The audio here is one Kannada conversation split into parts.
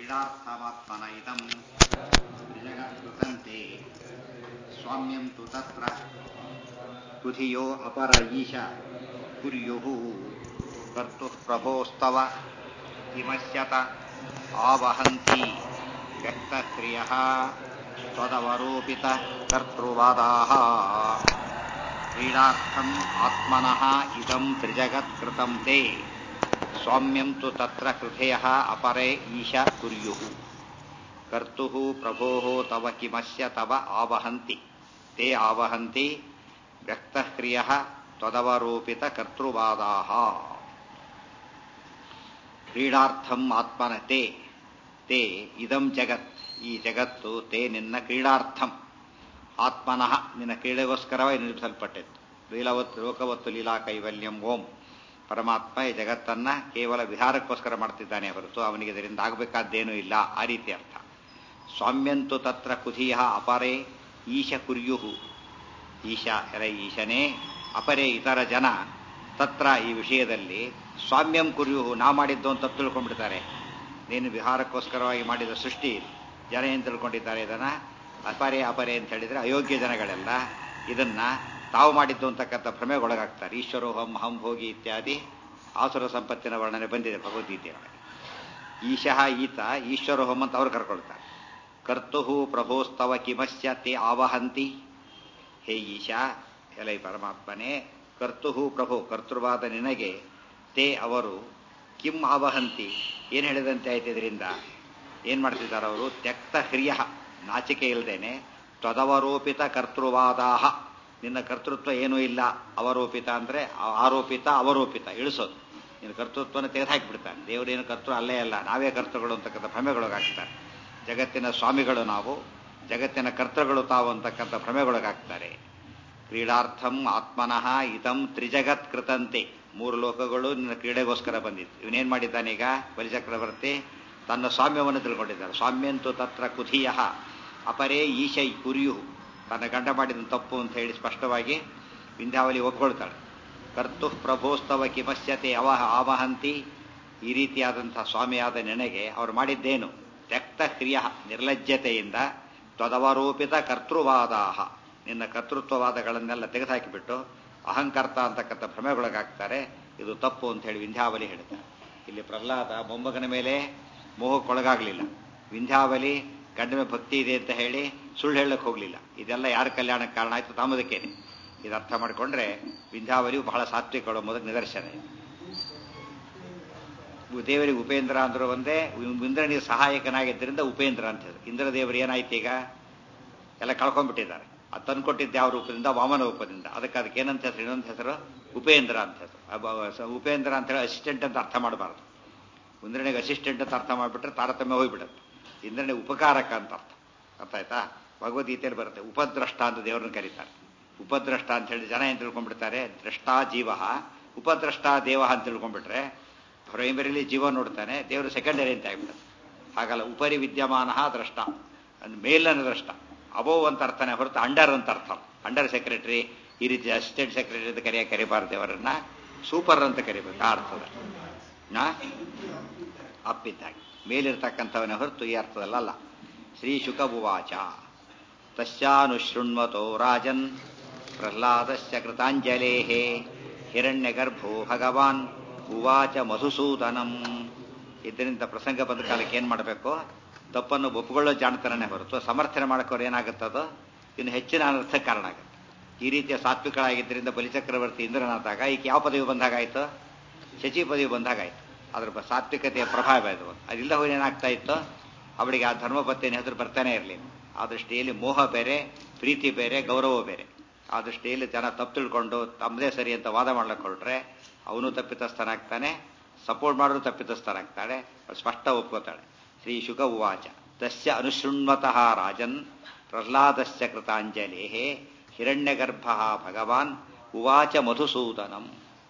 क्रीडार्थमात्मन इदं जगत्कृतन्ते स्वाम्यं तु तत्र तुधियो अपर ईश कुर्युः कर्तुः प्रभोस्तव किमस्यत आवहन्ति व्यक्तक्रियः त्वदवरोपितकर्तृवादाः क्रीडार्थम् आत्मनः इदं त्रिजगत्कृतं ते स्वाम्यं तु तत्र कृथयः अपरे ईश कुर्युः कर्तुः प्रभोः तव किमस्य तव आवहन्ति ते आवहन्ति व्यक्तः क्रियः त्वदवरोपितकर्तृवादाः ಕ್ರೀಡಾರ್ಥಂ ಆತ್ಮನ ತೇ ತೇ ಇದಂ ಜಗತ್ ಈ ಜಗತ್ತು ತೇ ನಿನ್ನ ಕ್ರೀಡಾರ್ಥಂ ಆತ್ಮನಃ ನಿನ್ನ ಕ್ರೀಡೆಗೋಸ್ಕರವೇ ನಿರ್ಮಿಸಲ್ಪಟ್ಟಿತ್ತು ಲೀಲಾವತ್ತು ಲೋಕವತ್ತು ಲೀಲಾ ಕೈವಲ್ಯಂ ಓಂ ಪರಮಾತ್ಮ ಈ ಜಗತ್ತನ್ನ ಕೇವಲ ವಿಹಾರಕ್ಕೋಸ್ಕರ ಮಾಡ್ತಿದ್ದಾನೆ ಹೊರತು ಅವನಿಗೆ ಇದರಿಂದ ಆಗಬೇಕಾದ್ದೇನೂ ಇಲ್ಲ ಆ ರೀತಿ ಅರ್ಥ ಸ್ವಾಮ್ಯಂತು ತತ್ರ ಕುಧಿಯ ಅಪರೇ ಈಶ ಕುರ್ಯುಹು ಈಶ ಎರ ಈಶನೇ ಅಪರೇ ಇತರ ಜನ ತತ್ರ ಈ ವಿಷಯದಲ್ಲಿ ಸ್ವಾಮ್ಯಂ ಕುರ್ಯುಹು ನಾ ಮಾಡಿದ್ದು ಅಂತ ತಪ್ಪು ತಿಳ್ಕೊಂಡ್ಬಿಡ್ತಾರೆ ನೀನು ವಿಹಾರಕ್ಕೋಸ್ಕರವಾಗಿ ಮಾಡಿದ ಸೃಷ್ಟಿ ಜನ ಏನು ತಿಳ್ಕೊಂಡಿದ್ದಾರೆ ಇದನ್ನ ಅಪರೆ ಅಪರೆ ಅಂತ ಹೇಳಿದ್ರೆ ಅಯೋಗ್ಯ ಜನಗಳೆಲ್ಲ ಇದನ್ನ ತಾವು ಮಾಡಿದ್ದು ಅಂತಕ್ಕಂಥ ಭ್ರಮೆಗೊಳಗಾಗ್ತಾರೆ ಈಶ್ವರೋಹಂ ಹಂ ಭೋಗಿ ಇತ್ಯಾದಿ ಆಸುರ ಸಂಪತ್ತಿನ ವರ್ಣನೆ ಬಂದಿದೆ ಭಗವದ್ಗೀತೆಯೊಳಗೆ ಈಶಃ ಈತ ಈಶ್ವರೋಹಂ ಅಂತ ಅವ್ರು ಕರ್ಕೊಳ್ತಾರೆ ಕರ್ತುಹು ಪ್ರಭೋಸ್ತವ ಕಿಮಸ್ಯ ತೇ ಆವಹಂತಿ ಹೇ ಈಶಾ ಎಲೈ ಪರಮಾತ್ಮನೇ ಕರ್ತುಹು ಪ್ರಭು ಕರ್ತೃವಾದ ನಿನಗೆ ತೇ ಅವರು ಕಿಂ ಆವಹಂತಿ ಏನು ಹೇಳಿದಂತೆ ಆಯ್ತು ಇದರಿಂದ ಏನು ಮಾಡ್ತಿದ್ದಾರೆ ಅವರು ತ್ಯಕ್ತ ಹ್ರಿಯ ನಾಚಿಕೆ ಇಲ್ಲದೇನೆ ತ್ವದವರೋಪಿತ ಕರ್ತೃವಾದಾಹ ನಿನ್ನ ಕರ್ತೃತ್ವ ಏನೂ ಇಲ್ಲ ಅವರೋಪಿತ ಅಂದರೆ ಆರೋಪಿತ ಅವರೋಪಿತ ಇಳಿಸೋದು ನಿನ್ನ ಕರ್ತೃತ್ವನ ತೆಗೆದುಹಾಕಿಬಿಡ್ತಾನೆ ದೇವರೇನು ಕರ್ತೃ ಅಲ್ಲೇ ಅಲ್ಲ ನಾವೇ ಕರ್ತೃಗಳು ಅಂತಕ್ಕಂಥ ಭ್ರಮೆಗೊಳಗಾಗ್ತಾರೆ ಜಗತ್ತಿನ ಸ್ವಾಮಿಗಳು ನಾವು ಜಗತ್ತಿನ ಕರ್ತೃಗಳು ತಾವು ಅಂತಕ್ಕಂಥ ಭ್ರಮೆಗೊಳಗಾಗ್ತಾರೆ ಕ್ರೀಡಾರ್ಥಂ ಆತ್ಮನಃ ಇದಂ ತ್ರಿಜಗತ್ ಕೃತಂತೆ ಮೂರು ಲೋಕಗಳು ನಿನ್ನ ಕ್ರೀಡೆಗೋಸ್ಕರ ಬಂದಿತ್ತು ಇವನೇನ್ ಮಾಡಿದ್ದಾನೆ ಈಗ ಬಲಿಚಕ್ರವರ್ತಿ ತನ್ನ ಸ್ವಾಮ್ಯವನ್ನು ತಿಳ್ಕೊಂಡಿದ್ದಾನೆ ಸ್ವಾಮ್ಯಂತೂ ತತ್ರ ಕುಧಿಯ ಅಪರೇ ಈಶೈ ಕುರಿಯು ತನ್ನ ಗಂಡ ಮಾಡಿದ ತಪ್ಪು ಅಂತ ಹೇಳಿ ಸ್ಪಷ್ಟವಾಗಿ ವಿಂಧ್ಯಾವಲಿ ಒಪ್ಕೊಳ್ತಾಳೆ ಕರ್ತು ಪ್ರಭೋಸ್ತವ ಕಿಮಸ್ಯತೆ ಅವ ಆವಹಂತಿ ಈ ರೀತಿಯಾದಂತಹ ಸ್ವಾಮಿಯಾದ ನೆನೆಗೆ ಅವ್ರು ಮಾಡಿದ್ದೇನು ತ್ಯಕ್ತ ಕ್ರಿಯ ನಿರ್ಲಜ್ಜತೆಯಿಂದ ತ್ವದವರೋಪಿತ ಕರ್ತೃವಾದಾಹ ನಿನ್ನ ಕರ್ತೃತ್ವವಾದಗಳನ್ನೆಲ್ಲ ತೆಗೆದುಹಾಕಿಬಿಟ್ಟು ಅಹಂಕರ್ತ ಅಂತಕ್ಕಂಥ ಭ್ರಮೆಗೊಳಗಾಗ್ತಾರೆ ಇದು ತಪ್ಪು ಅಂತ ಹೇಳಿ ವಿಂಧ್ಯಾವಲಿ ಹೇಳ್ತಾರೆ ಇಲ್ಲಿ ಪ್ರಹ್ಲಾದ ಮೊಮ್ಮಗನ ಮೇಲೆ ಮೋಹಕ್ಕೊಳಗಾಗಲಿಲ್ಲ ವಿಂಧ್ಯಾವಲಿ ಗಂಡನ ಭಕ್ತಿ ಇದೆ ಅಂತ ಹೇಳಿ ಸುಳ್ಳು ಹೇಳಕ್ಕೆ ಹೋಗಲಿಲ್ಲ ಇದೆಲ್ಲ ಯಾರ ಕಲ್ಯಾಣಕ್ಕೆ ಕಾರಣ ಆಯ್ತು ತಾಮದಕ್ಕೇನೆ ಇದು ಅರ್ಥ ಮಾಡಿಕೊಂಡ್ರೆ ವಿಂಧ್ಯಾವಲಿಯು ಬಹಳ ಸಾತ್ವಿಕ ಮೊದಲು ನಿದರ್ಶನ ದೇವರಿಗೆ ಉಪೇಂದ್ರ ಅಂದ್ರು ಒಂದೇ ಇಂದ್ರನಿಗೆ ಸಹಾಯಕನಾಗಿದ್ದರಿಂದ ಉಪೇಂದ್ರ ಅಂತ ಹೇಳಿದ್ರು ಇಂದ್ರದೇವರು ಏನಾಯ್ತು ಈಗ ಎಲ್ಲ ಕಳ್ಕೊಂಡ್ಬಿಟ್ಟಿದ್ದಾರೆ ಅದು ತಂದ್ಕೊಟ್ಟಿದ್ದ ಯಾವ ರೂಪದಿಂದ ವಾಮನ ರೂಪದಿಂದ ಅದಕ್ಕೆ ಅದಕ್ಕೆ ಏನಂತ ಹೆಸರು ಇನ್ನೊಂದು ಹೆಸರು ಉಪೇಂದ್ರ ಅಂತ ಹೆಸರು ಉಪೇಂದ್ರ ಅಂತ ಹೇಳಿ ಅಸಿಸ್ಟೆಂಟ್ ಅಂತ ಅರ್ಥ ಮಾಡಬಾರ್ದು ಇಂದ್ರನಿಗೆ ಅಸಿಸ್ಟೆಂಟ್ ಅಂತ ಅರ್ಥ ಮಾಡಿಬಿಟ್ರೆ ತಾರತಮ್ಯ ಹೋಗ್ಬಿಡುತ್ತೆ ಇಂದ್ರನಿಗೆ ಉಪಕಾರಕ ಅಂತ ಅರ್ಥ ಅರ್ಥ ಆಯ್ತಾ ಭಗವದ್ಗೀತೆಯಲ್ಲಿ ಬರುತ್ತೆ ಉಪದ್ರಷ್ಟ ಅಂತ ದೇವರನ್ನ ಕರೀತಾರೆ ಉಪದ್ರಷ್ಟ ಅಂತ ಹೇಳಿ ಜನ ಏನು ತಿಳ್ಕೊಂಡ್ಬಿಡ್ತಾರೆ ದ್ರಷ್ಟಾ ಜೀವ ಉಪದ್ರಷ್ಟ ದೇವ ಅಂತ ತಿಳ್ಕೊಂಡ್ಬಿಟ್ರೆ ಪ್ರೈಮರಿಲಿ ಜೀವ ನೋಡ್ತಾನೆ ದೇವರು ಸೆಕೆಂಡರಿ ಅಂತ ಆಗ್ಬಿಡುತ್ತೆ ಹಾಗಲ್ಲ ಉಪರಿ ವಿದ್ಯಮಾನ ದ್ರಷ್ಟ ಅಂದ್ರೆ ಮೇಲನ ದ್ರಷ್ಟ ಅಬೋವ್ ಅಂತ ಅರ್ಥನೇ ಹೊರತು ಅಂಡರ್ ಅಂತ ಅರ್ಥ ಅಂಡರ್ ಸೆಕ್ರೆಟರಿ ಈ ರೀತಿ ಅಸಿಸ್ಟೆಂಟ್ ಸೆಕ್ರೆಟರಿ ಅಂತ ಕರೆಯ ಕರಿಬಾರ್ದು ಅವರನ್ನ ಸೂಪರ್ ಅಂತ ಕರಿಬೇಕು ಆ ಅರ್ಥದ ನಾ ಅಪ್ಪಿದ್ದಾಗಿ ಮೇಲಿರ್ತಕ್ಕಂಥವನ ಹೊರತು ಈ ಅರ್ಥದಲ್ಲ ಶ್ರೀ ಶುಕಭುವಾಚ ತಸ್ಯಾನುಶೃಣ್ವತೋ ರಾಜನ್ ಪ್ರಹ್ಲಾದಸ್ಯ ಕೃತಾಂಜಲೇ ಹಿರಣ್ಯಗರ್ಭೋ ಭಗವಾನ್ ಉವಾಚ ಮಧುಸೂದನಂ ಇದರಿಂದ ಪ್ರಸಂಗ ಬಂದ ಕಾಲಕ್ಕೆ ಏನ್ ಮಾಡಬೇಕು ತಪ್ಪನ್ನು ಒಪ್ಪುಕೊಳ್ಳೋ ಜಾಣತನನೇ ಹೊರತು ಸಮರ್ಥನೆ ಮಾಡೋಕ್ಕೋರು ಏನಾಗುತ್ತದೋ ಇನ್ನು ಹೆಚ್ಚಿನ ಅನರ್ಥಕ್ಕೆ ಕಾರಣ ಆಗುತ್ತೆ ಈ ರೀತಿಯ ಸಾತ್ವಿಕಳಾಗಿದ್ದರಿಂದ ಬಲಿಚಕ್ರವರ್ತಿ ಇಂದ್ರನಾದಾಗ ಈಕೆ ಯಾವ ಪದವಿ ಬಂದಾಗಾಯ್ತು ಶಚಿ ಪದವಿ ಬಂದಾಗಾಯ್ತು ಅದ್ರ ಸಾತ್ವಿಕತೆಯ ಪ್ರಭಾವ ಇದು ಅದಿಲ್ಲ ಹೋಗಿ ಏನಾಗ್ತಾ ಇತ್ತು ಅವಳಿಗೆ ಆ ಧರ್ಮಪತ್ನಿಯ ಹೆಸರು ಬರ್ತಾನೆ ಇರಲಿ ಆ ದೃಷ್ಟಿಯಲ್ಲಿ ಮೋಹ ಬೇರೆ ಪ್ರೀತಿ ಬೇರೆ ಗೌರವ ಬೇರೆ ಆ ದೃಷ್ಟಿಯಲ್ಲಿ ಜನ ತಪ್ಪು ತಿಳ್ಕೊಂಡು ತಮ್ಮದೇ ಸರಿ ಅಂತ ವಾದ ಮಾಡ್ಲಿಕ್ಕೆ ಹೊರಟ್ರೆ ಅವನು ತಪ್ಪಿತಸ್ಥನಾಗ್ತಾನೆ ಸಪೋರ್ಟ್ ಮಾಡೋರು ತಪ್ಪಿತಸ್ಥನಾಗ್ತಾಳೆ ಸ್ಪಷ್ಟ ಒಪ್ಕೋತಾಳೆ ಶ್ರೀ ಶುಕ ಉವಾಚ ತಸ್ಯ ಅನುಶೃಣ್ವತಃ ರಾಜನ್ ಪ್ರಹ್ಲಾದಸ್ಯ ಕೃತಾಂಜಲಿ ಹಿರಣ್ಯಗರ್ಭ ಭಗವಾನ್ ಉವಾಚ ಮಧುಸೂದನಂ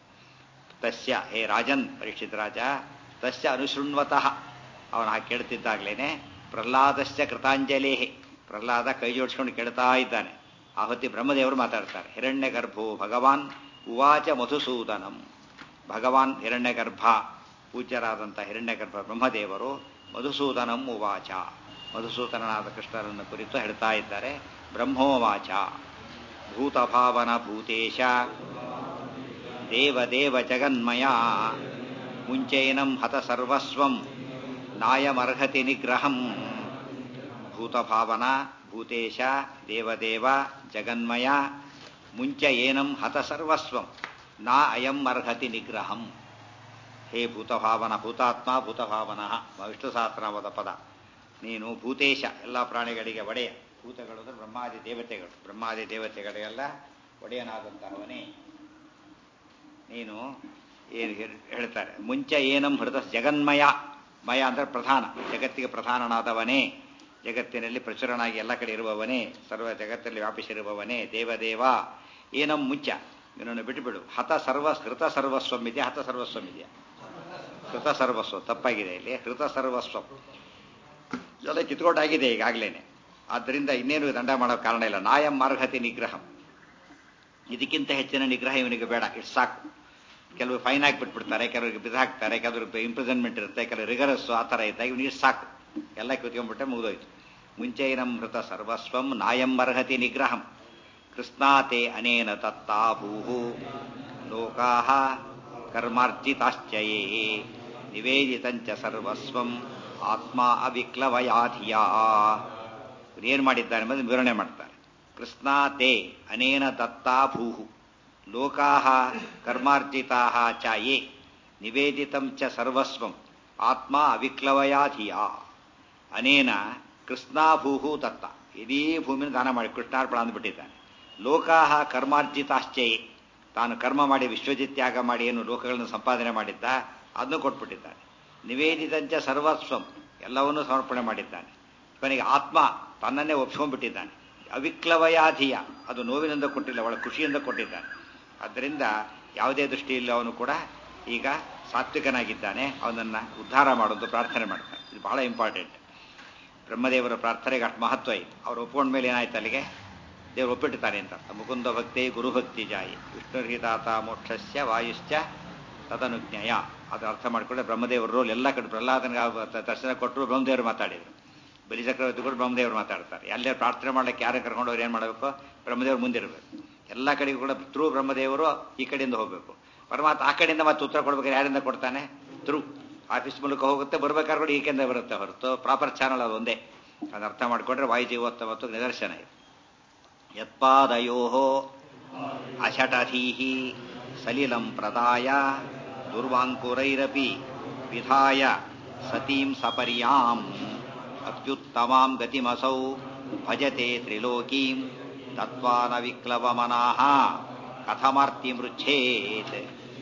ತಸ್ಯ ಹೇ ರಾಜನ್ ಪರೀಕ್ಷಿತ್ ರಾಜ ತಸ್ಯ ಅನುಶೃಣ್ವತಃ ಅವನ ಹಾಗೆ ಕೇಳ್ತಿದ್ದಾಗ್ಲೇನೆ ಪ್ರಹ್ಲಾದಸ್ಯ ಕೃತಾಂಜಲಿ ಪ್ರಹ್ಲಾದ ಕೈ ಜೋಡಿಸ್ಕೊಂಡು ಕೇಳ್ತಾ ಇದ್ದಾನೆ ಆ ಹೊತ್ತಿ ಬ್ರಹ್ಮದೇವರು ಮಾತಾಡ್ತಾರೆ ಹಿರಣ್ಯಗರ್ಭೋ ಭಗವಾನ್ ಉವಾಚ ಮಧುಸೂದನಂ ಭಗವಾನ್ ಹಿರಣ್ಯಗರ್ಭ ಪೂಜ್ಯರಾದಂಥ ಹಿರಣ್ಯಗರ್ಭ ಬ್ರಹ್ಮದೇವರು ಮಧುಸೂದನಂ ಉವಾಚ ಮಧುಸೂದನನಾದ ಕೃಷ್ಣರನ್ನು ಕುರಿತು ಹೇಳ್ತಾ ಇದ್ದಾರೆ ಬ್ರಹ್ಮೋವಾಚ ಭೂತಭಾವನ ಭೂತೇಶ ದೇವದೇವ ಜಗನ್ಮಯ ಮುಂಚೈನಂ ಹತ ಸರ್ವಸ್ವಂ ನಾಯಮರ್ಹತಿ ನಿಗ್ರಹಂ ಭೂತಭಾವನ ಭೂತೇಶ ದೇವದೇವ ಜಗನ್ಮಯ ಮುಂಚ ಏನಂ ಹತ ಸರ್ವಸ್ವಂ ನಾ ಅಯಂ ಅರ್ಹತಿ ನಿಗ್ರಹಂ ಹೇ ಭೂತಭಾವನ ಭೂತಾತ್ಮ ಭೂತಭಾವನ ವಿಷ್ಣು ಸಹಸ್ರನಾಮದ ಪದ ನೀನು ಭೂತೇಶ ಎಲ್ಲ ಪ್ರಾಣಿಗಳಿಗೆ ಒಡೆಯ ಭೂತಗಳು ಅಂದರೆ ಬ್ರಹ್ಮಾದಿ ದೇವತೆಗಳು ಬ್ರಹ್ಮಾದಿ ದೇವತೆಗಳಿಗೆಲ್ಲ ಒಡೆಯನಾದಂತಹವನೇ ನೀನು ಏನು ಹೇಳ್ತಾರೆ ಮುಂಚೆ ಏನಂ ಹೃದ ಜಗನ್ಮಯ ಮಯ ಅಂದರೆ ಪ್ರಧಾನ ಜಗತ್ತಿಗೆ ಪ್ರಧಾನನಾದವನೇ ಜಗತ್ತಿನಲ್ಲಿ ಪ್ರಚುರನಾಗಿ ಎಲ್ಲ ಕಡೆ ಇರುವವನೇ ಸರ್ವ ಜಗತ್ತಲ್ಲಿ ವ್ಯಾಪಿಸಿರುವವನೇ ದೇವದೇವ ಏನಂ ಮುಂಚ ಇವನನ್ನು ಬಿಟ್ಟುಬಿಡು ಹತ ಸರ್ವ ಹೃತ ಸರ್ವಸ್ವಂ ಇದೆಯಾ ಹತ ಸರ್ವಸ್ವಂ ಇದೆಯಾ ಹೃತ ಸರ್ವಸ್ವ ತಪ್ಪಾಗಿದೆ ಇಲ್ಲಿ ಹೃತ ಸರ್ವಸ್ವಂ ಎಲ್ಲ ಕಿತ್ಕೊಂಡಾಗಿದೆ ಈಗಾಗಲೇ ಆದ್ದರಿಂದ ಇನ್ನೇನು ದಂಡ ಮಾಡೋ ಕಾರಣ ಇಲ್ಲ ನಾಯಂ ಅರ್ಹತಿ ನಿಗ್ರಹಂ ಇದಕ್ಕಿಂತ ಹೆಚ್ಚಿನ ನಿಗ್ರಹ ಇವನಿಗೆ ಬೇಡ ಇಷ್ಟು ಸಾಕು ಕೆಲವು ಫೈನ್ ಹಾಕಿ ಬಿಟ್ಬಿಡ್ತಾರೆ ಕೆಲವರಿಗೆ ಬಿದ್ದು ಹಾಕ್ತಾರೆ ಕೆಲವ್ರಿಗೆ ಇಂಪ್ರಿಸನ್ಮೆಂಟ್ ಇರುತ್ತೆ ಕೆಲವು ರಿಗರಸ್ಸು ಆ ಥರ ಇದ್ದಾಗ ಇವನಿಗೆ ಇಷ್ಟು ಸಾಕು ಎಲ್ಲ ಕಿತ್ಕೊಂಡ್ಬಿಟ್ಟೆ ಮುಗಿದೋಯ್ತು ಮುಂಚೈನಂ ಹೃತ ಸರ್ವಸ್ವಂ ನಾಯಂ ಅರ್ಹತಿ ನಿಗ್ರಹಂ ಕೃಷ್ಣಾತೆ ಅನೇನ ತತ್ತಾ ಭೂ ಲೋಕಾ ಕರ್ಮಾರ್ಜಿತಾಶ್ಚಯೇ ನಿವೇದಿತಂಚ ಸರ್ವಸ್ವಂ ಆತ್ಮ ಅವಿಕ್ಲವಯಾಧಿಯ ಏನು ಮಾಡಿದ್ದಾರೆ ಎಂಬುದು ವಿವರಣೆ ಮಾಡ್ತಾರೆ ಕೃಷ್ಣಾತೆ ಅನೇನ ದತ್ತಾ ಭೂ ಲೋಕಾ ಕರ್ಮಾರ್ಜಿತಾ ಚ ಯೇ ನಿವೇದಿತಂ ಚ ಸರ್ವಸ್ವಂ ಆತ್ಮ ಅವಿಕ್ಲವಯಾಧಿಯ ಅನೇನ ಕೃಷ್ಣಾಭೂ ದತ್ತ ಇಡೀ ಭೂಮಿನ ದಾನ ಮಾಡಿ ಕೃಷ್ಣಾರ್ಪಣ ಅಂದ್ಬಿಟ್ಟಿದ್ದಾನೆ ಲೋಕಾ ಕರ್ಮಾರ್ಜಿತಾಶ್ಚಯೇ ತಾನು ಕರ್ಮ ಮಾಡಿ ವಿಶ್ವಜಿತ್ಯಾಗ ಮಾಡಿ ಏನು ಲೋಕಗಳನ್ನು ಸಂಪಾದನೆ ಮಾಡಿದ್ದ ಅದನ್ನು ಕೊಟ್ಬಿಟ್ಟಿದ್ದಾನೆ ನಿವೇದಿತಂಚ ಸರ್ವಸ್ವಂ ಎಲ್ಲವನ್ನೂ ಸಮರ್ಪಣೆ ಮಾಡಿದ್ದಾನೆ ಕೊನೆಗೆ ಆತ್ಮ ತನ್ನನ್ನೇ ಒಪ್ಪಿಕೊಂಡ್ಬಿಟ್ಟಿದ್ದಾನೆ ಅವಿಕ್ಲವಯಾಧಿಯ ಅದು ನೋವಿನಿಂದ ಕೊಟ್ಟಿಲ್ಲ ಅವಳ ಖುಷಿಯಿಂದ ಕೊಟ್ಟಿದ್ದಾನೆ ಆದ್ದರಿಂದ ಯಾವುದೇ ದೃಷ್ಟಿಯಲ್ಲಿ ಅವನು ಕೂಡ ಈಗ ಸಾತ್ವಿಕನಾಗಿದ್ದಾನೆ ಅವನನ್ನು ಉದ್ಧಾರ ಮಾಡೋದು ಪ್ರಾರ್ಥನೆ ಮಾಡ್ತಾನೆ ಇದು ಬಹಳ ಇಂಪಾರ್ಟೆಂಟ್ ಬ್ರಹ್ಮದೇವರ ಪ್ರಾರ್ಥನೆಗೆ ಅಷ್ಟು ಮಹತ್ವ ಇದೆ ಅವ್ರು ಒಪ್ಕೊಂಡ ಮೇಲೆ ಏನಾಯ್ತು ಅಲ್ಲಿಗೆ ದೇವರು ಒಪ್ಪಿಡ್ತಾನೆ ಅಂತ ಮುಕುಂದ ಭಕ್ತಿ ಗುರುಭಕ್ತಿ ಜಾಯಿ ವಿಷ್ಣುರ್ಹಿತಾತ ಮೋಕ್ಷಸ್ಯ ವಾಯುಶ್ಚ ತದನುಜ್ಞಯ ಅದು ಅರ್ಥ ಮಾಡಿಕೊಂಡ್ರೆ ಬ್ರಹ್ಮದೇವರ ರೋಲ್ ಎಲ್ಲ ಕಡೆ ಪ್ರಹ್ಲಾದನಿಗೆ ದರ್ಶನ ಕೊಟ್ಟರು ಬ್ರಹ್ಮದೇವರು ಮಾತಾಡಿದರು ಬಲಿಚಕ್ರವರ್ತಿ ಕೂಡ ಬ್ರಹ್ಮದೇವರು ಮಾತಾಡ್ತಾರೆ ಎಲ್ಲೇ ಪ್ರಾರ್ಥನೆ ಮಾಡ್ಲಿಕ್ಕೆ ಯಾರೇ ಕರ್ಕೊಂಡವ್ರು ಏನು ಮಾಡಬೇಕು ಬ್ರಹ್ಮದೇವರು ಮುಂದಿರಬೇಕು ಎಲ್ಲ ಕಡೆಗೂ ಕೂಡ ಥ್ರೂ ಬ್ರಹ್ಮದೇವರು ಈ ಕಡೆಯಿಂದ ಹೋಗಬೇಕು ಪರಮಾತ್ಮ ಆ ಕಡೆಯಿಂದ ಮತ್ತೆ ಉತ್ತರ ಕೊಡ್ಬೇಕಾದ್ರೆ ಯಾರಿಂದ ಕೊಡ್ತಾನೆ ಥ್ರೂ ಆಫೀಸ್ ಮೂಲಕ ಹೋಗುತ್ತೆ ಬರ್ಬೇಕಾದ್ರೆ ಕೂಡ ಈಕೆಂದ ಬರುತ್ತೆ ಹೊರತು ಪ್ರಾಪರ್ ಚಾನಲ್ ಅದು ಒಂದೇ ಅದು ಅರ್ಥ ಮಾಡಿಕೊಂಡ್ರೆ ವಾಯುಜೀವೋತ್ತ ಮತ್ತು ನಿದರ್ಶನ ಇದೆ ಯತ್ಪಾದಯೋ ಅಷಟಧೀ ಸಲಿಲಂ ಪ್ರದಾಯ ದುರ್ವಾಂಕುರೈರಪಿ ವಿಧಾಯ ಸತೀಂ ಸಪರ್ಯಾಂ ಅತ್ಯುತ್ತಮಾಂ ಗತಿಮಸೌ ಭಜತೆ ತ್ರಿಲೋಕೀಂ ತತ್ವಾನ ವಿಕ್ಲವಮನಾಹ ಕಥಮಾರ್ತಿ ಮೃಚ್ಛೇತ್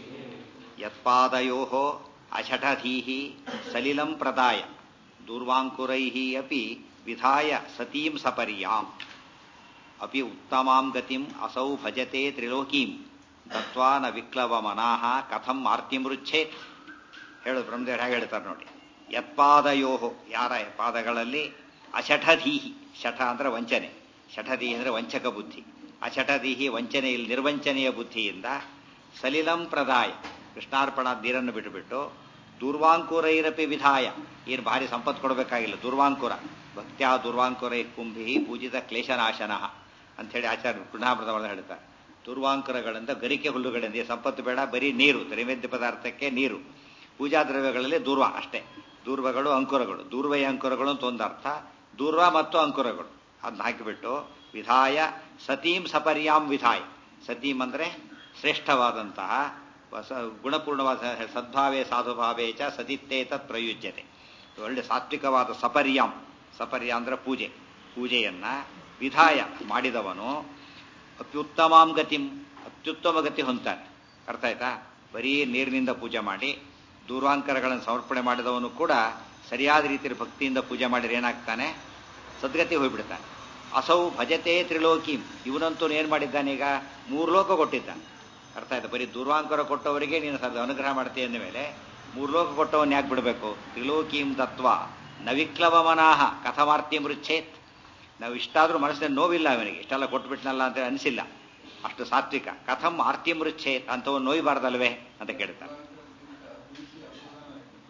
ಯತ್ಪಾದಯೋ ಅಷಟಧೀ ಸಲಿಲಂ ಪ್ರದಾಯ ದುರ್ವಾಂಕುರೈ ಅಪಿ ವಿಧಾಯ ಸತೀಂ ಸಪರ್ಯಾಂ ಅಪಿ ಉತ್ತಮಾಂ ಗತಿಂ ಅಸೌ ಭಜತೆ ತ್ರಿಲೋಕೀಂ ತತ್ವಾನ ವಿಕ್ಲವಮನಾಹ ಕಥಂ ಆರ್ತಿಮೃಚ್ಛೇತ್ ಹೇಳು ಬ್ರಹ್ಮದೇವರು ಹೇಗೆ ಹೇಳ್ತಾರೆ ನೋಡಿ ಯತ್ಪಾದಯೋ ಯಾರ ಪಾದಗಳಲ್ಲಿ ಅಷಠಧೀಹಿ ಶಠ ಅಂದ್ರೆ ವಂಚನೆ ಶಠಧಿ ಅಂದ್ರೆ ವಂಚಕ ಬುದ್ಧಿ ಅಷಠಧೀಹಿ ವಂಚನೆಯಲ್ಲಿ ನಿರ್ವಂಚನೆಯ ಬುದ್ಧಿಯಿಂದ ಸಲಿಲಂ ಪ್ರದಾಯ ಕೃಷ್ಣಾರ್ಪಣ ನೀರನ್ನು ಬಿಟ್ಟುಬಿಟ್ಟು ದುರ್ವಾಂಕುರೈರಪಿ ವಿಧಾಯ ಏನು ಭಾರಿ ಸಂಪತ್ತು ಕೊಡಬೇಕಾಗಿಲ್ಲ ದುರ್ವಾಂಕುರ ಭಕ್ತ್ಯಾ ದುರ್ವಾಂಕುರೈ ಕುಂಭಿ ಪೂಜಿತ ಕ್ಲೇಶನಾಶನ ಅಂಥೇಳಿ ಆಚಾರ್ಯ ಪುಣ್ಯಾಮೃತವನ್ನು ಹೇಳ್ತಾರೆ ದುರ್ವಾಂಕುರಗಳಿಂದ ಗರಿಕೆ ಹುಲ್ಲುಗಳಿಂದ ಸಂಪತ್ತು ಬೇಡ ಬರೀ ನೀರು ನೈವೇದ್ಯ ಪದಾರ್ಥಕ್ಕೆ ನೀರು ಪೂಜಾ ದ್ರವ್ಯಗಳಲ್ಲಿ ದೂರ್ವ ಅಷ್ಟೇ ದೂರ್ವಗಳು ಅಂಕುರಗಳು ದೂರ್ವಯ ಅಂಕುರಗಳು ಅಂತ ಒಂದರ್ಥ ದೂರ್ವ ಮತ್ತು ಅಂಕುರಗಳು ಅದನ್ನ ಹಾಕಿಬಿಟ್ಟು ವಿಧಾಯ ಸತೀಂ ಸಪರ್ಯಾಂ ವಿಧಾಯ ಸತೀಂ ಅಂದ್ರೆ ಶ್ರೇಷ್ಠವಾದಂತಹ ಗುಣಪೂರ್ಣವಾದ ಸದ್ಭಾವೇ ಸಾಧುಭಾವೇ ಚ ಸತಿತ್ತೇ ತತ್ ಪ್ರಯುಜ್ಯತೆ ಒಳ್ಳೆ ಸಾತ್ವಿಕವಾದ ಸಪರ್ಯಾಂ ಸಪರ್ಯ ಅಂದ್ರೆ ಪೂಜೆ ಪೂಜೆಯನ್ನ ವಿಧಾಯ ಮಾಡಿದವನು ಅತ್ಯುತ್ತಮಾಂ ಗತಿಂ ಅತ್ಯುತ್ತಮ ಗತಿ ಹೊಂದ್ತಾನೆ ಅರ್ಥ ಆಯ್ತಾ ಬರೀ ನೀರಿನಿಂದ ಪೂಜೆ ಮಾಡಿ ದೂರ್ವಾಂಕರಗಳನ್ನು ಸಮರ್ಪಣೆ ಮಾಡಿದವನು ಕೂಡ ಸರಿಯಾದ ರೀತಿಯಲ್ಲಿ ಭಕ್ತಿಯಿಂದ ಪೂಜೆ ಮಾಡಿದ್ರೆ ಏನಾಗ್ತಾನೆ ಸದ್ಗತಿ ಹೋಗ್ಬಿಡ್ತಾನೆ ಅಸೌ ಭಜತೆ ತ್ರಿಲೋಕಿ ಇವನಂತೂ ಏನು ಮಾಡಿದ್ದಾನೆ ಈಗ ಮೂರು ಲೋಕ ಕೊಟ್ಟಿದ್ದಾನೆ ಅರ್ಥ ಆಯ್ತಾ ಬರೀ ದೂರ್ವಾಂಕರ ಕೊಟ್ಟವರಿಗೆ ನೀನು ಸದ ಅನುಗ್ರಹ ಮಾಡ್ತೀಯ ಅಂದ ಮೇಲೆ ಮೂರು ಲೋಕ ಕೊಟ್ಟವನ್ನ ಯಾಕೆ ಬಿಡಬೇಕು ತ್ರಿಲೋಕೀಂ ತತ್ವ ನವಿಕ್ಲವ ಮನಾಹ ಕಥಮಾರ್ತಿ ಮೃಚ್ಛೇತ್ ನಾವು ಇಷ್ಟಾದ್ರೂ ಮನಸ್ಸಿನಲ್ಲಿ ನೋವಿಲ್ಲ ಅವನಿಗೆ ಇಷ್ಟೆಲ್ಲ ಕೊಟ್ಬಿಟ್ನಲ್ಲ ಅಂತ ಅನಿಸಿಲ್ಲ ಅಷ್ಟು ಸಾತ್ವಿಕ ಕಥಂ ಆರ್ತಿ ಮೃಚ್ಛೇತ್ ಅಂತವನು ನೋಯ್ಬಾರ್ದಲ್ವೇ ಅಂತ ಕೇಳ್ತಾನೆ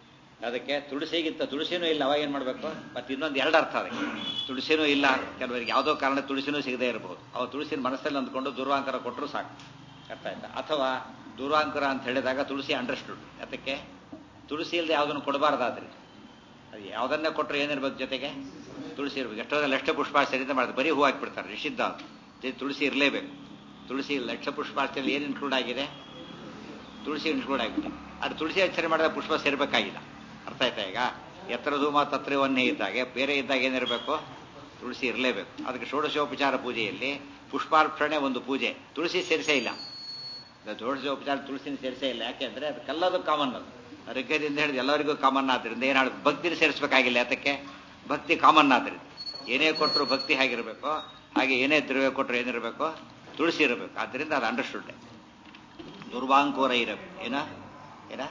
ಅದಕ್ಕೆ ತುಳಸಿಗಿಂತ ತುಳಸಿನೂ ಇಲ್ಲ ಅವಾಗ ಏನು ಮಾಡಬೇಕು ಮತ್ತೆ ಇನ್ನೊಂದು ಎರಡು ಅರ್ಥ ಅದಕ್ಕೆ ತುಳಸಿನೂ ಇಲ್ಲ ಕೆಲವರಿಗೆ ಯಾವುದೋ ಕಾರಣ ತುಳಸಿನೂ ಸಿಗದೇ ಇರಬಹುದು ಅವ ತುಳಸಿನ ಮನಸ್ಸಲ್ಲಿ ಅಂದ್ಕೊಂಡು ದುರ್ವಾಂಕರ ಕೊಟ್ಟರು ಸಾಕು ಅರ್ಥ ಆಯ್ತಾ ಅಥವಾ ದುರ್ವಾಂಕರ ಅಂತ ಹೇಳಿದಾಗ ತುಳಸಿ ಅಂಡರ್ಸ್ಟುಡ್ ಅದಕ್ಕೆ ತುಳಸಿ ಇಲ್ಲದೆ ಯಾವುದನ್ನು ಕೊಡಬಾರ್ದಾದ್ರಿ ಅದು ಯಾವುದನ್ನೇ ಕೊಟ್ಟರು ಏನಿರ್ಬೇಕು ಜೊತೆಗೆ ತುಳಸಿ ಇರ್ಬೇಕು ಎಷ್ಟೋ ಲಕ್ಷ ಪುಷ್ಪಾರ್ಚನೆಯಿಂದ ಮಾಡಿದ್ರೆ ಬರೀ ಹೂ ಹಾಕ್ಬಿಡ್ತಾರೆ ನಿಷಿದ್ಧ ಅದು. ಜೊತೆ ತುಳಸಿ ಇರಲೇಬೇಕು ತುಳಸಿ ಲಕ್ಷ ಪುಷ್ಪಾರ್ಚನೆ ಏನು ಇನ್ಕ್ಲೂಡ್ ಆಗಿದೆ ತುಳಸಿ ಇನ್ಕ್ಲೂಡ್ ಆಗಿಬಿಟ್ಟು ಅದು ತುಳಸಿ ಅರ್ಚನೆ ಮಾಡಿದ ಪುಷ್ಪ ಸೇರ್ಬೇಕಾಗಿಲ್ಲ ಅರ್ಥ ಆಯ್ತಾ ಈಗ ಎತ್ತರ ಧೂಮ ತತ್ರವನ್ನೇ ಇದ್ದಾಗೆ ಬೇರೆ ಇದ್ದಾಗ ಏನಿರಬೇಕು ತುಳಸಿ ಇರಲೇಬೇಕು ಅದಕ್ಕೆ ಷೋಡಶೋಪಚಾರ ಪೂಜೆಯಲ್ಲಿ ಪುಷ್ಪಾರ್ಪಣೆ ಒಂದು ಪೂಜೆ ತುಳಸಿ ಸೇರಿಸೇ ಇಲ್ಲ ಷೋಡಶೋಪಚಾರ ತುಳಸಿನ ಸೇರಿಸೇ ಇಲ್ಲ ಯಾಕೆಂದ್ರೆ ಅದು ಕಲ್ಲದು ಕಾಮನ್ ಅದು ಋಗ್ಗದಿಂದ ಹಿಡಿದು ಎಲ್ಲರಿಗೂ ಕಾಮನ್ ಆದ್ರಿಂದ ಏನಾದ್ರು ಭಕ್ತಿನ ಸೇರಿಸಬೇಕಾಗಿಲ್ಲ ಯಾತಕ್ಕೆ ಭಕ್ತಿ ಕಾಮನ್ ಆದ್ರಿಂದ ಏನೇ ಕೊಟ್ಟರು ಭಕ್ತಿ ಹೇಗಿರಬೇಕು ಹಾಗೆ ಏನೇ ದ್ರವ್ಯ ಕೊಟ್ಟರು ಏನಿರಬೇಕು ತುಳಸಿ ಇರಬೇಕು ಆದ್ದರಿಂದ ಅದು ಅಂಡರ್ಸ್ಟುಡ್ ದುರ್ವಾಂಕೂರ ಇರಬೇಕು ಏನ ಏನ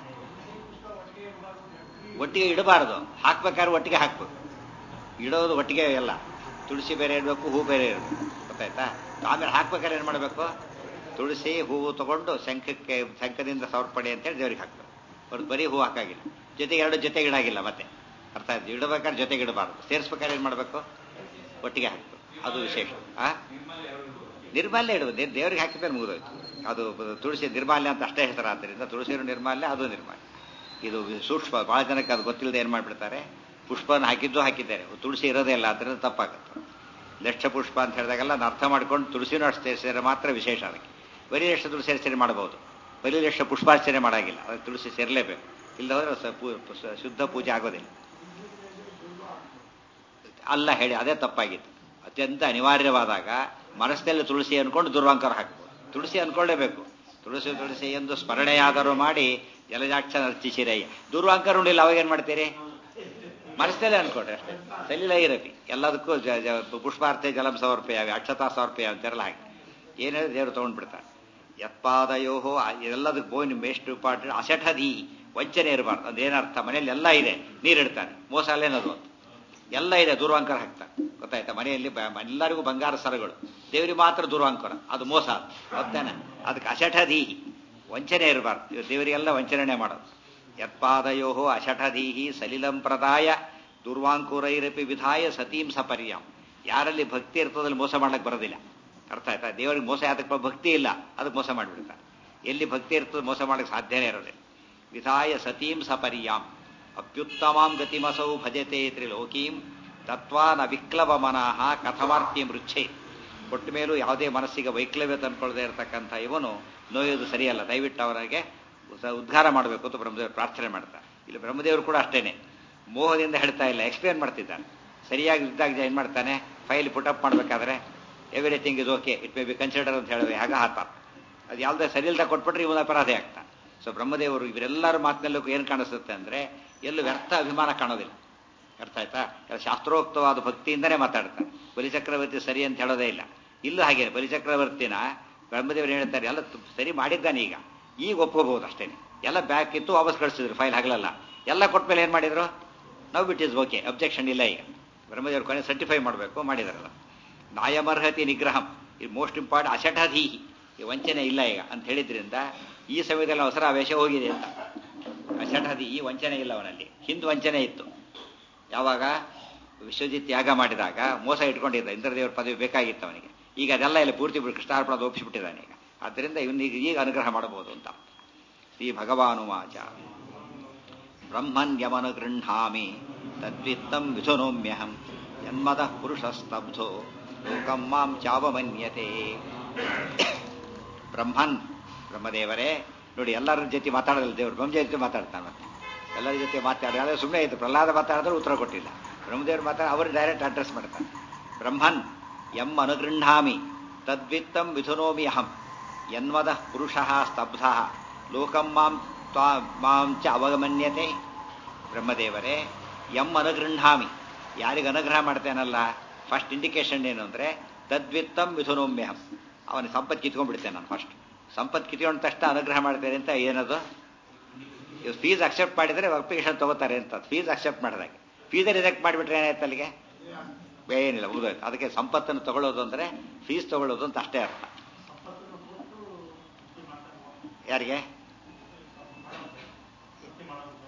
ಒಟ್ಟಿಗೆ ಇಡಬಾರದು ಹಾಕ್ಬೇಕಾದ್ರೆ ಒಟ್ಟಿಗೆ ಹಾಕ್ಬೇಕು ಇಡೋದು ಒಟ್ಟಿಗೆ ಎಲ್ಲ ತುಳಸಿ ಬೇರೆ ಇರಬೇಕು ಹೂ ಬೇರೆ ಇರಬೇಕು ಗೊತ್ತಾಯ್ತಾ ಆಮೇಲೆ ಹಾಕ್ಬೇಕಾದ್ರೆ ಏನು ಮಾಡಬೇಕು ತುಳಸಿ ಹೂವು ತಗೊಂಡು ಶಂಖಕ್ಕೆ ಶಂಖದಿಂದ ಸಮರ್ಪಣೆ ಅಂತೇಳಿ ದೇವರಿಗೆ ಹಾಕ್ಬೇಕು ಅವ್ರಿಗೆ ಬರೀ ಹೂ ಹಾಕಾಗಿಲ್ಲ ಜೊತೆಗೆ ಎರಡು ಜೊತೆಗೆ ಇಡಾಗಿಲ್ಲ ಮತ್ತೆ ಅರ್ಥ ಆಯ್ತು ಇಡಬೇಕಾದ್ರೆ ಜೊತೆಗೆ ಇಡಬಾರ್ದು ಸೇರಿಸ್ಬೇಕಾದ್ರೆ ಏನು ಮಾಡಬೇಕು ಒಟ್ಟಿಗೆ ಹಾಕ್ಬೇಕು ಅದು ವಿಶೇಷ ಆ ನಿರ್ಮಾಲ್ಯ ಇಡುವುದು ದೇ- ದೇವರಿಗೆ ಹಾಕಿದ್ಮೇಲೆ ಮುಗಿದೋಯ್ತು ಅದು ಬ- ತುಳಸಿ ನಿರ್ಮಾಲ್ಯ ಅಂತ ಅಷ್ಟೇ ಹೆಸರು ಆದ್ದರಿಂದ ತುಳಸಿನೂ ನಿರ್ಮಾಲ್ಯ ಅದು ನಿರ್ಮಾಲ್ಯ ಇದು ಸೂಕ್ಷ್ಮ ಬಹಳ ಜನಕ್ಕೆ ಅದು ಗೊತ್ತಿಲ್ಲದೆ ಏನು ಮಾಡಿಬಿಡ್ತಾರೆ ಪುಷ್ಪನ ಹಾಕಿದ್ದು ಹಾಕಿದ್ದಾರೆ ತುಳಸಿ ಇರೋದೇ ಇಲ್ಲ ಅದರಿಂದ ತಪ್ಪಾಗುತ್ತೆ ಲಕ್ಷ ಪುಷ್ಪ ಅಂತ ಹೇಳಿದಾಗೆಲ್ಲ ಅದನ್ನ ಅರ್ಥ ಮಾಡ್ಕೊಂಡು ತುಳಸಿನೂ ಅಷ್ಟು ಸೇರಿಸಿದ್ರೆ ಮಾತ್ರ ವಿಶೇಷ ಅದಕ್ಕೆ ಬರೀ ಎಷ್ಟು ತುಳಸಿ ಸೇರಿಸಿ ಮಾಡಬಹುದು ಬರೀ ಎಷ್ಟು ಪುಷ್ಪಾರ್ಚನೆ ಮಾಡಾಗಿಲ್ಲ ಅದಕ್ಕೆ ತುಳಸಿ ಸೇರಲೇಬೇಕು ಇಲ್ಲದ್ರೆ ಸ- ಪೂ- ಸ- ಶುದ್ಧ ಪೂಜೆ ಆಗೋದಿಲ್ಲ ಅಲ್ಲ ಹೇಳಿ ಅದೇ ತಪ್ಪಾಗಿತ್ತು ಅತ್ಯಂತ ಅನಿವಾರ್ಯವಾದಾಗ ಮನಸ್ಸಿನಲ್ಲಿ ತುಳಸಿ ಅನ್ಕೊಂಡು ದುರ್ವಾಂಕರ ಹಾಕಬಹುದು ತುಳಸಿ ಅನ್ಕೊಳ್ಳೇಬೇಕು ತುಳಸಿ ತುಳಸಿ ಎಂದು ಸ್ಮರಣೆಯಾದರೂ ಮಾಡಿ ಜಲಜಾಕ್ಷ ನರ್ಚಿಸಿರಯ್ಯ ದುರ್ವಾಂಕರ ಉಂಡಿಲ್ಲ ಅವಾಗೇನ್ ಮಾಡ್ತೀರಿ ಮನಸ್ಸಲ್ಲೇ ಅನ್ಕೊಂಡ್ರೆ ಅಷ್ಟೇ ಸಲಿಲ ಇರತಿ ಎಲ್ಲದಕ್ಕೂ ಜ- ಜ- ಪುಷ್ಪಾರ್ಥ ಜಲಂ ಸಮರ್ಪಯಾವೆ ಅಕ್ಷತಾ ಸಮರ್ಪಯ ಅಂತಾರಲ್ಲ ಹಾಗೆ ಏನೇ ದೇವರು ತಗೊಂಡ್ಬಿಡ್ತಾರೆ ಯತ್ಪಾದಯೋ ಎಲ್ಲದಕ್ಕೆ ಬೋನ್ ಎಷ್ಟು ಇಂಪಾರ್ಟೆಂಟ್ ಅಸಠಧಿ ವಂಚನೆ ಇರಬಾರ್ದು ಅದೇನರ್ಥ ಮನೆಯಲ್ಲಿ ಎಲ್ಲ ಇದೆ ನೀರಿಡ್ತಾನೆ ಮೋಸ ಅಲ್ಲೇನದು ಅಂತ ಎಲ್ಲ ಇದೆ ದೂರ್ವಾಂಕರ ಹಾಕ್ತಾರೆ ಗೊತ್ತಾಯ್ತಾ ಮನೆಯಲ್ಲಿ ಬ- ಎಲ್ಲರಿಗೂ ಬಂಗಾರ ಸರಗಳು ದೇವರಿಗೆ ಮಾತ್ರ ದೂರ್ವಾಂಕರ ಅದು ಮೋಸ ಗೊತ್ತೇನೆ ಅದಕ್ಕೆ ಅಶಠಧೀಹಿ ವಂಚನೆ ಇರಬಾರ್ದು ದೇವರಿಗೆಲ್ಲ ವಂಚನೆ ಮಾಡೋದು ಯತ್ಪಾದಯೋ ಅಶಠಧೀಹಿ ಸಲಿಲಂ ಪ್ರದಾಯ ದುರ್ವಾಂಕುರೈರಪಿ ವಿಧಾಯ ಸತೀಂ ಸಪರ್ಯಾಂ ಯಾರಲ್ಲಿ ಭಕ್ತಿ ಇರ್ತದಲ್ಲಿ ಮೋಸ ಮಾಡ್ಲಿಕ್ಕೆ ಬರೋದಿಲ್ಲ ಅರ್ಥ ಆಯ್ತಾ ದೇವರಿಗೆ ಮೋಸ ಯಾತಕ್ಕೆ ಭಕ್ತಿ ಇಲ್ಲ ಅದಕ್ಕೆ ಮೋಸ ಮಾಡಿಬಿಡ್ತಾರೆ ಎಲ್ಲಿ ಭಕ್ತಿ ಇರ್ತದೆ ಮೋಸ ಮಾಡಕ್ಕೆ ಸಾಧ್ಯನೇ ಇರೋದಿಲ್ಲ ವಿಧಾಯ ಸತೀಂ ಸಪರ್ಯಾಂ ಅಪ್ಯುತ್ತಮಾಂ ಗತಿಮಸೌ ಭಜತೆ ತ್ರಿಲೋಕೀಂ ತತ್ವಾನ ವಿಕ್ಲವ ಮನಃ ಕಥಮಾರ್ತಿ ಮೃಚ್ಛೆ ಕೊಟ್ಟ ಮೇಲೂ ಯಾವುದೇ ಮನಸ್ಸಿಗೆ ವೈಕ್ಲವ್ಯ ತಂದ್ಕೊಳ್ಳದೆ ಇರತಕ್ಕಂಥ ಇವನು ನೋಯೋದು ಸರಿಯಲ್ಲ ದಯವಿಟ್ಟು ಅವನಿಗೆ ಉಸ- ಉದ್ಧಾರ ಮಾಡಬೇಕು ಅಂತ ಬ್ರಹ್ಮದೇವರು ಪ್ರಾರ್ಥನೆ ಮಾಡ್ತಾರೆ ಇಲ್ಲಿ ಬ್ರಹ್ಮದೇವರು ಕೂಡ ಅಷ್ಟೇನೆ ಮೋಹದಿಂದ ಹೇಳ್ತಾ ಇಲ್ಲ ಎಕ್ಸ್ಪ್ಲೇನ್ ಮಾಡ್ತಿದ್ದಾನೆ ಸರಿಯಾಗಿ ಇದ್ದಾಗ ಏನು ಮಾಡ್ತಾನೆ ಫೈಲ್ ಪುಟಪ್ ಮಾಡಬೇಕಾದ್ರೆ everything is okay it may be consider ಅಂತ ಹೇಳಿದ್ರೆ ಆಗ ಹಾಕ್ತಾರೆ ಅದು ಯಾವುದೇ ಸರಿ ಇಲ್ದ ಕೊಟ್ಬಿಟ್ರೆ ಇವನ ಅಪರಾಧಿ ಆಗ್ತಾನೆ ಸೊ ಬ್ರಹ್ಮದೇವರು ಇವರೆಲ್ಲರ ಮಾತಿನಲ್ಲೂ ಏನು ಕಾಣಿಸುತ್ತೆ ಅಂದ್ರೆ ಎಲ್ಲೂ ವ್ಯರ್ಥ ಅಭಿಮಾನ ಕಾಣೋದಿಲ್ಲ ಅರ್ಥ ಆಯ್ತಾ ಎಲ್ಲ ಶಾಸ್ತ್ರೋಕ್ತವಾದ ಭಕ್ತಿಯಿಂದನೇ ಮಾತಾಡ್ತಾರೆ ಬಲಿಚಕ್ರವರ್ತಿ ಸರಿ ಅಂತ ಹೇಳೋದೇ ಇಲ್ಲ ಇಲ್ಲೂ ಹಾಗೇನೆ ಬಲಿಚಕ್ರವರ್ತಿನ ಬ್ರಹ್ಮದೇವರು ಹೇಳ್ತಾರೆ ಎಲ್ಲ ತು- ಸರಿ ಮಾಡಿದ್ದಾನೆ ಈಗ ಈಗ ಒಪ್ಕೋಬಹುದು ಅಷ್ಟೇನೆ ಎಲ್ಲ ಬ್ಯಾಕ್ ಇತ್ತು ವಾಪಸ್ ಕಳಿಸಿದ್ರು ಫೈಲ್ ಹಗಲಲ್ಲ ಎಲ್ಲ ಕೊಟ್ಮೇಲೆ ಏನು ಮಾಡಿದ್ರು ನಾವು ಬಿಟ್ ಇಸ್ ಓಕೆ ಅಬ್ಜೆಕ್ಷನ್ ಇಲ್ಲ ಈಗ ಬ್ರಹ್ಮದೇವರು ಕೊನೆ ಸರ್ಟಿಫೈ ಮಾಡಬೇಕು ಮಾಡಿದಾರಲ್ಲ ನಾಯಮರ್ಹತಿ ನಿಗ್ರಹಂ ಇದು ಮೋಸ್ಟ್ ಇಂಪಾರ್ಟೆಂಟ್ ಅಶಠಧೀಹಿ ಈ ವಂಚನೆ ಇಲ್ಲ ಈಗ ಅಂತ ಹೇಳಿದ್ರಿಂದ ಈ ಸಮಯದಲ್ಲಿ ಅವಸರ ಆವೇಶ ಹೋಗಿದೆ ಅಂತ ಅಶಠಧಿ ಈ ವಂಚನೆ ಇಲ್ಲ ಅವನಲ್ಲಿ ಹಿಂದ್ ವಂಚನೆ ಇತ್ತು ಯಾವಾಗ ವಿಶ್ವಜಿತ್ ಯಾಗ ಮಾಡಿದಾಗ ಮೋಸ ಇಟ್ಕೊಂಡಿದ್ದ ಇಂದ್ರದೇವರ ಪದವಿ ಬೇಕಾಗಿತ್ತು ಅವನಿಗೆ ಈಗ ಅದೆಲ್ಲ ಇಲ್ಲ ಪೂರ್ತಿ ಬಿಟ್ಟು ಕೃಷ್ಣಾರ್ಪಣದ ಒಪ್ಪಿಸಿಬಿಟ್ಟಿದ್ದಾನೆ ಈಗ ಆದ್ದರಿಂದ ಇವನಿಗೆ ಈಗ ಅನುಗ್ರಹ ಮಾಡಬಹುದು ಅಂತ ಶ್ರೀ ಭಗವಾನುವಾಚ ಬ್ರಹ್ಮನ್ ಯಮನ ಗೃಹಾಮಿ ತದ್ವಿತ್ತಂ ವಿಧುನೋಮ್ಯಹಂ ಜನ್ಮದ ಪುರುಷಸ್ತಬ್ಧೋ ಲೋಕಂ ಮಾಂ ಚಾವಮನ್ಯತೆ ಬ್ರಹ್ಮನ್ ಬ್ರಹ್ಮದೇವರೇ ನೋಡಿ ಎಲ್ಲರ ಜೊತೆ ಮಾತಾಡೋದಿಲ್ಲ ದೇವರು ಬ್ರಹ್ಮ ಜೊತೆ ಮಾತಾಡ್ತಾನೆ ಮತ್ತೆ ಎಲ್ಲರ ಜೊತೆ ಮಾತಾಡಿದ್ರೆ ಸುಮ್ಮನೆ ಇತ್ತು ಪ್ರಹ್ಲಾದ ಮಾತಾಡಿದ್ರೆ ಉತ್ತರ ಕೊಟ್ಟಿಲ್ಲ ಬ್ರಹ್ಮದೇವರು ಮಾತಾಡ ಅವರು ಡೈರೆಕ್ಟ್ ಅಡ್ರೆಸ್ ಮಾಡ್ತಾರೆ ಬ್ರಹ್ಮನ್ ಎಂ ಅನುಗೃಹಾಮಿ ತದ್ವಿತ್ತಂ ವಿಧುನೋಮಿ ಅಹಂ ಯನ್ವದ ಪುರುಷ ಸ್ತಬ್ಧ ಲೋಕಂ ಮಾಂ ತ್ವಾ ಮಾಂ ಚ ಅವಗಮನ್ಯತೆ ಬ್ರಹ್ಮದೇವರೇ ಎಂ ಅನುಗೃಹಾಮಿ ಯಾರಿಗೆ ಅನುಗ್ರಹ ಮಾಡ್ತೇನಲ್ಲ ಫಸ್ಟ್ ಇಂಡಿಕೇಶನ್ ಏನು ಅಂದರೆ ತದ್ವಿತ್ತಂ ಮಿಥುನೋಮ್ಯಹಂ ಅವನ ಸಂಪತ್ತು ಕಿತ್ಕೊಂಡ್ಬಿಡ್ತೇನೆ ನಾನು ಫಸ್ಟ್ ಸಂಪತ್ತು ಕಿತ್ಕೊಂಡ ತಕ್ಷಣ ಅನುಗ್ರಹ ಮಾಡ್ತೇನೆ ಅಂತ ಏನದು ಇವ್ ಫೀಸ್ ಅಕ್ಸೆಪ್ಟ್ ಮಾಡಿದರೆ ಅಪ್ಲಿಕೇಶನ್ ತಗೋತಾರೆ ಅಂತ ಫೀಸ್ ಅಕ್ಸೆಪ್ಟ್ ಮಾಡಿದಾಗ ಫೀಸ್ ರಿಜೆಕ್ಟ್ ಮಾಡಿಬಿಟ್ರೆ ಏನಾಯ್ತು ಅಲ್ಲಿಗೆ ಏನಿಲ್ಲ ಮುಗಿದೋಯ್ತು ಅದಕ್ಕೆ ಸಂಪತ್ತನ್ನು ತಗೊಳ್ಳೋದು ಅಂದರೆ ಫೀಸ್ ತಗೊಳ್ಳೋದು ಅಂತ ಅಷ್ಟೇ ಅರ್ಥ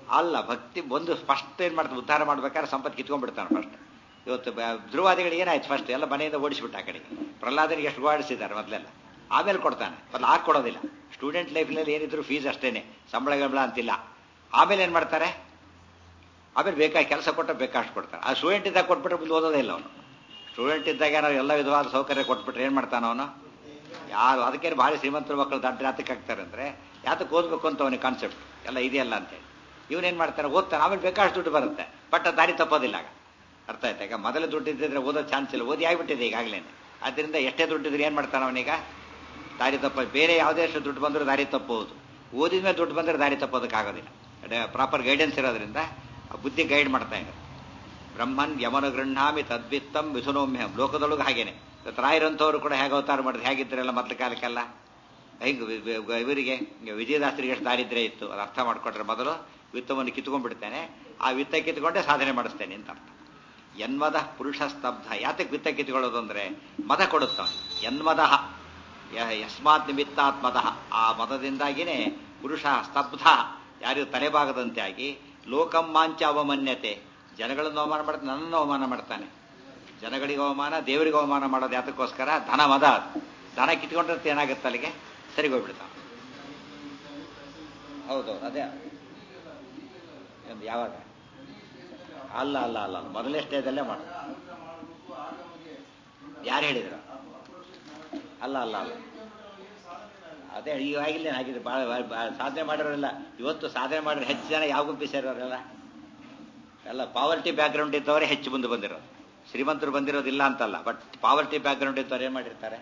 ಅಲ್ಲ ಭಕ್ತಿ ಒಂದು ಫಸ್ಟ್ ಏನು ಮಾಡ್ತಾರೆ ಉದ್ಧಾರ ಮಾಡ್ಬೇಕಾದ್ರೆ ಸಂಪತ್ತು ಕಿತ್ಕೊಂಡ್ಬಿಡ್ತಾನೆ ಫಸ್ಟ್ ಇವತ್ತು ಬ- ಧ್ರುವಾದಿಗಳಿಗೆ ಏನಾಯ್ತು ಫಸ್ಟ್ ಎಲ್ಲ ಮನೆಯಿಂದ ಓಡಿಸ್ಬಿಟ್ಟು ಆ ಕಡೆಗೆ ಪ್ರಹ್ಲಾದನಿಗೆ ಎಷ್ಟು ಓಡಿಸಿದ್ದಾರೆ ಮೊದಲೆಲ್ಲ ಆಮೇಲೆ ಕೊಡ್ತಾನೆ ಮೊದಲು ಆಗ ಕೊಡೋದಿಲ್ಲ ಸ್ಟೂಡೆಂಟ್ ಲೈಫ್ನಲ್ಲಿ ಏನಿದ್ರು ಫೀಸ್ ಅಷ್ಟೇನೆ ಸಂಬಳ ಗಿಂಬಳ ಅಂತಿಲ್ಲ ಆಮೇಲೆ ಏನು ಮಾಡ್ತಾರೆ ಆಮೇಲೆ ಬೇಕಾಗಿ ಕೆಲಸ ಕೊಟ್ಟ ಬೇಕಾಷ್ಟು ಕೊಡ್ತಾರೆ ಆ ಸ್ಟೂಡೆಂಟ್ ಇದ್ದಾಗ ಕೊಟ್ಬಿಟ್ರೆ ಮುಂದೆ ಓದೋದೇ ಇಲ್ಲ ಅವನು ಸ್ಟೂಡೆಂಟ್ ಇದ್ದಾಗ ನಾವು ಎಲ್ಲ ವಿಧವಾದ ಸೌಕರ್ಯ ಕೊಟ್ಬಿಟ್ರೆ ಏನು ಮಾಡ್ತಾನ ಅವನು ಯಾರು ಅದಕ್ಕೆ ಭಾಳ ಶ್ರೀಮಂತರ ಮಕ್ಕಳು ದಡ್ಡ ಯಾತಕ್ಕೆ ಆಗ್ತಾರೆ ಅಂದರೆ ಯಾತಕ್ಕೆ ಓದಬೇಕು ಅಂತ ಅವನಿಗೆ ಕಾನ್ಸೆಪ್ಟ್ ಎಲ್ಲ ಇದೆಯಲ್ಲ ಅಂತೇಳಿ ಇವನೇನು ಮಾಡ್ತಾನೆ ಓದ್ತಾನೆ ಆಮೇಲೆ ಬೇಕಾಷ್ಟು ದುಡ್ಡು ಬರುತ್ತೆ ಬಟ್ ಅದು ದಾರಿ ತಪ್ಪೋದಿಲ್ಲ ಆಗ ಅರ್ಥ ಆಯ್ತಾ ಈಗ ಮೊದಲು ದುಡ್ಡು ಇದ್ದಿದ್ರೆ ಓದೋ ಚಾನ್ಸ್ ಇಲ್ಲ ಓದಿ ಆಗಿಬಿಟ್ಟಿದೆ ಈಗಾಗಲೇ ಆದ್ದರಿಂದ ಎಷ್ಟೇ ದುಡ್ಡು ಇದ್ರೆ ಏನು ಮಾಡ್ತಾನೆ ಅವನೀಗ ದಾರಿ ತಪ್ಪ ಬೇರೆ ಯಾವುದೇ ಅಷ್ಟು ದುಡ್ಡು ಬಂದರೂ ದಾರಿ ತಪ್ಪಬಹುದು ಓದಿದ ಮೇಲೆ ದುಡ್ಡು ಬಂದರೆ ದಾರಿ ತಪ್ಪೋದಕ್ಕಾಗೋದಿಲ್ಲ ಪ್ರಾಪರ್ ಗೈಡೆನ್ಸ್ ಇರೋದ್ರಿಂದ ಆ ಬುದ್ಧಿ ಗೈಡ್ ಮಾಡ್ತಾ ಇದೆ ಬ್ರಹ್ಮನ್ ಯಮನ ಗೃಹಾಮಿ ತದ್ವಿತ್ತಂ ಮಿಥುನೋಮ್ಯಹಂ ಲೋಕದೊಳಗೆ ಹಾಗೇನೆ ಇವತ್ತು ರಾಯರಂಥವ್ರು ಕೂಡ ಹೇಗೆ ಅವತಾರ ಮಾಡಿದ್ರು ಹೇಗಿದ್ರಲ್ಲ ಮೊದಲ ಕಾಲಕ್ಕೆಲ್ಲ ಹಿಂಗೆ ವಿ- ವಿ- ಇವರಿಗೆ ವಿಜಯದಾಸರಿಗೆ ಎಷ್ಟು ದಾರಿದ್ರ್ಯ ಇತ್ತು ಅದು ಅರ್ಥ ಮಾಡ್ಕೊಂಡ್ರೆ ಮೊದಲು ವಿತ್ತವನ್ನು ಕಿತ್ಕೊಂಡ್ಬಿಡ್ತೇನೆ ಆ ವಿತ್ತ ಕಿತ್ಕೊಂಡೇ ಸಾಧನೆ ಮಾಡಿಸ್ತೇನೆ ಅಂತ ಅರ್ಥ ಯನ್ಮದ ಪುರುಷ ಸ್ತಬ್ಧ ಯಾತಕ್ಕೆ ವಿತ್ತ ಕಿತ್ಕೊಳ್ಳೋದು ಅಂದ್ರೆ ಮದ ಕೊಡುತ್ತ ಯನ್ಮದ ಯಸ್ಮಾತ್ ನಿಮಿತ್ತಾತ್ ಮದ ಆ ಮದದಿಂದಾಗಿನೇ ಪುರುಷ ಸ್ತಬ್ಧ ಯಾರು ತಲೆಭಾಗದಂತೆ ಆಗಿ ಲೋಕಂ ಮಾಂಚ ಅವಮನ್ಯತೆ ಜನಗಳನ್ನು ಅವಮಾನ ಮಾಡ್ತಾನೆ ನನ್ನನ್ನು ಅವಮಾನ ಮಾಡ್ತಾನೆ ಜನಗಳಿಗೆ ಅವಮಾನ ದೇವರಿಗೆ ಅವಮಾನ ಮಾಡೋದು ಯಾತಕ್ಕೋಸ್ಕರ ಧನ ಮದ ಅದು. ಧನ ಕಿತ್ಕೊಂಡ್ರೆ ಏನಾಗುತ್ತೆ ಅಲ್ಲಿಗೆ ಸರಿಗೆ ಹೋಗ್ಬಿಡ್ತಾನೆ ಹೌದು ಅದೇ ಒಂದು ಯಾವಾಗ ಅಲ್ಲ ಅಲ್ಲ ಅಲ್ಲ ಅಲ್ಲ. ಮೊದಲನೇ ಸ್ಟೇಜಲ್ಲೇ ಮಾಡ ಯಾರು ಹೇಳಿದ್ರು ಅಲ್ಲ ಅಲ್ಲ ಅಲ್ಲ ಅದೇ ಈವಾಗಿಲ್ಲ ಆಗಿದೆ ಭಾಳ ಭಾಳ ಸಾಧನೆ ಮಾಡಿರೋರೆಲ್ಲ ಇವತ್ತು ಸಾಧನೆ ಮಾಡಿರೋ ಹೆಚ್ಚು ಜನ ಯಾವ ಗುಂಪಿ ಸೇರೋರೆಲ್ಲ ಎಲ್ಲ ಪಾವರ್ಟಿ ಬ್ಯಾಕ್ಗ್ರೌಂಡ್ ಇದ್ದವರೇ ಹೆಚ್ಚು ಮುಂದೆ ಬಂದಿರೋದು ಶ್ರೀಮಂತರು ಬಂದಿರೋದಿಲ್ಲ ಅಂತಲ್ಲ ಬಟ್ ಪಾವರ್ಟಿ ಬ್ಯಾಕ್ಗ್ರೌಂಡ್ ಇದ್ದವ್ರು ಏನು ಮಾಡಿರ್ತಾರೆ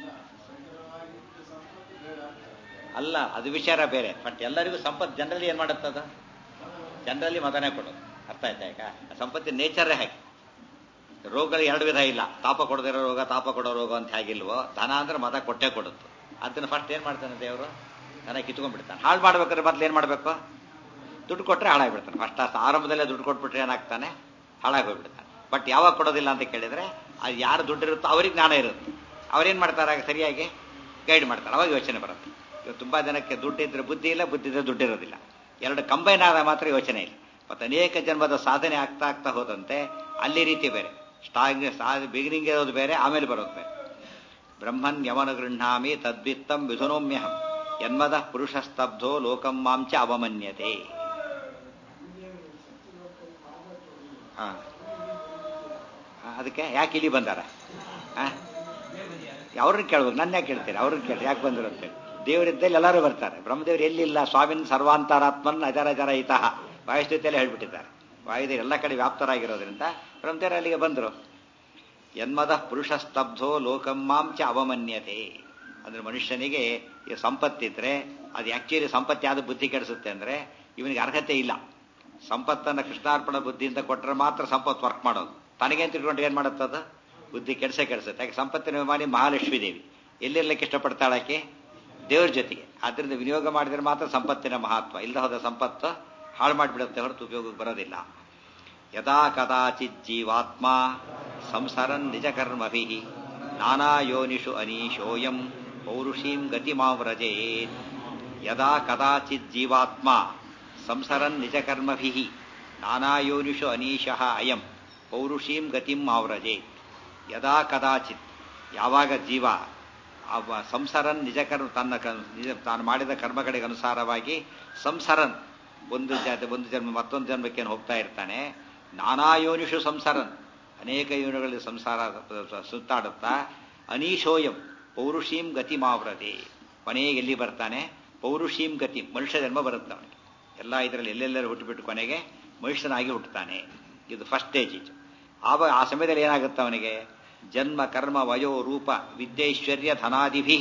ಅಲ್ಲ ಅದು ವಿಚಾರ ಬೇರೆ ಬಟ್ ಎಲ್ಲರಿಗೂ ಸಂಪತ್ತು ಜನರಲಿ ಏನು ಮಾಡುತ್ತದ ಜನರಲಿ ಮತನೇ ಕೊಡೋದು ಅರ್ಥ ಆಯ್ತಾ ಈಗ ಆ ಸಂಪತ್ತಿನ ನೇಚರೇ ಹಾಗೆ ರೋಗಗಳು ಎರಡು ವಿಧ ಇಲ್ಲ ತಾಪ ಕೊಡದಿರೋ ರೋಗ ತಾಪ ಕೊಡೋ ರೋಗ ಅಂತ ಹೇಗಿಲ್ವೋ ಧನ ಅಂದ್ರೆ ಮತ ಕೊಟ್ಟೇ ಕೊಡುತ್ತೆ ಅದನ್ನ ಫಸ್ಟ್ ಏನು ಮಾಡ್ತಾನೆ ದೇವರು ಧನ ಕಿತ್ಕೊಂಡ್ಬಿಡ್ತಾನೆ ಹಾಳು ಮಾಡ್ಬೇಕಾದ್ರೆ ಮೊದ್ಲು ಏನು ಮಾಡಬೇಕು ದುಡ್ಡು ಕೊಟ್ಟರೆ ಹಾಳಾಗ್ಬಿಡ್ತಾನೆ ಫಸ್ಟ್ ಆರಂಭದಲ್ಲೇ ದುಡ್ಡು ಕೊಟ್ಬಿಟ್ರೆ ಏನಾಗ್ತಾನೆ ಹಾಳಾಗಿ ಹೋಗ್ಬಿಡ್ತಾನೆ ಬಟ್ ಯಾವಾಗ ಕೊಡೋದಿಲ್ಲ ಅಂತ ಕೇಳಿದ್ರೆ ಅದು ಯಾರು ದುಡ್ಡು ಇರುತ್ತೋ ಅವ್ರಿಗೆ ಜ್ಞಾನ ಇರುತ್ತೆ ಅವ್ರೇನು ಮಾಡ್ತಾರೆ ಆಗ ಸರಿಯಾಗಿ ಗೈಡ್ ಮಾಡ್ತಾರೆ ಅವಾಗ ಯೋಚನೆ ಬರುತ್ತೆ ಇವತ್ತು ತುಂಬಾ ಜನಕ್ಕೆ ದುಡ್ಡು ಇದ್ರೆ ಬುದ್ಧಿ ಇಲ್ಲ ಬುದ್ಧಿ ಇದ್ರೆ ದುಡ್ಡು ಇರೋದಿಲ್ಲ ಎರಡು ಕಂಬೈನ್ ಆದ ಮಾತ್ರ ಯೋಚನೆ ಇಲ್ಲ ಮತ್ತು ಅನೇಕ ಜನ್ಮದ ಸಾಧನೆ ಆಗ್ತಾ ಆಗ್ತಾ ಹೋದಂತೆ ಅಲ್ಲಿ ರೀತಿ ಬೇರೆ ಸ್ಟಾರ್ಟಿಂಗ್ ಬಿಗಿನಿಂಗ್ ಇರೋದು ಬೇರೆ ಆಮೇಲೆ ಬರೋದು ಬೇರೆ ಬ್ರಹ್ಮನ್ ಯಮನ ಗೃಹಾಮಿ ತದ್ವಿತ್ತಂ ವಿಧುನೋಮ್ಯಹಂ ಯನ್ಮದ ಪುರುಷ ಸ್ತಬ್ಧೋ ಲೋಕಂ ಮಾಂಚ ಅವಮನ್ಯತೆ ಹಾ ಅದಕ್ಕೆ ಯಾಕೆ ಇಲ್ಲಿ ಬಂದಾರ ಅವ್ರನ್ನ ಕೇಳ್ಬೇಕು ನನ್ನ ಯಾಕೆ ಕೇಳ್ತೀರಿ ಅವ್ರನ್ನ ಕೇಳಿ ಯಾಕೆ ಬಂದರು ಅಂತೇಳಿ ದೇವರಿದ್ದಲ್ಲಿ ಎಲ್ಲರೂ ಬರ್ತಾರೆ ಬ್ರಹ್ಮದೇವರು ಎಲ್ಲಿಲ್ಲ ಸ್ವಾಮಿನ್ ಸರ್ವಾಂತರಾತ್ಮನ್ ಅಜರ ಜರ ಇತಃ ವಾಯುಸ್ಥಿತಿಯಲ್ಲಿ ಹೇಳ್ಬಿಟ್ಟಿದ್ದಾರೆ ವಾಯುದೇವರು ಎಲ್ಲ ಕಡೆ ವ್ಯಾಪ್ತರಾಗಿರೋದ್ರಿಂದ ಬ್ರಹ್ಮದೇವರು ಅಲ್ಲಿಗೆ ಬಂದರು ಯನ್ಮದ ಪುರುಷ ಸ್ತಬ್ಧೋ ಲೋಕಮ್ಮಾಂಚ ಅವಮನ್ಯತೆ ಅಂದ್ರೆ ಮನುಷ್ಯನಿಗೆ ಈ ಸಂಪತ್ತಿದ್ರೆ ಅದು ಆಕ್ಚುಲಿ ಸಂಪತ್ತು ಯಾವ್ದು ಬುದ್ಧಿ ಕೆಡಿಸುತ್ತೆ ಅಂದ್ರೆ ಇವನಿಗೆ ಅರ್ಹತೆ ಇಲ್ಲ ಸಂಪತ್ತನ್ನು ಕೃಷ್ಣಾರ್ಪಣ ಬುದ್ಧಿಯಿಂದ ಕೊಟ್ಟರೆ ಮಾತ್ರ ಸಂಪತ್ತು ವರ್ಕ್ ಮಾಡೋದು ತನಗೇನು ತಿಳ್ಕೊಂಡು ಏನು ಮಾಡುತ್ತದ ಬುದ್ಧಿ ಕೆಡಿಸೇ ಕೆಡಿಸುತ್ತೆ ಯಾಕೆ ಸಂಪತ್ತಿನ ವಿಮಾನಿ ಮಹಾಲಕ್ಷ್ಮೀ ದೇವಿ ಎಲ್ಲಿರ್ಲಿಕ್ಕೆ ಇಷ್ಟಪಡ್ತಾಳಕ್ಕೆ ದೇವ್ರ ಜೊತೆಗೆ ಆದ್ದರಿಂದ ವಿನಿಯೋಗ ಮಾಡಿದ್ರೆ ಮಾತ್ರ ಸಂಪತ್ತಿನ ಮಹತ್ವ ಇಲ್ಲದ ಹೋದ ಸಂಪತ್ತು ಹಾಳು ಮಾಡಿಬಿಡುತ್ತೆ ಹೊರತು ಉಪಯೋಗಕ್ಕೆ ಬರೋದಿಲ್ಲ ಯದಾ ಕದಾಚಿತ್ ಜೀವಾತ್ಮ ಸಂಸರನ್ ನಿಜ ಕರ್ಮಭಿ ನಾನಾ ಯೋನಿಷು ಅನೀಶೋಯಂ ಪೌರುಷೀಂ ಗತಿಮಾವ್ರಜೇತ್ ಯದಾ ಕದಾಚಿತ್ ಜೀವಾತ್ಮ ಸಂಸರನ್ ನಿಜ ಕರ್ಮಭಿ ನಾನಾ ಯೋನಿಷು ಅನೀಶಃ ಅಯಂ ಪೌರುಷೀಂ ಗತಿಂ ಆವ್ರಜೇತ್ ಯದಾ ಕದಾಚಿತ್ ಯಾವಾಗ ಜೀವ ಅವ ಸಂಸರನ್ ನಿಜ ಕರ್ಮ ತನ್ನ ಕ- ನಿಜ ತಾನು ಮಾಡಿದ ಕರ್ಮಗಳಿಗೆ ಅನುಸಾರವಾಗಿ ಸಂಸರನ್ ಒಂದು ಜಾತಿ ಒಂದು ಜನ್ಮ ಮತ್ತೊಂದು ಜನ್ಮಕ್ಕೆ ಹೋಗ್ತಾ ಇರ್ತಾನೆ ನಾನಾ ಯೋನಿಷು ಸಂಸಾರನ್ ಅನೇಕ ಯೋನಿಗಳಲ್ಲಿ ಸಂಸಾರ ಸುತ್ತಾಡುತ್ತಾ ಅನೀಶೋಯಂ ಪೌರುಷೀಂ ಗತಿ ಮಾವ್ರತೆ ಕೊನೆಗೆ ಎಲ್ಲಿ ಬರ್ತಾನೆ ಪೌರುಷೀಂ ಗತಿ ಮನುಷ್ಯ ಜನ್ಮ ಬರುತ್ತೆ ಅವನಿಗೆ ಎಲ್ಲ ಇದರಲ್ಲಿ ಎಲ್ಲೆಲ್ಲರೂ ಹುಟ್ಟುಬಿಟ್ಟು ಕೊನೆಗೆ ಮನುಷ್ಯನಾಗಿ ಹುಟ್ಟುತ್ತಾನೆ ಇದು ಫಸ್ಟ್ ಸ್ಟೇಜ್ ಇದು ಆವಾಗ ಆ ಸಮಯದಲ್ಲಿ ಏನಾಗುತ್ತೆ ಅವನಿಗೆ ಜನ್ಮ ಕರ್ಮ ವಯೋ ರೂಪ ವಿದ್ಯೈಶ್ವರ್ಯ ಧನಾದಿಭಿ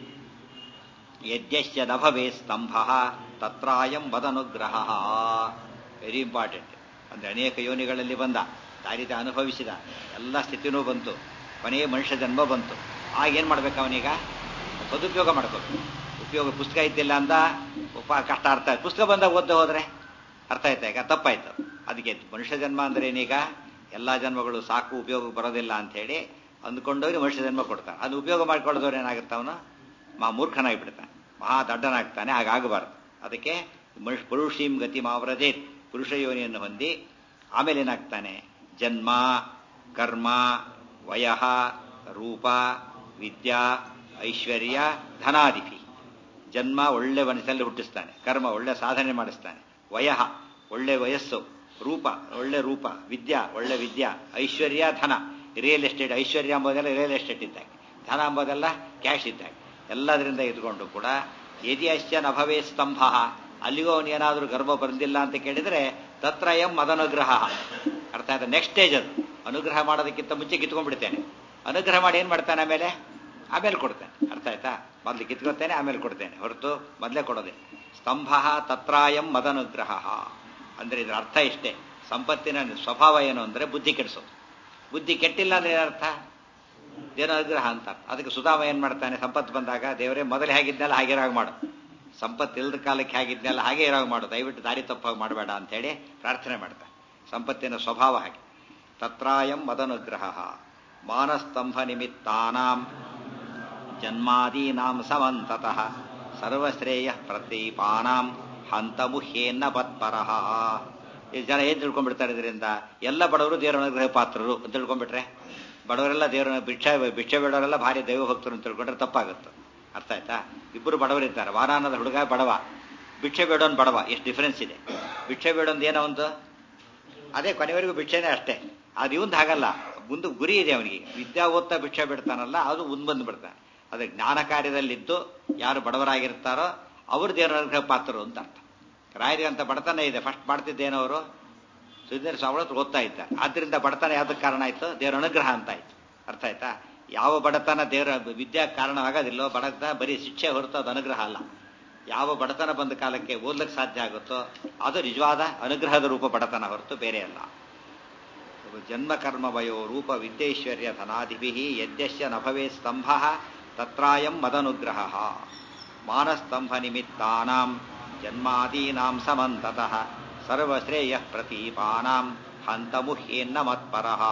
ಯದ್ಯಶ್ಚ ನಭವೇ ಸ್ತಂಭ ತತ್ರಾಯಂ ವದನುಗ್ರಹ ವೆರಿ ಇಂಪಾರ್ಟೆಂಟ್ ಅಂದ್ರೆ ಅನೇಕ ಯೋನಿಗಳಲ್ಲಿ ಬಂದ ದಾರಿತ ಅನುಭವಿಸಿದ ಎಲ್ಲ ಸ್ಥಿತಿನೂ ಬಂತು ಕೊನೆಯ ಮನುಷ್ಯ ಜನ್ಮ ಬಂತು ಆಗ ಏನು ಮಾಡ್ಬೇಕು ಅವನೀಗ ಸದುಪಯೋಗ ಮಾಡ್ಕೋಬೇಕು ಉಪಯೋಗ ಪುಸ್ತಕ ಇದ್ದಿಲ್ಲ ಅಂದ ಉಪ ಕಷ್ಟ ಅರ್ಥ ಆಯ್ತು ಪುಸ್ತಕ ಬಂದಾಗ ಓದ್ದೆ ಹೋದ್ರೆ ಅರ್ಥ ಆಯ್ತಾ ಈಗ ತಪ್ಪಾಯ್ತು ಅದಕ್ಕೆ ಮನುಷ್ಯ ಜನ್ಮ ಅಂದ್ರೆ ಏನೀಗ ಎಲ್ಲ ಜನ್ಮಗಳು ಸಾಕು ಉಪಯೋಗಕ್ಕೆ ಬರೋದಿಲ್ಲ ಅಂತ ಹೇಳಿ ಅಂದ್ಕೊಂಡವ್ರಿಗೆ ಮನುಷ್ಯ ಜನ್ಮ ಕೊಡ್ತಾನೆ ಅದು ಉಪಯೋಗ ಮಾಡ್ಕೊಳ್ಳೋದವ್ರು ಏನಾಗುತ್ತೆ ಅವನು ಮಾ ಮೂರ್ಖನಾಗಿ ಬಿಡ್ತಾನೆ ಮಹಾ ದಡ್ಡನಾಗ್ತಾನೆ ಹಾಗಾಗಬಾರ್ದು ಅದಕ್ಕೆ ಮನುಷ್ಯ ಪುರುಷೀಂ ಗತಿ ಮಾವ್ರಜೇತ್ ಪುರುಷ ಯೋನಿಯನ್ನು ಹೊಂದಿ ಆಮೇಲೆ ಏನಾಗ್ತಾನೆ ಜನ್ಮ ಕರ್ಮ ವಯಃ ರೂಪ ವಿದ್ಯಾ ಐಶ್ವರ್ಯ ಧನಾದಿಪಿ ಜನ್ಮ ಒಳ್ಳೆ ಮನಸ್ಸಲ್ಲಿ ಹುಟ್ಟಿಸ್ತಾನೆ ಕರ್ಮ ಒಳ್ಳೆ ಸಾಧನೆ ಮಾಡಿಸ್ತಾನೆ ವಯಃ ಒಳ್ಳೆ ವಯಸ್ಸು ರೂಪ ಒಳ್ಳೆ ರೂಪ ವಿದ್ಯಾ ಒಳ್ಳೆ ವಿದ್ಯಾ ಐಶ್ವರ್ಯ ಧನ ರಿಯಲ್ ಎಸ್ಟೇಟ್ ಐಶ್ವರ್ಯ ಎಂಬುದೆಲ್ಲ ರಿಯಲ್ ಎಸ್ಟೇಟ್ ಇದ್ದಾಗ ಧನ ಎಂಬುದೆಲ್ಲ ಕ್ಯಾಶ್ ಇದ್ದಾಗ ಎಲ್ಲದರಿಂದ ಇದ್ಕೊಂಡು ಕೂಡ ಯದಿಯಶ್ಚ ನಭವೇ ಸ್ತಂಭ ಅಲ್ಲಿಗೂ ಅವನೇನಾದರೂ ಗರ್ಭ ಬಂದಿಲ್ಲ ಅಂತ ಕೇಳಿದರೆ ತತ್ರ ಎಂ ಮದನುಗ್ರಹ ಅರ್ಥ ಆಯ್ತಾ ನೆಕ್ಸ್ಟ್ ಸ್ಟೇಜ್ ಅದು ಅನುಗ್ರಹ ಮಾಡೋದಕ್ಕಿಂತ ಮುಂಚೆ ಕಿತ್ಕೊಂಡ್ಬಿಡ್ತೇನೆ ಅನುಗ್ರಹ ಮಾಡಿ ಏನು ಮಾಡ್ತಾನೆ ಆಮೇಲೆ ಆಮೇಲೆ ಕೊಡ್ತೇನೆ ಅರ್ಥ ಆಯ್ತಾ ಮೊದಲು ಕಿತ್ಕೊತೇನೆ ಆಮೇಲೆ ಕೊಡ್ತೇನೆ ಹೊರತು ಮೊದಲೇ ಕೊಡೋದೆ ಸ್ತಂಭ ತತ್ರಾಯಂ ಮದನುಗ್ರಹ ಅಂದ್ರೆ ಇದರ ಅರ್ಥ ಇಷ್ಟೇ ಸಂಪತ್ತಿನ ಸ್ವಭಾವ ಏನು ಅಂದ್ರೆ ಬುದ್ಧಿ ಕೆಡಿಸೋದು ಬುದ್ಧಿ ಕೆಟ್ಟಿಲ್ಲ ಅಂದ್ರೆ ಏನರ್ಥ ದೇವರ ಅನುಗ್ರಹ ಅಂತ ಅದಕ್ಕೆ ಸುಧಾಮ ಏನ್ ಮಾಡ್ತಾನೆ ಸಂಪತ್ತು ಬಂದಾಗ ದೇವರೇ ಮೊದಲೇ ಹೇಗಿದ್ನೆಲ್ಲ ಹಾಗೆ ಇರಾಗ ಮಾಡು ಸಂಪತ್ತು ಇಲ್ಲದ ಕಾಲಕ್ಕೆ ಹೇಗಿದ್ನೆಲ್ಲ ಹಾಗೆ ಇರಾಗ ಮಾಡು ದಯವಿಟ್ಟು ದಾರಿ ತಪ್ಪಾಗಿ ಮಾಡಬೇಡ ಅಂತೇಳಿ ಪ್ರಾರ್ಥನೆ ಮಾಡ್ತಾನೆ ಸಂಪತ್ತಿನ ಸ್ವಭಾವ ಹಾಗೆ ತತ್ರಾಯಂ ಮದನುಗ್ರಹ ಮಾನಸ್ತಂಭ ನಿಮಿತ್ತಾನಾಂ ಜನ್ಮಾದೀನಾಂ ಸಮಂತತಃ ಸರ್ವಶ್ರೇಯ ಪ್ರತೀಪಾನಾಂ ಹಂತಮುಹ್ಯೇನ್ನ ಪತ್ಪರಃ ಈ ಜನ ಏನ್ ತಿಳ್ಕೊಂಡ್ಬಿಡ್ತಾರೆ ಇದರಿಂದ ಎಲ್ಲ ಬಡವರು ದೇವರ ಅನುಗ್ರಹ ಪಾತ್ರರು ಅಂತ ತಿಳ್ಕೊಂಡ್ಬಿಟ್ರೆ ಬಡವರೆಲ್ಲ ದೇವರ ಭಿಕ್ಷೆ ಭಿಕ್ಷೆ ಬೇಡವರೆಲ್ಲ ಭಾರಿ ದೈವ ಭಕ್ತರು ಅಂತ ತಿಳ್ಕೊಂಡ್ರೆ ತಪ್ಪಾಗುತ್ತೆ ಅರ್ಥ ಆಯ್ತಾ ಇಬ್ಬರು ಬಡವರಿದ್ದಾರೆ ವಾರಾನದ ಹುಡುಗ ಬಡವ ಭಿಕ್ಷೆ ಬೇಡೋನ್ ಬಡವ ಎಷ್ಟು ಡಿಫರೆನ್ಸ್ ಇದೆ ಭಿಕ್ಷೆ ಬೇಡೊಂದು ಏನೋ ಒಂದು ಅದೇ ಕೊನೆವರೆಗೂ ಭಿಕ್ಷೆನೇ ಅಷ್ಟೇ ಅದು ಇವಂದು ಹಾಗಲ್ಲ ಮುಂದೆ ಗುರಿ ಇದೆ ಅವನಿಗೆ ವಿದ್ಯಾ ಓದ್ತಾ ಭಿಕ್ಷೆ ಬಿಡ್ತಾನಲ್ಲ ಅದು ಮುಂದೆ ಬಂದು ಬಿಡ್ತಾನೆ ಅದೇ ಜ್ಞಾನ ಕಾರ್ಯದಲ್ಲಿದ್ದು ಯಾರು ಬಡವರಾಗಿರ್ತಾರೋ ಅವರು ದೇವರ ಅನುಗ್ರಹ ಪಾತ್ರರು ಅಂತ ಅರ್ಥ ರಾಯರಿಗೆ ಅಂತ ಬಡತನ ಇದೆ ಫಸ್ಟ್ ಮಾಡ್ತಿದ್ದೇನವರು ಸುಧೀರ್ ಸ್ವಾಮಿ ಓದ್ತಾ ಇದ್ದಾರೆ ಆದ್ರಿಂದ ಬಡತನ ಯಾವ್ದಕ್ಕೆ ಕಾರಣ ಆಯ್ತು ದೇವರ ಅನುಗ್ರಹ ಅಂತ ಆಯ್ತು ಅರ್ಥ ಆಯ್ತಾ ಯಾವ ಬಡತನ ದೇವರ ವಿದ್ಯಾ ಕಾರಣ ಆಗೋದಿಲ್ಲೋ ಬಡತನ ಬರೀ ಶಿಕ್ಷೆ ಹೊರತು ಅದು ಅನುಗ್ರಹ ಅಲ್ಲ ಯಾವ ಬಡತನ ಬಂದ ಕಾಲಕ್ಕೆ ಓದ್ಲಿಕ್ಕೆ ಸಾಧ್ಯ ಆಗುತ್ತೋ ಅದು ನಿಜವಾದ ಅನುಗ್ರಹದ ರೂಪ ಬಡತನ ಹೊರತು ಬೇರೆ ಅಲ್ಲ ಜನ್ಮ ಕರ್ಮ ವಯೋ ರೂಪ ವಿದ್ಯೈಶ್ವರ್ಯ ಧನಾದಿಭಿ ಯದ್ಯಶ್ಯ ನಭವೇ ಸ್ತಂಭ ತತ್ರಾಯಂ ಮದನುಗ್ರಹ ಮಾನಸ್ತಂಭ ನಿಮಿತ್ತಾನಾಂ ಜನ್ಮಾದೀನಾಂ ಸಮಂತತಃ ಸರ್ವಶ್ರೇಯ ಪ್ರತೀಪಾನಾಂ ಹಂತಮುಹ್ಯೇನ್ನ ಮತ್ಪರಃ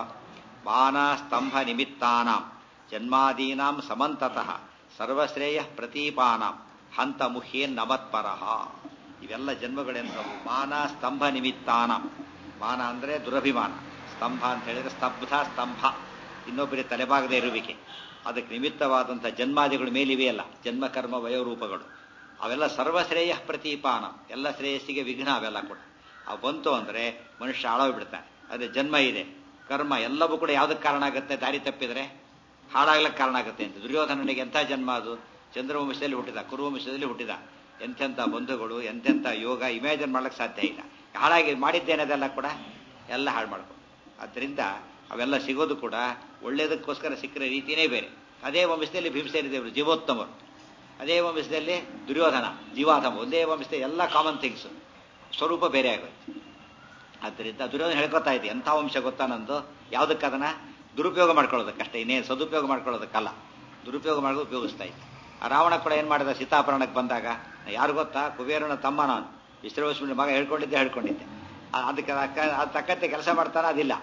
ಮಾನಸ್ತಂಭ ನಿಮಿತ್ತಾನಾಂ ಜನ್ಮಾದೀನಾಂ ಸಮಂತತಃ ಸರ್ವಶ್ರೇಯ ಪ್ರತೀಪಾನಾಂ ಹಂತಮುಹ್ಯೇನ್ನ ಮತ್ಪರಃ ಇವೆಲ್ಲ ಜನ್ಮಗಳೆಂದವು ಮಾನ ಸ್ತಂಭ ನಿಮಿತ್ತಾನಾಂ ಮಾನ ಅಂದ್ರೆ ದುರಭಿಮಾನ ಸ್ತಂಭ ಅಂತ ಹೇಳಿದ್ರೆ ಸ್ತಬ್ಧ ಸ್ತಂಭ ಇನ್ನೊಬ್ಬರಿಗೆ ತಲೆಭಾಗದ ಇರುವಿಕೆ ಅದಕ್ಕೆ ನಿಮಿತ್ತವಾದಂಥ ಜನ್ಮಾದಿಗಳು ಮೇಲಿವೆಯಲ್ಲ ಜನ್ಮ ಕರ್ಮ ವಯೋರೂಪಗಳು ಅವೆಲ್ಲ ಸರ್ವಶ್ರೇಯ ಪ್ರತೀಪಾನ ಎಲ್ಲ ಶ್ರೇಯಸ್ಸಿಗೆ ವಿಘ್ನ ಅವೆಲ್ಲ ಕೂಡ ಅವು ಬಂತು ಅಂದ್ರೆ ಮನುಷ್ಯ ಹಾಳೋಗ್ಬಿಡ್ತಾನೆ ಅದೇ ಜನ್ಮ ಇದೆ ಕರ್ಮ ಎಲ್ಲವೂ ಕೂಡ ಯಾವ್ದಕ್ಕೆ ಕಾರಣ ಆಗುತ್ತೆ ದಾರಿ ತಪ್ಪಿದ್ರೆ ಹಾಳಾಗ್ಲಿಕ್ಕೆ ಕಾರಣ ಆಗುತ್ತೆ ಅಂತ ದುರ್ಯೋಧನನಿಗೆ ಎಂಥ ಜನ್ಮ ಅದು ಚಂದ್ರವಂಶದಲ್ಲಿ ಹುಟ್ಟಿದ ಕುರುವಂಶದಲ್ಲಿ ಹುಟ್ಟಿದ ಎಂತೆಂಥ ಬಂಧುಗಳು ಎಂತೆಂಥ ಯೋಗ ಇಮ್ಯಾಜಿನ್ ಮಾಡ್ಲಿಕ್ಕೆ ಸಾಧ್ಯ ಇಲ್ಲ ಹಾಳಾಗಿ ಮಾಡಿದ್ದೇನದೆಲ್ಲ ಕೂಡ ಎಲ್ಲ ಹಾಳು ಮಾಡ್ಕೊ ಅದರಿಂದ ಅವೆಲ್ಲ ಸಿಗೋದು ಕೂಡ ಒಳ್ಳೇದಕ್ಕೋಸ್ಕರ ಸಿಕ್ಕಿರೋ ರೀತಿಯೇ ಬೇರೆ ಅದೇ ವಂಶದಲ್ಲಿ ಭೀಮಸೇನಿದೇವರು ಜೀವೋತ್ತಮರು ಅದೇ ವಂಶದಲ್ಲಿ ದುರ್ಯೋಧನ ಜೀವಾಧಮ ಒಂದೇ ವಂಶದಲ್ಲಿ ಎಲ್ಲ ಕಾಮನ್ ಥಿಂಗ್ಸ್ ಸ್ವರೂಪ ಬೇರೆ ಆಗೋಯ್ತು ಆದ್ದರಿಂದ ದುರ್ಯೋಧನ ಹೇಳ್ಕೊತಾ ಇದೆ ಎಂಥ ವಂಶ ಗೊತ್ತಾ ನಂದು ಯಾವುದಕ್ಕೆ ಅದನ್ನ ದುರುಪಯೋಗ ಮಾಡ್ಕೊಳ್ಳೋದಕ್ಕಷ್ಟೇ ಇನ್ನೇನು ಸದುಪಯೋಗ ಮಾಡ್ಕೊಳ್ಳೋದಕ್ಕಲ್ಲ ದುರುಪಯೋಗ ಮಾಡೋದು ಉಪಯೋಗಿಸ್ತಾ ಇತ್ತು ಆ ರಾವಣ ಕೂಡ ಏನು ಮಾಡಿದ ಸೀತಾಪರಣಕ್ಕೆ ಬಂದಾಗ ಯಾರು ಗೊತ್ತಾ ಕುಬೇರನ ತಮ್ಮ ನಾನು ವಿಶ್ರವಸ್ಮಿನ ಮಗ ಹೇಳ್ಕೊಂಡಿದ್ದೆ ಹೇಳ್ಕೊಂಡಿದ್ದೆ ಅದಕ್ಕೆ ಅದು ತಕ್ಕಂತೆ ಕೆಲಸ ಮಾಡ್ತಾನೆ ಅದಿಲ್ಲ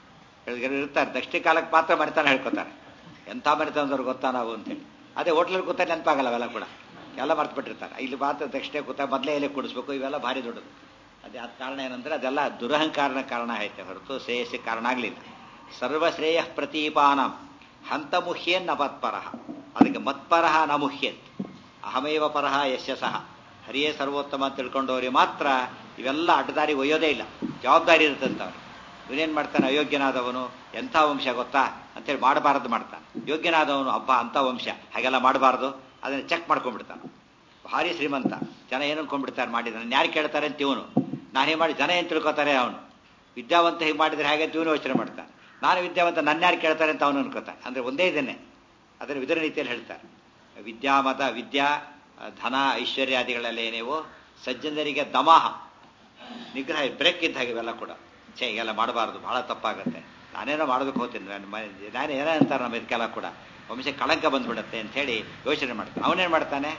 ಇರ್ತಾರೆ ದಕ್ಷಿಣ ಕಾಲಕ್ಕೆ ಮಾತ್ರ ಮನೆತಾನೆ ಹೇಳ್ಕೊತಾರೆ ಎಂಥ ಮನೆತನದವ್ರು ಗೊತ್ತಾ ನಾವು ಅಂತೇಳಿ ಅದೇ ಹೋಟ್ಲಲ್ಲಿ ಕೂತ ನೆನಪಾಗಲ್ಲ ಅವೆಲ್ಲ ಕೂಡ ಎಲ್ಲ ಮರ್ತು ಬಿಟ್ಟಿರ್ತಾರೆ ಇಲ್ಲಿ ಮಾತ್ರ ದಕ್ಷಿಣ ಕೂತ ಮೊದಲೇ ಎಲೆ ಕೊಡಿಸ್ಬೇಕು ಇವೆಲ್ಲ ಭಾರಿ ದೊಡ್ಡದು ಅದೇ ಅದ ಕಾರಣ ಏನಂದ್ರೆ ಅದೆಲ್ಲ ದುರಹಂಕಾರನ ಕಾರಣ ಆಯ್ತೆ ಹೊರತು ಶ್ರೇಯಸ್ಸಿಗೆ ಕಾರಣ ಆಗಲಿಲ್ಲ ಸರ್ವಶ್ರೇಯ ಪ್ರತೀಪಾನಂ ಹಂತಮುಹ್ಯನ್ ಅಪತ್ಪರಃ ಅದಕ್ಕೆ ಮತ್ಪರಃ ನ ಮುಹ್ಯತ್ ಅಹಮೇವ ಪರಃ ಯಶಸ್ಸಹ ಹರಿಯೇ ಸರ್ವೋತ್ತಮ ಅಂತ ತಿಳ್ಕೊಂಡವ್ರಿಗೆ ಮಾತ್ರ ಇವೆಲ್ಲ ಅಡ್ಡದಾರಿ ಒಯ್ಯೋದೇ ಇಲ್ಲ ಜವಾಬ್ದಾರಿ ಇರ್ತಂತವ್ರು ಇವನೇನ್ ಮಾಡ್ತಾನೆ ಅಯೋಗ್ಯನಾದವನು ಎಂಥ ವಂಶ ಗೊತ್ತಾ ಅಂತೇಳಿ ಮಾಡಬಾರದು ಮಾಡ್ತಾನೆ ಯೋಗ್ಯನಾದವನು ಹಬ್ಬ ಅಂಥ ವಂಶ ಹಾಗೆಲ್ಲ ಮಾಡಬಾರ್ದು ಅದನ್ನ ಚೆಕ್ ಮಾಡ್ಕೊಂಡ್ಬಿಡ್ತಾನೆ ಭಾರಿ ಶ್ರೀಮಂತ ಜನ ಏನು ಅನ್ಕೊಂಡ್ಬಿಡ್ತಾರೆ ಮಾಡಿದ ಯಾರು ಕೇಳ್ತಾರೆ ಅಂತ ಇವನು ನಾನೇ ಮಾಡಿ ಜನ ಏನು ತಿಳ್ಕೊತಾರೆ ಅವನು ವಿದ್ಯಾವಂತ ಹೀಗೆ ಮಾಡಿದ್ರೆ ಹಾಗೆ ಇವನು ಯೋಚನೆ ಮಾಡ್ತಾನೆ ನಾನು ವಿದ್ಯಾವಂತ ನನ್ನ ಯಾರು ಕೇಳ್ತಾರೆ ಅಂತ ಅವನು ಅನ್ಕೋತಾನೆ ಅಂದ್ರೆ ಒಂದೇ ಇದನ್ನೇ ಅದನ್ನು ವಿದ್ರ ರೀತಿಯಲ್ಲಿ ಹೇಳ್ತಾರೆ ವಿದ್ಯಾಮತ ವಿದ್ಯಾ ಧನ ಐಶ್ವರ್ಯಾದಿಗಳೆಲ್ಲ ಏನೇವೋ ಸಜ್ಜನರಿಗೆ ದಮಾಹ ನಿಗ್ರಹ ಬ್ರೇಕ್ ಇದ್ದ ಹಾಗೆ ಇವೆಲ್ಲ ಕೂಡ ಛೇ ಹೀಗೆಲ್ಲ ಮಾಡಬಾರ್ದು ಬಹಳ ತಪ್ಪಾಗತ್ತೆ ನಾನೇನೋ ಮಾಡೋದಕ್ಕೆ ಹೋಗ್ತೀನಿ ನಾನು ಏನೋ ಅಂತಾರೆ ನಮ್ಮ ಇದಕ್ಕೆಲ್ಲ ಕೂಡ ವಂಶ ಕಳಂಕ ಬಂದ್ಬಿಡತ್ತೆ ಅಂತ ಹೇಳಿ ಯೋಚನೆ ಮಾಡ್ತಾನೆ ಅವನೇನ್ ಮಾಡ್ತಾನೆ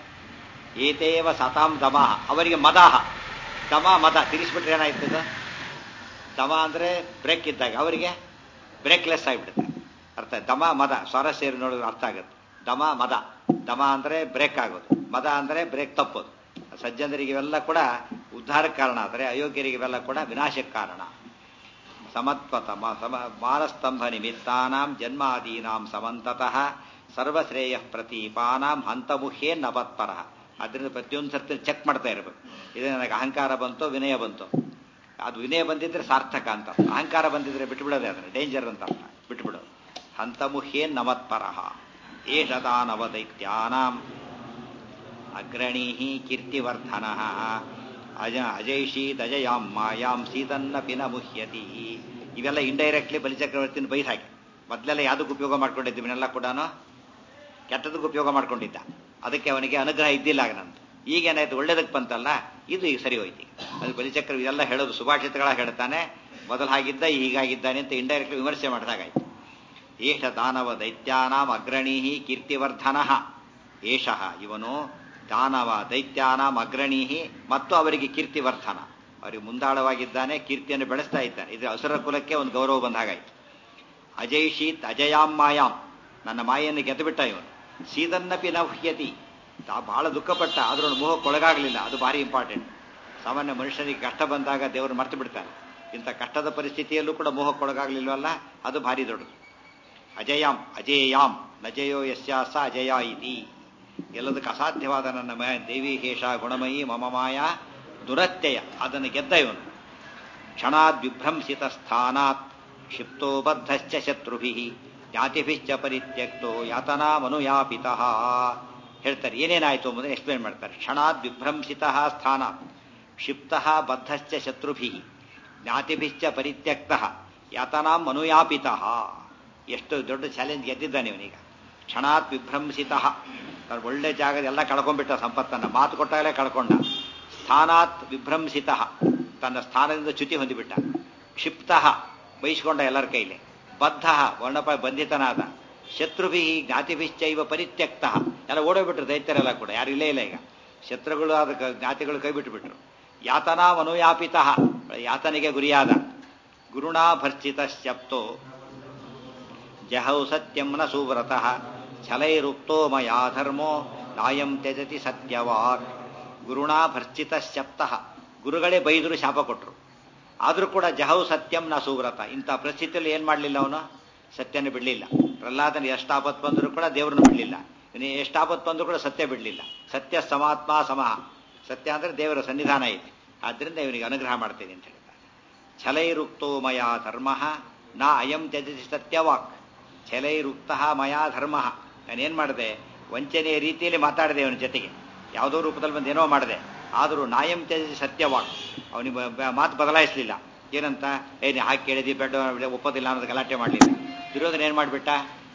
ಏತೇವ ಸತಾಂ ದಮಾಹ ಅವರಿಗೆ ಮದಾಹ ದಮ ಮದ ತಿರ್ಗಿಸ್ಬಿಟ್ರೆ ಏನಾಯ್ತದ ದಮ ಅಂದ್ರೆ ಬ್ರೇಕ್ ಇದ್ದಾಗ ಅವರಿಗೆ ಬ್ರೇಕ್ಲೆಸ್ ಆಗಿಬಿಡುತ್ತೆ ಅರ್ಥ ದಮ ಮದ ಸ್ವರ ಸೇರಿ ನೋಡಿದ್ರೆ ಅರ್ಥ ಆಗುತ್ತೆ ದಮ ಮದ ದಮ ಅಂದ್ರೆ ಬ್ರೇಕ್ ಆಗೋದು ಮದ ಅಂದ್ರೆ ಬ್ರೇಕ್ ತಪ್ಪೋದು ಸಜ್ಜನರಿಗೆ ಇವೆಲ್ಲ ಕೂಡ ಉದ್ಧಾರಕ್ಕೆ ಕಾರಣ ಆದರೆ ಅಯೋಗ್ಯರಿಗೆ ಇವೆಲ್ಲ ಕೂಡ ವಿನಾಶಕ್ಕೆ ಕಾರಣ ಸಮತ್ವತಮ ಸಮ ಮಾನಸ್ತಂಭ ನಿಮಿತ್ತಾನಾಂ ಜನ್ಮಾದೀನಾಂ ಸಮಂತತಃ ಸರ್ವಶ್ರೇಯ ಪ್ರತೀಪಾನಾಂ ಹಂತಮುಹ್ಯೇ ನಪತ್ಪರ ಅದರಿಂದ ಪ್ರತಿಯೊಂದು ಸರ್ತಿ ಚೆಕ್ ಮಾಡ್ತಾ ಇರಬೇಕು ಇದು ನನಗೆ ಅಹಂಕಾರ ಬಂತು ವಿನಯ ಬಂತು ಅದು ವಿನಯ ಬಂದಿದ್ರೆ ಸಾರ್ಥಕ ಅಂತ ಅಹಂಕಾರ ಬಂದಿದ್ರೆ ಬಿಟ್ಟುಬಿಡೋದೇ ಅದನ್ನು ಡೇಂಜರ್ ಅಂತ ಅರ್ಥ ಬಿಟ್ಟುಬಿಡೋದು ಹಂತಮುಹ್ಯೇ ನಮತ್ಪರ ಏಷದಾನವ ದೈತ್ಯಾನಾಂ ಅಗ್ರಣೀ ಕೀರ್ತಿವರ್ಧನ ಅಜ ಅಜೈಷೀದಜಯಾಂ ಮಾಯಾಂ ಸೀತನ್ನಪಿ ನ ಮುಹ್ಯತಿ ಇವೆಲ್ಲ ಇಂಡೈರೆಕ್ಟ್ಲಿ ಬಲಿಚಕ್ರವರ್ತಿನ ಬೈದ್ ಹಾಕಿ ಮೊದಲೆಲ್ಲ ಯಾವುದಕ್ಕೆ ಉಪಯೋಗ ಮಾಡ್ಕೊಂಡಿದ್ದ ಇವನ್ನೆಲ್ಲ ಕೂಡ ಕೆಟ್ಟದಕ್ಕೆ ಉಪಯೋಗ ಮಾಡ್ಕೊಂಡಿದ್ದ ಅದಕ್ಕೆ ಅವನಿಗೆ ಅನುಗ್ರಹ ಇದ್ದಿಲ್ಲ ಆಗನಂತ ಈಗ ಏನಾಯ್ತು ಒಳ್ಳೇದಕ್ಕೆ ಬಂತಲ್ಲ ಇದು ಈಗ ಸರಿ ಹೋಯ್ತು ಅದು ಬಲಿಚಕ್ರ ಇದೆಲ್ಲ ಹೇಳೋದು ಸುಭಾಷಿತಗಳ ಹೇಳ್ತಾನೆ ಮೊದಲು ಹಾಗಿದ್ದ ಹೀಗಾಗಿದ್ದಾನೆ ಅಂತ ಇಂಡೈರೆಕ್ಟ್ಲಿ ವಿಮರ್ಶೆ ಮಾಡಿದಾಗಾಯ್ತು ಏಷ ದಾನವ ದೈತ್ಯಾನಾಂ ಅಗ್ರಣೀ ಕೀರ್ತಿವರ್ಧನ ಏಷಃ ಇವನು ದಾನವ ದೈತ್ಯಾನಾಂ ಅಗ್ರಣೀ ಮತ್ತು ಅವರಿಗೆ ಕೀರ್ತಿವರ್ಧನ ಅವರಿಗೆ ಮುಂದಾಳವಾಗಿದ್ದಾನೆ ಕೀರ್ತಿಯನ್ನು ಬೆಳೆಸ್ತಾ ಇದ್ದಾನೆ ಇದು ಅಸುರ ಕುಲಕ್ಕೆ ಒಂದು ಗೌರವ ಬಂದಾಗಾಯ್ತು ಅಜೈಷೀತ್ ಅಜಯಾಂ ಮಾಯಾಂ ನನ್ನ ಮಾಯನ್ನು ಗೆದ್ದುಬಿಟ್ಟ ಇವನು ಸೀದನ್ನಪಿ ನ ಹುಯ್ಯತಿ ತಾ ಬಹಳ ದುಃಖಪಟ್ಟ ಆದ್ರೂ ಮೋಹಕ್ಕೊಳಗಾಗಲಿಲ್ಲ ಅದು ಭಾರಿ ಇಂಪಾರ್ಟೆಂಟ್ ಸಾಮಾನ್ಯ ಮನುಷ್ಯನಿಗೆ ಕಷ್ಟ ಬಂದಾಗ ದೇವರು ಮರ್ತು ಬಿಡ್ತಾನೆ ಇಂಥ ಕಷ್ಟದ ಪರಿಸ್ಥಿತಿಯಲ್ಲೂ ಕೂಡ ಮೋಹಕ್ಕೊಳಗಾಗಲಿಲ್ವಲ್ಲ ಅದು ಭಾರಿ ದೊಡ್ಡದು ಅಜಯಾಂ ಅಜೇಯಾಂ ನಜಯೋ ಯಸ್ಯಾಸ ಅಜಯ ಇತಿ ಎಲ್ಲದಕ್ಕೆ ಅಸಾಧ್ಯವಾದ ನನ್ನ ಮಯ ದೇವಿ ಹೇಷ ಗುಣಮಯಿ ಮಮ ಮಾಯ ದುರತ್ಯಯ ಅದನ್ನು ಗೆದ್ದ ಇವನು ಕ್ಷಣಾದ್ ವಿಭ್ರಂಸಿತ ಸ್ಥಾನಾತ್ ಕ್ಷಿಪ್ತೋ ಬದ್ಧಶ್ಚ ಶತ್ರುಭಿ ಜ್ಞಾತಿಭಿಶ್ಚ ಪರಿತ್ಯಕ್ತೋ ಯಾತನಾ ಮನುಯಾಪಿತಃ ಹೇಳ್ತಾರೆ ಏನೇನಾಯ್ತು ಎಂಬುದನ್ನು ಎಕ್ಸ್ಪ್ಲೇನ್ ಮಾಡ್ತಾರೆ ಕ್ಷಣಾದ್ ವಿಭ್ರಂಸಿತ ಸ್ಥಾನಾತ್ ಕ್ಷಿಪ್ತ ಬದ್ಧಶ್ಚ ಶತ್ರುಭಿ ಜ್ಞಾತಿಭಿಶ್ಚ ಪರಿತ್ಯಕ್ತ ಯಾತನಾಂ ಮನುಯಾಪಿತಃ ಎಷ್ಟು ದೊಡ್ಡ ಚಾಲೆಂಜ್ ಗೆದ್ದಿದ್ದಾನೆ ಇವನೀಗ ಕ್ಷಣಾತ್ ವಿಭ್ರಂಸಿತ ಒಳ್ಳೆ ಜಾಗದ ಎಲ್ಲ ಕಳ್ಕೊಂಡ್ಬಿಟ್ಟ ಸಂಪತ್ತನ್ನ ಮಾತು ಕೊಟ್ಟಾಗಲೇ ಕಳ್ಕೊಂಡ ಸ್ಥಾನಾತ್ ವಿಭ್ರಂಸಿತ ತನ್ನ ಸ್ಥಾನದಿಂದ ಚ್ಯುತಿ ಹೊಂದಿಬಿಟ್ಟ ಕ್ಷಿಪ್ತ ಬಯಸ್ಕೊಂಡ ಎಲ್ಲರ ಕೈಲಿ ಬದ್ಧ ವರ್ಣಪ ಬಂಧಿತನಾದ ಶತ್ರುಭಿ ಜ್ಞಾತಿಭಿಶ್ಚೈವ ಪರಿತ್ಯಕ್ತ ಎಲ್ಲ ಓಡೋಗ್ಬಿಟ್ರು ದೈತ್ಯರೆಲ್ಲ ಕೂಡ ಯಾರು ಇಲ್ಲೇ ಇಲ್ಲ ಈಗ ಶತ್ರುಗಳು ಆದ ಜ್ಞಾತಿಗಳು ಕೈ ಬಿಟ್ಟುಬಿಟ್ರು ಯಾತನಾ ಮನುಯಾಪಿತ ಯಾತನೆಗೆ ಗುರಿಯಾದ ಗುರುಣಾ ಭರ್ಚಿತ ಶಪ್ತೋ ಜಹೌ ಸತ್ಯಂ ನ ಸುವ್ರತಃ ಛಲೈರುಕ್ತೋ ಮಯಾ ಧರ್ಮೋ ನಾಯಂ ತ್ಯಜತಿ ಸತ್ಯವಾಕ್ ಗುರುಣಾ ಭರ್ಚಿತ ಶಪ್ತಃ ಗುರುಗಳೇ ಬೈದರು ಶಾಪ ಕೊಟ್ಟರು ಆದರೂ ಕೂಡ ಜಹೌ ಸತ್ಯಂ ನ ಸುವ್ರತ ಇಂಥ ಪರಿಸ್ಥಿತಿಯಲ್ಲಿ ಏನು ಮಾಡಲಿಲ್ಲ ಅವನು ಸತ್ಯನ ಬಿಡಲಿಲ್ಲ ಪ್ರಹ್ಲಾದನ ಎಷ್ಟು ಆಪತ್ ಬಂದರೂ ಕೂಡ ದೇವರನ್ನು ಬಿಡಲಿಲ್ಲ ಇನ್ನು ಎಷ್ಟು ಆಪತ್ ಬಂದರೂ ಕೂಡ ಸತ್ಯ ಬಿಡಲಿಲ್ಲ ಸತ್ಯ ಸಮಾತ್ಮ ಸಮಃ ಸತ್ಯ ಅಂದರೆ ದೇವರ ಸನ್ನಿಧಾನ ಐತಿ ಆದ್ದರಿಂದ ಇವನಿಗೆ ಅನುಗ್ರಹ ಮಾಡ್ತೇನೆ ಅಂತ ಹೇಳ್ತಾರೆ ಛಲೈರುಕ್ತೋ ಮಯಾ ಧರ್ಮ ನಾ ಅಯಂ ತ್ಯಜತಿ ಸತ್ಯವಾಕ್ ಛಲೈರುಕ್ತ ಮಯಾ ಧರ್ಮ ನಾನೇನು ಮಾಡಿದೆ ವಂಚನೆಯ ರೀತಿಯಲ್ಲಿ ಮಾತಾಡಿದೆ ಅವನ ಜೊತೆಗೆ ಯಾವುದೋ ರೂಪದಲ್ಲಿ ಬಂದು ಏನೋ ಮಾಡಿದೆ ಆದರೂ ನಾಯಂ ತ್ಯಜತಿ ಸತ್ಯವಾಕ್ ಅವನಿಗೆ ಮಾತು ಬದಲಾಯಿಸಲಿಲ್ಲ ಏನಂತ ಏನೇ ಹಾಕಿ ಕೇಳಿದಿ ಬೆಡ್ ಒಪ್ಪೋದಿಲ್ಲ ಅನ್ನೋದು ಗಲಾಟೆ ಮಾಡಲಿಲ್ಲ ದುರ್ಯೋಧನ ಏನು ಮಾಡಿಬಿಟ್ಟ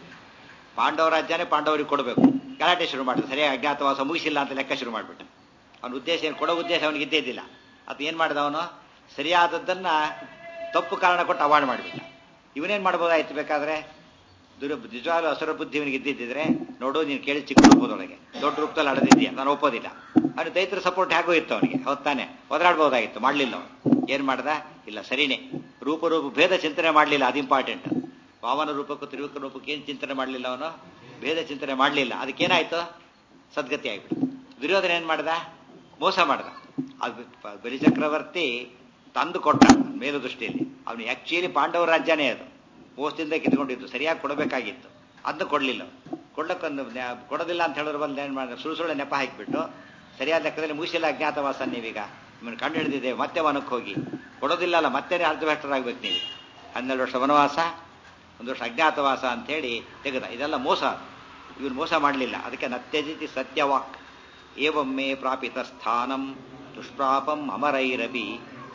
ಪಾಂಡವ ರಾಜ್ಯನೇ ಪಾಂಡವರಿಗೆ ಕೊಡಬೇಕು ಗಲಾಟೆ ಶುರು ಮಾಡಿದ ಸರಿಯಾಗಿ ಅಜ್ಞಾತವಾಸ ಮುಗಿಸಿಲ್ಲ ಅಂತ ಲೆಕ್ಕ ಶುರು ಮಾಡಿಬಿಟ್ಟ ಅವನ ಉದ್ದೇಶ ಏನು ಕೊಡೋ ಉದ್ದೇಶ ಅವನಿಗೆ ಇದ್ದೇ ಇದ್ದಿಲ್ಲ ಅದು ಏನು ಮಾಡಿದ ಅವನು ಸರಿಯಾದದ್ದನ್ನ ತಪ್ಪು ಕಾರಣ ಕೊಟ್ಟು ಅವಾರ್ಡ್ ಮಾಡಿಬಿಟ್ಟ ಇವನೇನು ಮಾಡ್ಬೋದಾಯ್ತು ಬೇಕಾದ್ರೆ ದುರ ನಿಜವಾಗ್ಲೂ ಹಸುರ ಬುದ್ಧಿ ಇವನಿಗೆ ಇದ್ದಿದ್ದಿದ್ರೆ ನೋಡು ನೀನು ಕೇಳಿ ಚಿಕ್ಕ ರೂಪದೊಳಗೆ ದೊಡ್ಡ ರೂಪದಲ್ಲಿ ಅಡದಿದ್ದೀಯ ನಾನು ಒಪ್ಪೋದಿಲ್ಲ ಅವನು ದೈತರ ಸಪೋರ್ಟ್ ಹೇಗೋ ಇತ್ತು ಅವನಿಗೆ ಹೊತ್ತಾನೆ ಒದರಾಡ್ಬೋದಾಗಿತ್ತು ಮಾಡಲಿಲ್ಲ ಅವನು ಏನು ಮಾಡ್ದ ಇಲ್ಲ ಸರಿನೇ ರೂಪ ರೂಪ ಭೇದ ಚಿಂತನೆ ಮಾಡಲಿಲ್ಲ ಅದು ಇಂಪಾರ್ಟೆಂಟ್ ವಾಮನ ರೂಪಕ್ಕೂ ತ್ರಿವಿಕ್ರ ರೂಪಕ್ಕೆ ಏನು ಚಿಂತನೆ ಮಾಡಲಿಲ್ಲ ಅವನು ಭೇದ ಚಿಂತನೆ ಮಾಡಲಿಲ್ಲ ಅದಕ್ಕೇನಾಯ್ತು ಸದ್ಗತಿ ಆಗಿಬಿಟ್ಟು ದುರ್ಯೋಧನ ಏನು ಮಾಡ್ದ ಮೋಸ ಮಾಡ್ದ ಅದು ಬಲಿಚಕ್ರವರ್ತಿ ತಂದು ಕೊಟ್ಟ ಮೇಲು ದೃಷ್ಟಿಯಲ್ಲಿ ಅವನು ಆಕ್ಚುಲಿ ಪಾಂಡವ ರಾಜ್ಯನೇ ಅದು ಮೋಸದಿಂದ ಕಿತ್ಕೊಂಡಿದ್ದು ಸರಿಯಾಗಿ ಕೊಡಬೇಕಾಗಿತ್ತು ಅದನ್ನು ಕೊಡಲಿಲ್ಲ ಕೊಡ್ಲಕ್ಕೊಂದು ಕೊಡೋದಿಲ್ಲ ಅಂತ ಹೇಳಿದ್ರೆ ಬಂದು ಏನು ಮಾಡಿದ್ರೆ ಸುಳ್ಳು ಸುಳ್ಳು ನೆಪ ಹಾಕಿಬಿಟ್ಟು ಸರಿಯಾದ ಲೆಕ್ಕದಲ್ಲಿ ಮುಗಿಸಿಲ್ಲ ಅಜ್ಞಾತವಾಸ ನೀವೀಗ ನಿಮ್ಮನ್ನು ಕಂಡು ಹಿಡಿದಿದೆ ಮತ್ತೆ ವನಕ್ಕೆ ಹೋಗಿ ಕೊಡೋದಿಲ್ಲ ಅಲ್ಲ ಮತ್ತೆ ಅರ್ಧಭ್ರಷ್ಟರಾಗ್ಬೇಕು ನೀವು ಹನ್ನೆರಡು ವರ್ಷ ವನವಾಸ ಒಂದು ವರ್ಷ ಅಜ್ಞಾತವಾಸ ಅಂತೇಳಿ ತೆಗೆದ ಇದೆಲ್ಲ ಮೋಸ ಇವನು ಮೋಸ ಮಾಡಲಿಲ್ಲ ಅದಕ್ಕೆ ನತ್ಯಜಿತಿ ಸತ್ಯವಾಕ್ ಏವಮ್ಮೆ ಪ್ರಾಪಿತ ಸ್ಥಾನಂ ದುಷ್ಪ್ರಾಪಂ ಅಮರೈರಪಿ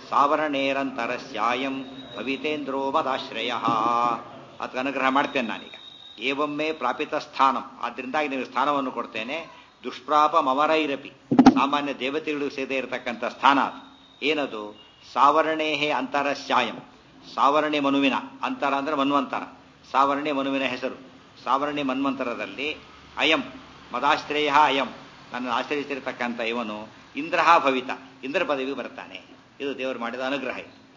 ಸಾವರಣೇರಂತರಸ್ಯಾಯಂ ಭವಿತೇಂದ್ರೋ ಮದಾಶ್ರಯ ಅದಕ್ಕೆ ಅನುಗ್ರಹ ಮಾಡ್ತೇನೆ ನಾನೀಗ ಏವಮ್ಮೆ ಪ್ರಾಪಿತ ಸ್ಥಾನಂ ಆದ್ರಿಂದಾಗಿ ನೀವು ಸ್ಥಾನವನ್ನು ಕೊಡ್ತೇನೆ ದುಷ್ಪ್ರಾಪ ಮಮರೈರಪಿ ಸಾಮಾನ್ಯ ದೇವತೆಗಳಿಗೆ ಸೇದೆ ಇರತಕ್ಕಂಥ ಸ್ಥಾನ ಅದು ಏನದು ಸಾವರಣೇಹೇ ಅಂತರಸ್ಯಾಯಂ ಸಾವರಣೆ ಮನುವಿನ ಅಂತರ ಅಂದ್ರೆ ಮನ್ವಂತರ ಸಾವರಣೆ ಮನುವಿನ ಹೆಸರು ಸಾವರಣೆ ಮನ್ವಂತರದಲ್ಲಿ ಅಯಂ ಮದಾಶ್ರಯ ಅಯಂ ನನ್ನ ಆಶ್ರಯಿಸಿರತಕ್ಕಂಥ ಇವನು ಇಂದ್ರ ಭವಿತ ಇಂದ್ರ ಪದವಿ ಬರ್ತಾನೆ ಇದು ದೇವರು ಮಾಡಿದ ಅನುಗ್ರಹ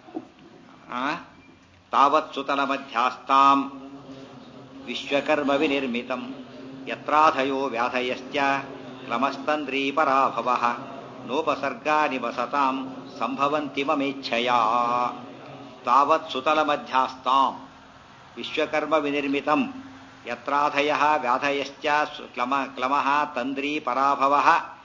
ತಾವತ್ ಸುತಲ ಮಧ್ಯಾಸ್ತಾಂ ವಿಶ್ವಕರ್ಮ ವಿನಿರ್ಮಿತಂ ಯತ್ರಾಧಯೋ ವ್ಯಾಧಯಶ್ಚ ಕ್ರಮಸ್ತಂದ್ರೀ ಪರಾಭವ ನೋಪಸರ್ಗಾ ನಿವಸತಾಂ ಸಂಭವಂತಿ ಮಮೇಚ್ಛಯ ತಾವತ್ ಸುತಲ ಮಧ್ಯಾಸ್ತಾಂ ವಿಶ್ವಕರ್ಮ ವಿನಿರ್ಮಿತಂ ಯತ್ರಾಧಯ ವ್ಯಾಧಯಶ್ಚ ಸು- ಕ್ಲಮ ಕ್ಲಮಃ ತಂದ್ರಿ ಪರಾಭವ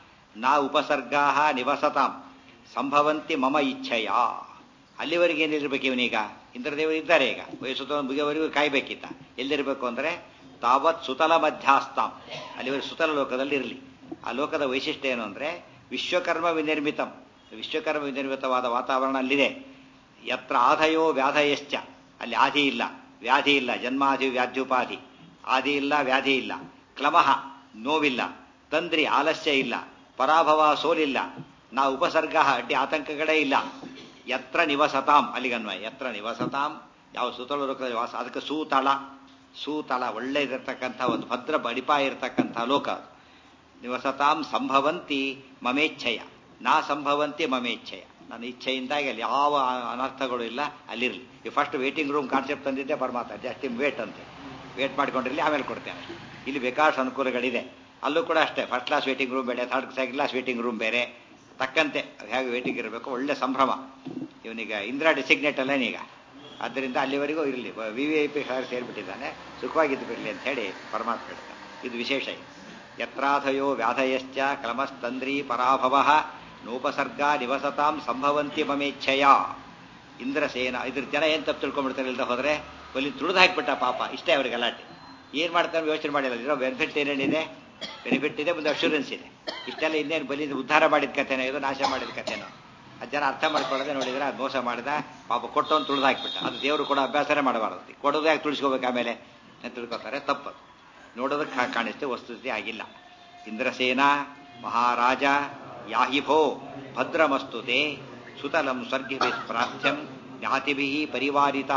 ನ ಉಪಸರ್ಗಾ ನಿವಸತಾಂ ಸಂಭವಂತಿ ಮಮ ಇಚ್ಛೆಯ ಅಲ್ಲಿವರೆಗೆ ಏನಿರ್ಬೇಕು ಇವನೀಗ ಇಂದ್ರದೇವರು ಇದ್ದಾರೆ ಈಗ ವಯಸ್ಸು ಮುಗಿಯವರೆಗೂ ಕಾಯ್ಬೇಕಿತ್ತ ಎಲ್ಲಿರಬೇಕು ಅಂದ್ರೆ ತಾವತ್ ಸುತಲ ಮಧ್ಯಾಸ್ತಾಂ ಅಲ್ಲಿವರೆಗೆ ಸುತಲ ಲೋಕದಲ್ಲಿ ಇರಲಿ ಆ ಲೋಕದ ವೈಶಿಷ್ಟ್ಯ ಏನು ಅಂದ್ರೆ ವಿಶ್ವಕರ್ಮ ವಿನಿರ್ಮಿತಂ ವಿಶ್ವಕರ್ಮ ವಿನಿರ್ಮಿತವಾದ ವಾತಾವರಣ ಅಲ್ಲಿದೆ ಯತ್ರ ಆಧಯೋ ವ್ಯಾಧಯಶ್ಚ ಅಲ್ಲಿ ಆದಿ ಇಲ್ಲ ವ್ಯಾಧಿ ಇಲ್ಲ ಜನ್ಮಾದಿ ವ್ಯಾಧ್ಯುಪಾಧಿ ಆದಿ ಇಲ್ಲ ವ್ಯಾಧಿ ಇಲ್ಲ ಕ್ಲಮಃ ನೋವಿಲ್ಲ ತಂದ್ರಿ ಆಲಸ್ಯ ಇಲ್ಲ ಪರಾಭವ ಸೋಲಿಲ್ಲ ನಾ ಉಪಸರ್ಗ ಅಡ್ಡಿ ಆತಂಕಗಳೇ ಇಲ್ಲ ಯತ್ರ ನಿವಸತಾಂ ಅಲ್ಲಿಗನ್ವಯ ಯತ್ರ ನಿವಸತಾಂ ಯಾವ ಸುತಳ ಲೋಕದಲ್ಲಿ ವಾಸ ಅದಕ್ಕೆ ಸೂತಳ ಸೂತಳ ಒಳ್ಳೆಯದಿರ್ತಕ್ಕಂಥ ಒಂದು ಭದ್ರ ಬಡಿಪಾಯ ಇರತಕ್ಕಂಥ ಲೋಕ ಅದು. ನಿವಸತಾಂ ಸಂಭವಂತಿ ಮಮೇಚ್ಛಯ ನಾ ಸಂಭವಂತಿ ಮಮೇಚ್ಛಯ ನನ್ನ ಇಚ್ಛೆಯಿಂದಾಗಿ ಅಲ್ಲಿ ಯಾವ ಅನರ್ಥಗಳು ಇಲ್ಲ ಅಲ್ಲಿರಲಿ ಈ ಫಸ್ಟ್ ವೇಟಿಂಗ್ ರೂಮ್ ಕಾನ್ಸೆಪ್ಟ್ ತಂದಿದ್ದೆ ಪರಮಾತ್ಮ ಜಸ್ಟ್ ವೇಟ್ ಅಂತೆ ವೇಟ್ ಮಾಡ್ಕೊಂಡಿರಲಿ ಆಮೇಲೆ ಕೊಡ್ತೇನೆ ಇಲ್ಲಿ ಬೇಕಾದಷ್ಟು ಅನುಕೂಲಗಳಿದೆ ಅಲ್ಲೂ ಕೂಡ ಅಷ್ಟೇ ಫಸ್ಟ್ ಕ್ಲಾಸ್ ವೇಟಿಂಗ್ ರೂಮ್ ಬೇರೆ third second class waiting room ಬೇರೆ ತಕ್ಕಂತೆ ಹೇಗೆ ವೇಟಿಂಗ್ ಇರಬೇಕು ಒಳ್ಳೆ ಸಂಭ್ರಮ ಇವನೀಗ ಇಂದಿರಾ ಡೆಸಿಗ್ನೇಟ್ ಅಲ್ಲೇನೀಗ ಆದ್ದರಿಂದ ಅಲ್ಲಿವರೆಗೂ ಇರಲಿ ವಿ ವಿ ಐ ಪಿ ಸೇರಿಬಿಟ್ಟಿದ್ದಾನೆ ಸುಖವಾಗಿದ್ದು ಬಿಡಲಿ ಅಂತ ಹೇಳಿ ಪರಮಾತ್ಮ ಹೇಳ್ತಾನೆ ಇದು ವಿಶೇಷ ಇದು. ಯತ್ರಾಧಯೋ ವ್ಯಾಧಯಶ್ಚ ಕ್ರಮಸ್ತಂದ್ರಿ ಪರಾಭವ ನೋಪಸರ್ಗ ನಿವಸತಾಂ ಸಂಭವಂತಿ ಮಮೇಚ್ಛಯ ಇಂದ್ರಸೇನ ಇದ್ರ ಜನ ಏನ್ ತಪ್ಪು ತಿಳ್ಕೊಂಡ್ಬಿಡ್ತಾರೆ ಇಲ್ದ ಹೋದ್ರೆ ಬಲಿ ತುಳಿದು ಹಾಕ್ಬಿಟ್ಟ ಪಾಪ ಇಷ್ಟೇ ಅವ್ರಿಗೆ ಗಲಾಟೆ ಏನ್ ಮಾಡ್ತಾರೆ ಯೋಚನೆ ಮಾಡಿಲ್ಲ ಇರೋ ಬೆನಿಫಿಟ್ ಏನೇನಿದೆ ಬೆನಿಫಿಟ್ ಇದೆ ಒಂದು ಅಶೂರೆನ್ಸ್ ಇದೆ ಇಷ್ಟೆಲ್ಲ ಇನ್ನೇನು ಬಲಿ ಉದ್ಧಾರ ಮಾಡಿದ ಕಥೆನೋ ಇದು ನಾಶ ಮಾಡಿದ ಕಥೆನೋ ಅದು ಜನ ಅರ್ಥ ಮಾಡ್ಕೊಳ್ಳದೆ ನೋಡಿದ್ರೆ ಅದು ಮೋಸ ಮಾಡಿದ ಪಾಪ ಕೊಟ್ಟವನು ತುಳಿದು ಹಾಕ್ಬಿಟ್ಟ ಅದು ದೇವರು ಕೂಡ ಅಭ್ಯಾಸನೇ ಮಾಡಬಾರದು ಕೊಡೋದು ಯಾಕೆ ತುಳಿಸ್ಕೋಬೇಕು ಆಮೇಲೆ ಅಂತ ತಿಳ್ಕೊತಾರೆ ತಪ್ಪದು ನೋಡೋದಕ್ಕೆ ಹಾ- ಕಾಣಿಸ್ತೇ ವಸ್ತುಸ್ಥಿತಿ ಆಗಿಲ್ಲ ಇಂದ್ರಸೇನ ಮಹಾರಾಜ ಯಾಹಿಭೋ ಭದ್ರಮಸ್ತುತೆ ಸುತಲಂ ಸ್ವರ್ಗಿಭಿ ಪ್ರಾರ್ಥ್ಯಂ ಜ್ಞಾತಿಭಿ ಪರಿವಾರಿತ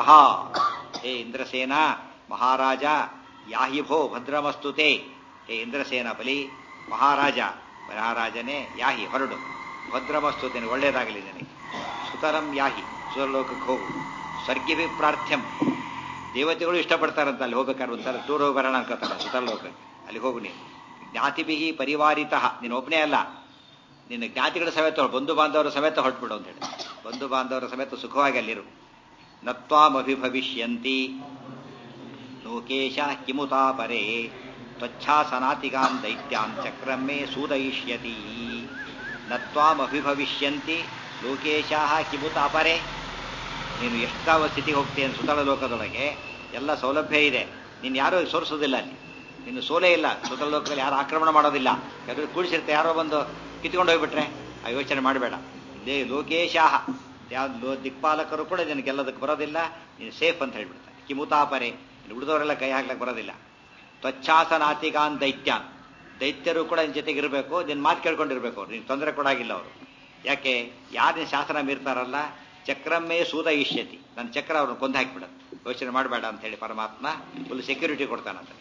ಹೇ ಇಂದ್ರಸೇನ ಮಹಾರಾಜ ಯಾಹಿಭೋ ಭದ್ರಮಸ್ತುತೆ ಹೇ ಇಂದ್ರಸೇನ ಬಲಿ ಮಹಾರಾಜ ಮಹಾರಾಜನೇ ಯಾಹಿ ಹೊರಡು ಭದ್ರಮಸ್ತುತೇನೆ ಒಳ್ಳೇದಾಗಲಿ ನನಗೆ ಸುತಲಂ ಯಾಹಿ ಸುರಲೋಕಕ್ಕೆ ಹೋಗು ಸ್ವರ್ಗಿಭಿ ಪ್ರಾರ್ಥ್ಯಂ ದೇವತೆಗಳು ಇಷ್ಟಪಡ್ತಾರಂತ ಅಲ್ಲಿ ಹೋಗ್ಬೇಕಾದ್ರೆ ಒಂಥರ ದೂರ ಹೋಗಿ ಬರೋಣ ಅನ್ಕೋತಾರೆ ಸುತಲ ಲೋಕಕ್ಕೆ ಅಲ್ಲಿ ಹೋಗು ನೀನು ಜ್ಞಾತಿಭಿ ಪರಿವಾರಿತ ನೀನು ಒಬ್ಬನೇ ಅಲ್ಲ ನಿನ್ನ ಜ್ಞಾತಿಗಳ ಸಮೇತ ಬಂಧು ಬಾಂಧವರ ಸಮೇತ ಹೊರಟ್ಬಿಡು ಅಂತ ಹೇಳಿ ಬಂಧು ಬಾಂಧವರ ಸಮೇತ ಸುಖವಾಗಿ ಅಲ್ಲಿರು ನತ್ವಾಮಭಿಭವಿಷ್ಯಂತಿ ಲೋಕೇಶ ಕಿಮುತಾ ಪರೇ ತ್ವಚ್ಛಾಸನಾತಿಗಾನ್ ದೈತ್ಯಾನ್ ಚಕ್ರಮೇ ಸೂದಯಿಷ್ಯತಿ ನತ್ವಾಮಭಿಭವಿಷ್ಯಂತಿ ಲೋಕೇಶ ಕಿಮುತಾ ಪರೇ ನೀನು ಎಷ್ಟಾವ ಸ್ಥಿತಿಗೆ ಹೋಗ್ತೀಯ ಸುತಳ ಲೋಕದೊಳಗೆ ಎಲ್ಲ ಸೌಲಭ್ಯ ಇದೆ ನೀನು ಯಾರೂ ಸೋರಿಸೋದಿಲ್ಲ ಅಲ್ಲಿ ನಿನ್ನ ಸೋಲೇ ಇಲ್ಲ ಸುತಳ ಲೋಕದಲ್ಲಿ ಯಾರು ಆಕ್ರಮಣ ಮಾಡೋದಿಲ್ಲ ಯಾರು ಕೂಡಿಸಿರ್ತೆ ಯಾರೋ ಬಂದು ಕಿತ್ಕೊಂಡು ಹೋಗ್ಬಿಟ್ರೆ ಆ ಯೋಚನೆ ಮಾಡಬೇಡ ಇದೇ ಲೋಕೇಶಾಹ ಯಾವ ಲೋ ದಿಕ್ಪಾಲಕರು ಕೂಡ ನಿನಗೆ ಗೆಲ್ಲೋದಕ್ಕೆ ಬರೋದಿಲ್ಲ ನೀನು ಸೇಫ್ ಅಂತ ಹೇಳ್ಬಿಡ್ತಾರೆ ಕಿಮುತಾಪರೆ ಇನ್ನು ಉಳಿದವರೆಲ್ಲ ಕೈ ಹಾಕ್ಲಕ್ಕೆ ಬರೋದಿಲ್ಲ ತ್ವಚ್ಛಾಸನಾತಿಗಾನ್ ದೈತ್ಯಾನ್ ದೈತ್ಯರು ಕೂಡ ನಿನ್ನ ಜೊತೆಗೆ ಇರಬೇಕು ನಿನ್ನ ಮಾತು ಕೇಳ್ಕೊಂಡಿರ್ಬೇಕು ಅವ್ರು ನೀನು ತೊಂದರೆ ಕೊಡಾಗಿಲ್ಲ ಅವರು ಯಾಕೆ ಯಾರು ನಿನ್ನ ಶಾಸನ ಮೀರ್ತಾರಲ್ಲ ಚಕ್ರಮ್ಮೇ ಸೂದ ಇಷ್ಯತಿ ನನ್ನ ಚಕ್ರ ಅವ್ರನ್ನ ಕೊಂದು ಹಾಕಿಬಿಡತ್ತೆ ಯೋಚನೆ ಮಾಡಬೇಡ ಅಂತ ಹೇಳಿ ಪರಮಾತ್ಮ ಫುಲ್ ಸೆಕ್ಯೂರಿಟಿ ಕೊಡ್ತಾನಂತ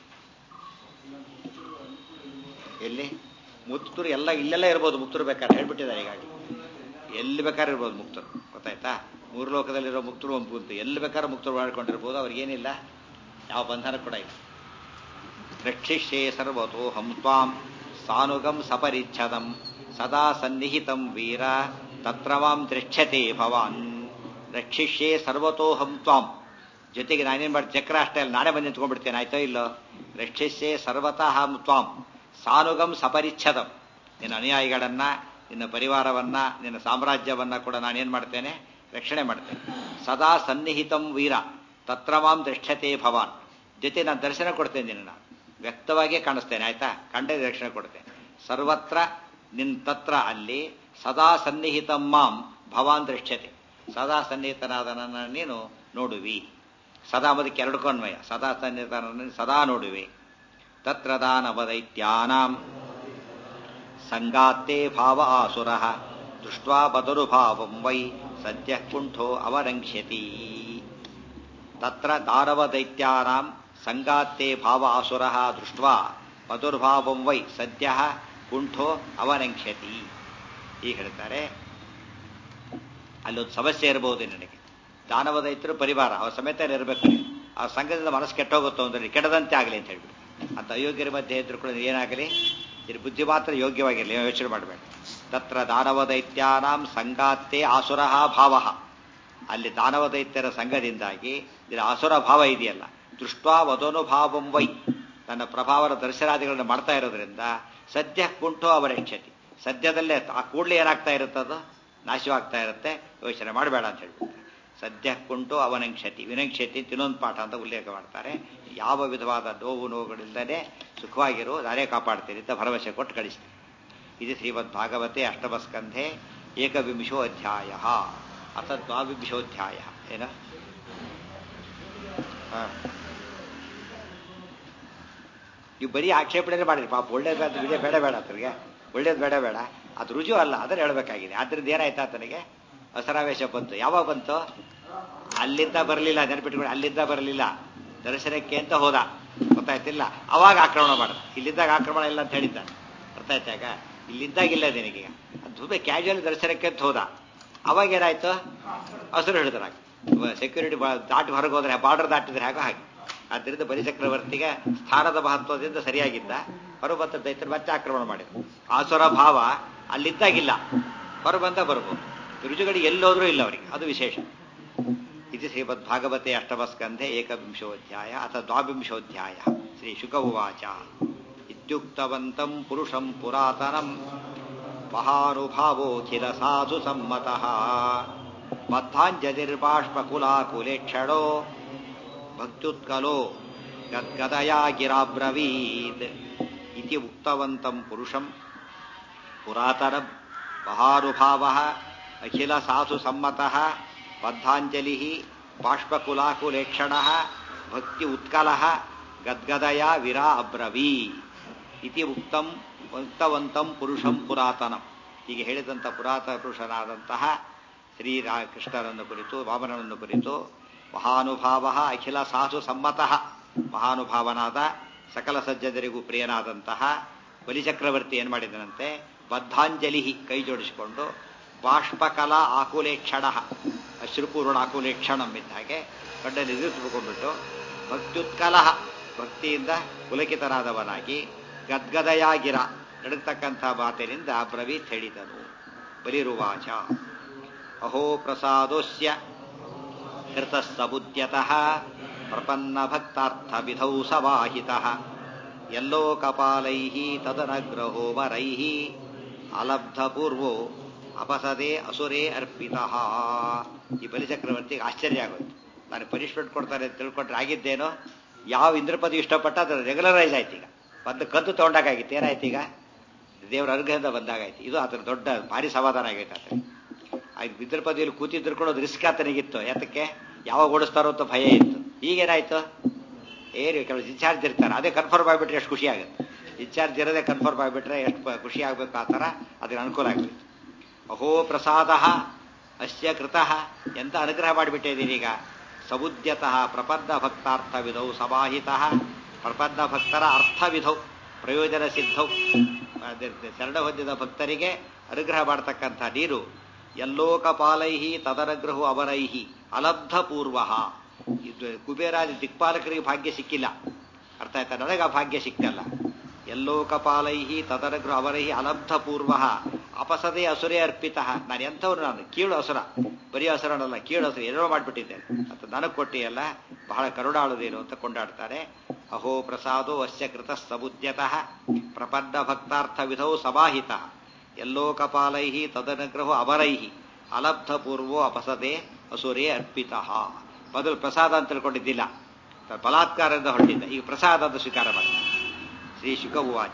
ಎಲ್ಲಿ ಮುಕ್ತರು ಎಲ್ಲ ಇಲ್ಲೆಲ್ಲ ಇರ್ಬೋದು ಮುಕ್ತರು ಬೇಕಾದ್ರೆ ಹೇಳ್ಬಿಟ್ಟಿದ್ದಾರೆ ಈಗಾಗಲೇ ಎಲ್ಲಿ ಬೇಕಾದ್ರೆ ಇರ್ಬೋದು ಮುಕ್ತರು ಗೊತ್ತಾಯ್ತಾ ಮೂರು ಲೋಕದಲ್ಲಿರೋ ಮುಕ್ತರು ಒಂದು ಗುಂತು ಎಲ್ಲಿ ಬೇಕಾದ್ರೆ ಮುಕ್ತರು ಮಾಡ್ಕೊಂಡಿರ್ಬೋದು ಅವ್ರಿಗೇನಿಲ್ಲ ಯಾವ ಬಂಧನ ಕೂಡ ಇಲ್ಲ ರಕ್ಷಿಷ್ಯೇ ಸರ್ವತೋ ಹಂ ತ್ವಾಂ ಸಾನುಗಂ ಸಪರಿಚ್ಛದಂ ಸದಾ ಸನ್ನಿಹಿತಂ ವೀರ ತತ್ರ ಮಾಂ ದೃಶ್ಯತೆ ಭವಾನ್ ರಕ್ಷಿಷ್ಯೇ ಸರ್ವತೋ ಹಂ ತ್ವಾಂ ಜೊತೆಗೆ ನಾನೇನ್ ಮಾಡಿ ಚಕ್ರ ಅಷ್ಟೇ ಅಲ್ಲ ನಾನೇ ಬಂದು ನಿಂತ್ಕೊಂಡ್ಬಿಡ್ತೇನೆ ಆಯ್ತೋ ಇಲ್ಲೋ ರಕ್ಷಿಷ್ಯೇ ಸರ್ವತಃ ಹಂ ತ್ವಾಂ ಸಾನುಗಂ ಸಪರಿಚ್ಛದಂ ನಿನ್ನ ಅನುಯಾಯಿಗಳನ್ನ ನಿನ್ನ ಪರಿವಾರವನ್ನ ನಿನ್ನ ಸಾಮ್ರಾಜ್ಯವನ್ನ ಕೂಡ ನಾನೇನ್ ಮಾಡ್ತೇನೆ ರಕ್ಷಣೆ ಮಾಡ್ತೇನೆ ಸದಾ ಸನ್ನಿಹಿತಂ ವೀರ ತತ್ರ ಮಾಂ ದೃಶ್ಯತೆ ಭವಾನ್ ಜೊತೆ ನಾನು ದರ್ಶನ ಕೊಡ್ತೇನೆ ನಿನ್ನ ನಾನು ವ್ಯಕ್ತವಾಗಿಯೇ ಕಾಣಿಸ್ತೇನೆ ಆಯ್ತಾ ಕಂಡೇ ರಕ್ಷಣೆ ಕೊಡ್ತೇನೆ ಸರ್ವತ್ರ ನಿನ್ ತತ್ರ ಅಲ್ಲಿ ಸದಾ ಸನ್ನಿಹಿತಂ ಮಾಂ ಭವಾನ್ ದೃಶ್ಯತೆ ಸದಾ ಸನ್ನಿಹಿತನಾದ ನನ್ನ ನೀನು ನೋಡುವಿ ಸದಾ ಅದಕ್ಕೆ ಎರಡು ಕನ್ವಯ ಸದಾ ಸನ್ನಿಹಿತನ ಸದಾ ನೋಡುವೆ ತತ್ರ ದಾನವದೈತ್ಯಾನಾಂ ಸಂಗಾತ್ತೇ ಭಾವ ಆಸುರ ದೃಷ್ಟ್ವಾ ಬದರುಭಾವಂ ವೈ ಸದ್ಯ ಕುಂಠೋ ಅವರಂಕ್ಷ್ಯತಿ ತತ್ರ ದಾನವದೈತ್ಯಾನಾಂ ಸಂಗಾತ್ತೇ ಭಾವ ಆಸುರ ದೃಷ್ಟ್ವಾ ಬದುರ್ಭಾವಂ ವೈ ಸದ್ಯ ಕುಂಠೋ ಅವರಂಕ್ಷ್ಯತಿ ಈಗ ಹೇಳ್ತಾರೆ ಅಲ್ಲೊಂದು ಸಮಸ್ಯೆ ಇರಬಹುದು ನನಗೆ ದಾನವ ದೈತ್ಯರು ಪರಿವಾರ ಅವ್ರ ಸಮೇತ ಇರಬೇಕು ಆ ಸಂಘದಿಂದ ಮನಸ್ಸು ಕೆಟ್ಟೋಗುತ್ತೋ ಅಂದ್ರೆ ಕೆಡದಂತೆ ಆಗಲಿ ಅಂತ ಹೇಳ್ಬಿಟ್ಟು ಅಂತ ಅಯೋಗ್ಯರ ಮಧ್ಯೆ ಇದ್ರು ಕೂಡ ಏನಾಗಲಿ ಇದು ಬುದ್ಧಿ ಮಾತ್ರ ಯೋಗ್ಯವಾಗಿರಲಿ ಯೋಚನೆ ಮಾಡಬೇಡ ತತ್ರ ದಾನವ ದೈತ್ಯಾನಾಂ ಸಂಗಾತ್ತೇ ಆಸುರ ಭಾವ ಅಲ್ಲಿ ದಾನವ ದೈತ್ಯರ ಸಂಘದಿಂದಾಗಿ ಇದರ ಆಸುರ ಭಾವ ಇದೆಯಲ್ಲ ದೃಷ್ಟ್ವಾ ವದನುಭಾವಂ ವೈ ತನ್ನ ಪ್ರಭಾವದ ದರ್ಶನಾದಿಗಳನ್ನು ಮಾಡ್ತಾ ಇರೋದ್ರಿಂದ ಸದ್ಯ ಕುಂಠೋ ಅವರಕ್ಷತಿ ಸದ್ಯದಲ್ಲೇ ಆ ಕೂಡಲೇ ಏನಾಗ್ತಾ ಇರುತ್ತದು ನಾಶವಾಗ್ತಾ ಇರುತ್ತೆ ಯೋಚನೆ ಮಾಡಬೇಡ ಅಂತ ಹೇಳ್ಬಿಡ್ತಾರೆ ಸದ್ಯ ಕುಂಟು ಅವನಂಕ್ಷತಿ ವಿನಂಕ್ಷತಿ ಅಂತ ಇನ್ನೊಂದು ಪಾಠ ಅಂತ ಉಲ್ಲೇಖ ಮಾಡ್ತಾರೆ ಯಾವ ವಿಧವಾದ ನೋವು ನೋವುಗಳಿಲ್ಲದೆ ಸುಖವಾಗಿರು ನಾನೇ ಕಾಪಾಡ್ತೀನಿ ಅಂತ ಭರವಸೆ ಕೊಟ್ಟು ಕಳಿಸ್ತೀನಿ ಇದು ಶ್ರೀಮದ್ ಭಾಗವತೆ ಅಷ್ಟಮಸ್ಕಂಧೆ ಏಕವಿಂಶೋ ಅಧ್ಯಾಯ ಅಥ ದ್ವಾವಿಂಶೋಧ್ಯಾಯ ಏನ ಹಾ ನೀವು ಬರೀ ಆಕ್ಷೇಪಣೆ ಮಾಡಿರಿ ಪಾಪ ಒಳ್ಳೇದಾದ ವಿಜಯ ಬೇಡ ಬೇಡ ಆತನಿಗೆ ಒಳ್ಳೇದು ಬೇಡ ಬೇಡ ಅದು ರುಜು ಅಲ್ಲ ಅದನ್ನ ಹೇಳಬೇಕಾಗಿದೆ ಆದ್ರಿಂದ ಏನಾಯ್ತು ಆತನಿಗೆ ಅಸರಾವೇಶ ಬಂತು ಯಾವಾಗ ಬಂತು ಅಲ್ಲಿಂದ ಬರಲಿಲ್ಲ ನೆನಪಿಟ್ಕೊಂಡು ಅಲ್ಲಿಂದ ಬರಲಿಲ್ಲ ದರ್ಶನಕ್ಕೆ ಅಂತ ಹೋದ ಗೊತ್ತಾಯ್ತಿಲ್ಲ ಅವಾಗ ಆಕ್ರಮಣ ಮಾಡ್ದ ಇಲ್ಲಿದ್ದಾಗ ಆಕ್ರಮಣ ಇಲ್ಲ ಅಂತ ಹೇಳಿದ್ದಾನೆ ಅರ್ಥ ಆಯ್ತಾಗ ಇಲ್ಲಿದ್ದಾಗಿಲ್ಲ ನಿನಗೆ ಅದು ಕ್ಯಾಶುವಲ್ ದರ್ಶನಕ್ಕೆ ಅಂತ ಹೋದ ಅವಾಗ ಏನಾಯ್ತು ಹಸಿರು ಹಿಡಿದ್ರಾಗ ಸೆಕ್ಯೂರಿಟಿ ದಾಟಿ ಹೊರಗೆ ಹೋದ್ರೆ ಬಾರ್ಡರ್ ದಾಟಿದ್ರೆ ಹಾಗೆ ಹಾಗೆ ಆದ್ದರಿಂದ ಬಲಿಚಕ್ರವರ್ತಿಗೆ ಸ್ಥಾನದ ಮಹತ್ವದಿಂದ ಸರಿಯಾಗಿದ್ದ ಹೊರಗೆ ಬಂದ ದೈತ್ಯರು ಮತ್ತೆ ಆಕ್ರಮಣ ಮಾಡಿದ್ರು ಆಸುರ ಭಾವ ಅಲ್ಲಿದ್ದಾಗಿಲ್ಲ ಹೊರ ಬಂದ ಬರ್ಬೋದು ರುಜುಗಡಿ ಎಲ್ಲೋದ್ರೂ ಇಲ್ಲ ಅವರಿಗೆ ಅದು ವಿಶೇಷ ಇದು ಶ್ರೀಮದ್ ಭಾಗವತೆ ಅಷ್ಟಮಸ್ಕಂಧೆ ಏಕವಿಂಶೋಧ್ಯಾಯ ಅಥವಾ ದ್ವಾವಿಂಶೋಧ್ಯಾಯ ಶ್ರೀ ಶುಕ ಉವಾಚ ಇತ್ಯುಕ್ತವಂತಂ ಪುರುಷಂ ಪುರಾತನಂ ಮಹಾನುಭಾವೋಖಿಲ ಸಾಧು ಸಮ್ಮತಃ ಬದ್ಧಾಂಜಲಿರ್ಬಾಷ್ಪಕುಲಾಕುಲೇಕ್ಷಣೋ ಭಕ್ತ್ಯುತ್ಕಲೋ ಗದ್ಗದಯಾ ಗಿರಾಬ್ರವೀತ್ ಇತಿ ಉಕ್ತವಂತಂ ಪುರುಷಂ ಪುರಾತನಂ ಮಹಾನುಭಾವಃ ಅಖಿಲ ಸಾಧು ಸಮ್ಮತಃ ಬದ್ಧಾಂಜಲಿ ಬಾಷ್ಪಕುಲಾಕುಲೇಕ್ಷಣ ಭಕ್ತಿ ಉತ್ಕಲ ಗದ್ಗದಯ ವಿರಾ ಅಬ್ರವೀ ಇತಿ ಉಕ್ತಂ ಉಕ್ತವಂತಂ ಪುರುಷಂ ಪುರಾತನಂ ಹೀಗೆ ಹೇಳಿದಂಥ ಪುರಾತನ ಪುರುಷನಾದಂತಹ ಶ್ರೀರಾಕೃಷ್ಣರನ್ನು ಕುರಿತು ವಾಮನನನ್ನು ಕುರಿತು ಮಹಾನುಭಾವ ಅಖಿಲ ಸಾಧು ಸಮ್ಮತಃ ಮಹಾನುಭಾವನಾದ ಸಕಲ ಸಜ್ಜನರಿಗೂ ಪ್ರಿಯನಾದಂತಹ ಬಲಿಚಕ್ರವರ್ತಿ ಏನು ಮಾಡಿದನಂತೆ ಬದ್ಧಾಂಜಲಿ ಕೈ ಜೋಡಿಸಿಕೊಂಡು ಬಾಷ್ಪಕಲಾ ಆಕುಲೇಕ್ಷಣ ಅಶ್ರುಪೂರ್ಣ ಆಕುಲೇಕ್ಷಣಂ ಇದ್ದ ಹಾಗೆ ಕಣ್ಣಲ್ಲಿ ಎದುರಿಸಿಕೊಂಡ್ಬಿಟ್ಟು ಭಕ್ತ್ಯುತ್ಕಲ ಭಕ್ತಿಯಿಂದ ಪುಲಕಿತನಾದವನಾಗಿ ಗದ್ಗದಯಾಗಿರ ನಡುತ್ತಕ್ಕಂಥ ಮಾತಿನಿಂದ ಬ್ರವೀತ್ ಹೇಳಿದನು ಬಲಿರುವಾಚ ಅಹೋ ಪ್ರಸಾದೋಸ್ಯ ಕೃತಸ್ಸಬುದ್ಯತಃ ಪ್ರಪನ್ನ ಭಕ್ತಾರ್ಥ ವಿಧೌ ಸವಾಹಿತಃ ಯಲ್ಲೋಕಪಾಲೈ ತದನಗ್ರಹೋ ವರೈ ಅಲಬ್ಧ ಪೂರ್ವೋ ಅಪಸದೆ ಅಸುರೇ ಅರ್ಪಿತ ಈ ಬಲಿಚಕ್ರವರ್ತಿಗೆ ಆಶ್ಚರ್ಯ ಆಗೋಯ್ತು ನಾನು ಪನಿಷ್ಮೆಂಟ್ ಕೊಡ್ತಾರೆ ಅಂತ ತಿಳ್ಕೊಂಡ್ರೆ ಆಗಿದ್ದೇನೋ ಯಾವ ಇಂದ್ರಪದಿ ಇಷ್ಟಪಟ್ಟ ಅದರ ರೆಗ್ಯುಲರೈಸ್ ಆಯ್ತು ಈಗ ಒಂದು ಕದ್ದು ತಗೊಂಡಾಗಿತ್ತು ಏನಾಯ್ತು ಈಗ ದೇವರ ಅನುಗ್ರಹದಿಂದ ಬಂದಾಗಾಯ್ತು ಇದು ಅದರ ದೊಡ್ಡ ಭಾರಿ ಸಮಾಧಾನ ಆಗೈತೆ ಆತ ಆ ಇಂದ್ರಪದಿಯಲ್ಲಿ ಕೂತಿದ್ರು ಕೂಡ ಅದು ರಿಸ್ಕ್ ಆತನಿಗಿತ್ತು ಯಾತಕ್ಕೆ ಯಾವಾಗ ಓಡಿಸ್ತಾರೋ ಅಂತ ಭಯ ಇತ್ತು ಈಗೇನಾಯ್ತು ಏನು ಕೆಲವು ಡಿಸ್ಚಾರ್ಜ್ ಇರ್ತಾರೆ ಅದೇ ಕನ್ಫರ್ಮ್ ಆಗಿಬಿಟ್ರೆ ಎಷ್ಟು ಖುಷಿ ಆಗುತ್ತೆ ಡಿಸ್ಚಾರ್ಜ್ ಇರೋದೇ ಕನ್ಫರ್ಮ್ ಆಗಿಬಿಟ್ರೆ ಎಷ್ಟು ಖುಷಿ ಆಗಬೇಕು ಆ ಥರ ಅದಕ್ಕೆ ಅನುಕೂಲ ಆಗಬೇಕು ಅಹೋ ಪ್ರಸಾದ ಅಸ್ಯ ಕೃತಃ ಎಂತ ಅನುಗ್ರಹ ಮಾಡಿಬಿಟ್ಟಿದ್ದೀರಿ ಈಗ ಸಬುದ್ಯತಃ ಪ್ರಪನ್ನ ಭಕ್ತಾರ್ಥ ವಿಧೌ ಸಮಾಹಿತ ಪ್ರಪನ್ನ ಭಕ್ತರ ಅರ್ಥವಿಧೌ ಪ್ರಯೋಜನ ಸಿದ್ಧೌ ಶರಣ ಹೊಂದಿದ ಭಕ್ತರಿಗೆ ಅನುಗ್ರಹ ಮಾಡತಕ್ಕಂಥ ನೀರು ಎಲ್ಲೋಕಪಾಲೈಹಿ ತದನುಗ್ರಹು ಅವರೈಹಿ ಅಲಬ್ಧ ಪೂರ್ವ ಇದು ಕುಬೇರಾದಿ ದಿಕ್ಪಾಲಕರಿಗೆ ಭಾಗ್ಯ ಸಿಕ್ಕಿಲ್ಲ ಅರ್ಥ ಆಯ್ತಾ ನನಗೆ ಆ ಭಾಗ್ಯ ಸಿಕ್ಕಲ್ಲ ಎಲ್ಲೋಕಪಾಲೈಹಿ ತದನುಗ್ರಹ ಅವರೈಹಿ ಅಲಬ್ಧ ಪೂರ್ವ ಅಪಸದೆ ಅಸುರೇ ಅರ್ಪಿತ ನಾನು ಎಂಥವ್ರು ನಾನು ಕೀಳು ಅಸುರ ಬರೀ ಅಸುರನಲ್ಲ ಕೀಳು ಅಸುರ ಏನೋ ಮಾಡಿಬಿಟ್ಟಿದ್ದೇನೆ ಅಂತ ನನಗೆ ಕೊಟ್ಟಿಯಲ್ಲ ಬಹಳ ಕರುಣಾಳುದೇನು ಅಂತ ಕೊಂಡಾಡ್ತಾರೆ ಅಹೋ ಪ್ರಸಾದೋ ಅಸ್ಯ ಕೃತ ಸಬುದ್ಯತಃ ಪ್ರಪನ್ನ ಭಕ್ತಾರ್ಥ ವಿಧೌ ಸಮಾಹಿತ ಎಲ್ಲೋಕಪಾಲೈ ತದನುಗ್ರಹೋ ಅಮರೈ ಅಲಬ್ಧ ಪೂರ್ವೋ ಅಪಸದೆ ಅಸುರೇ ಅರ್ಪಿತ ಮೊದಲು ಪ್ರಸಾದ ಅಂತ ತಿಳ್ಕೊಂಡಿದ್ದಿಲ್ಲ ಬಲಾತ್ಕಾರದಿಂದ ಹೊರಟಿದ್ದ ಈಗ ಪ್ರಸಾದ ಅಂತ ಸ್ವೀಕಾರ ಮಾಡಿದ ಶ್ರೀ ಶುಕ ಉವಾಚ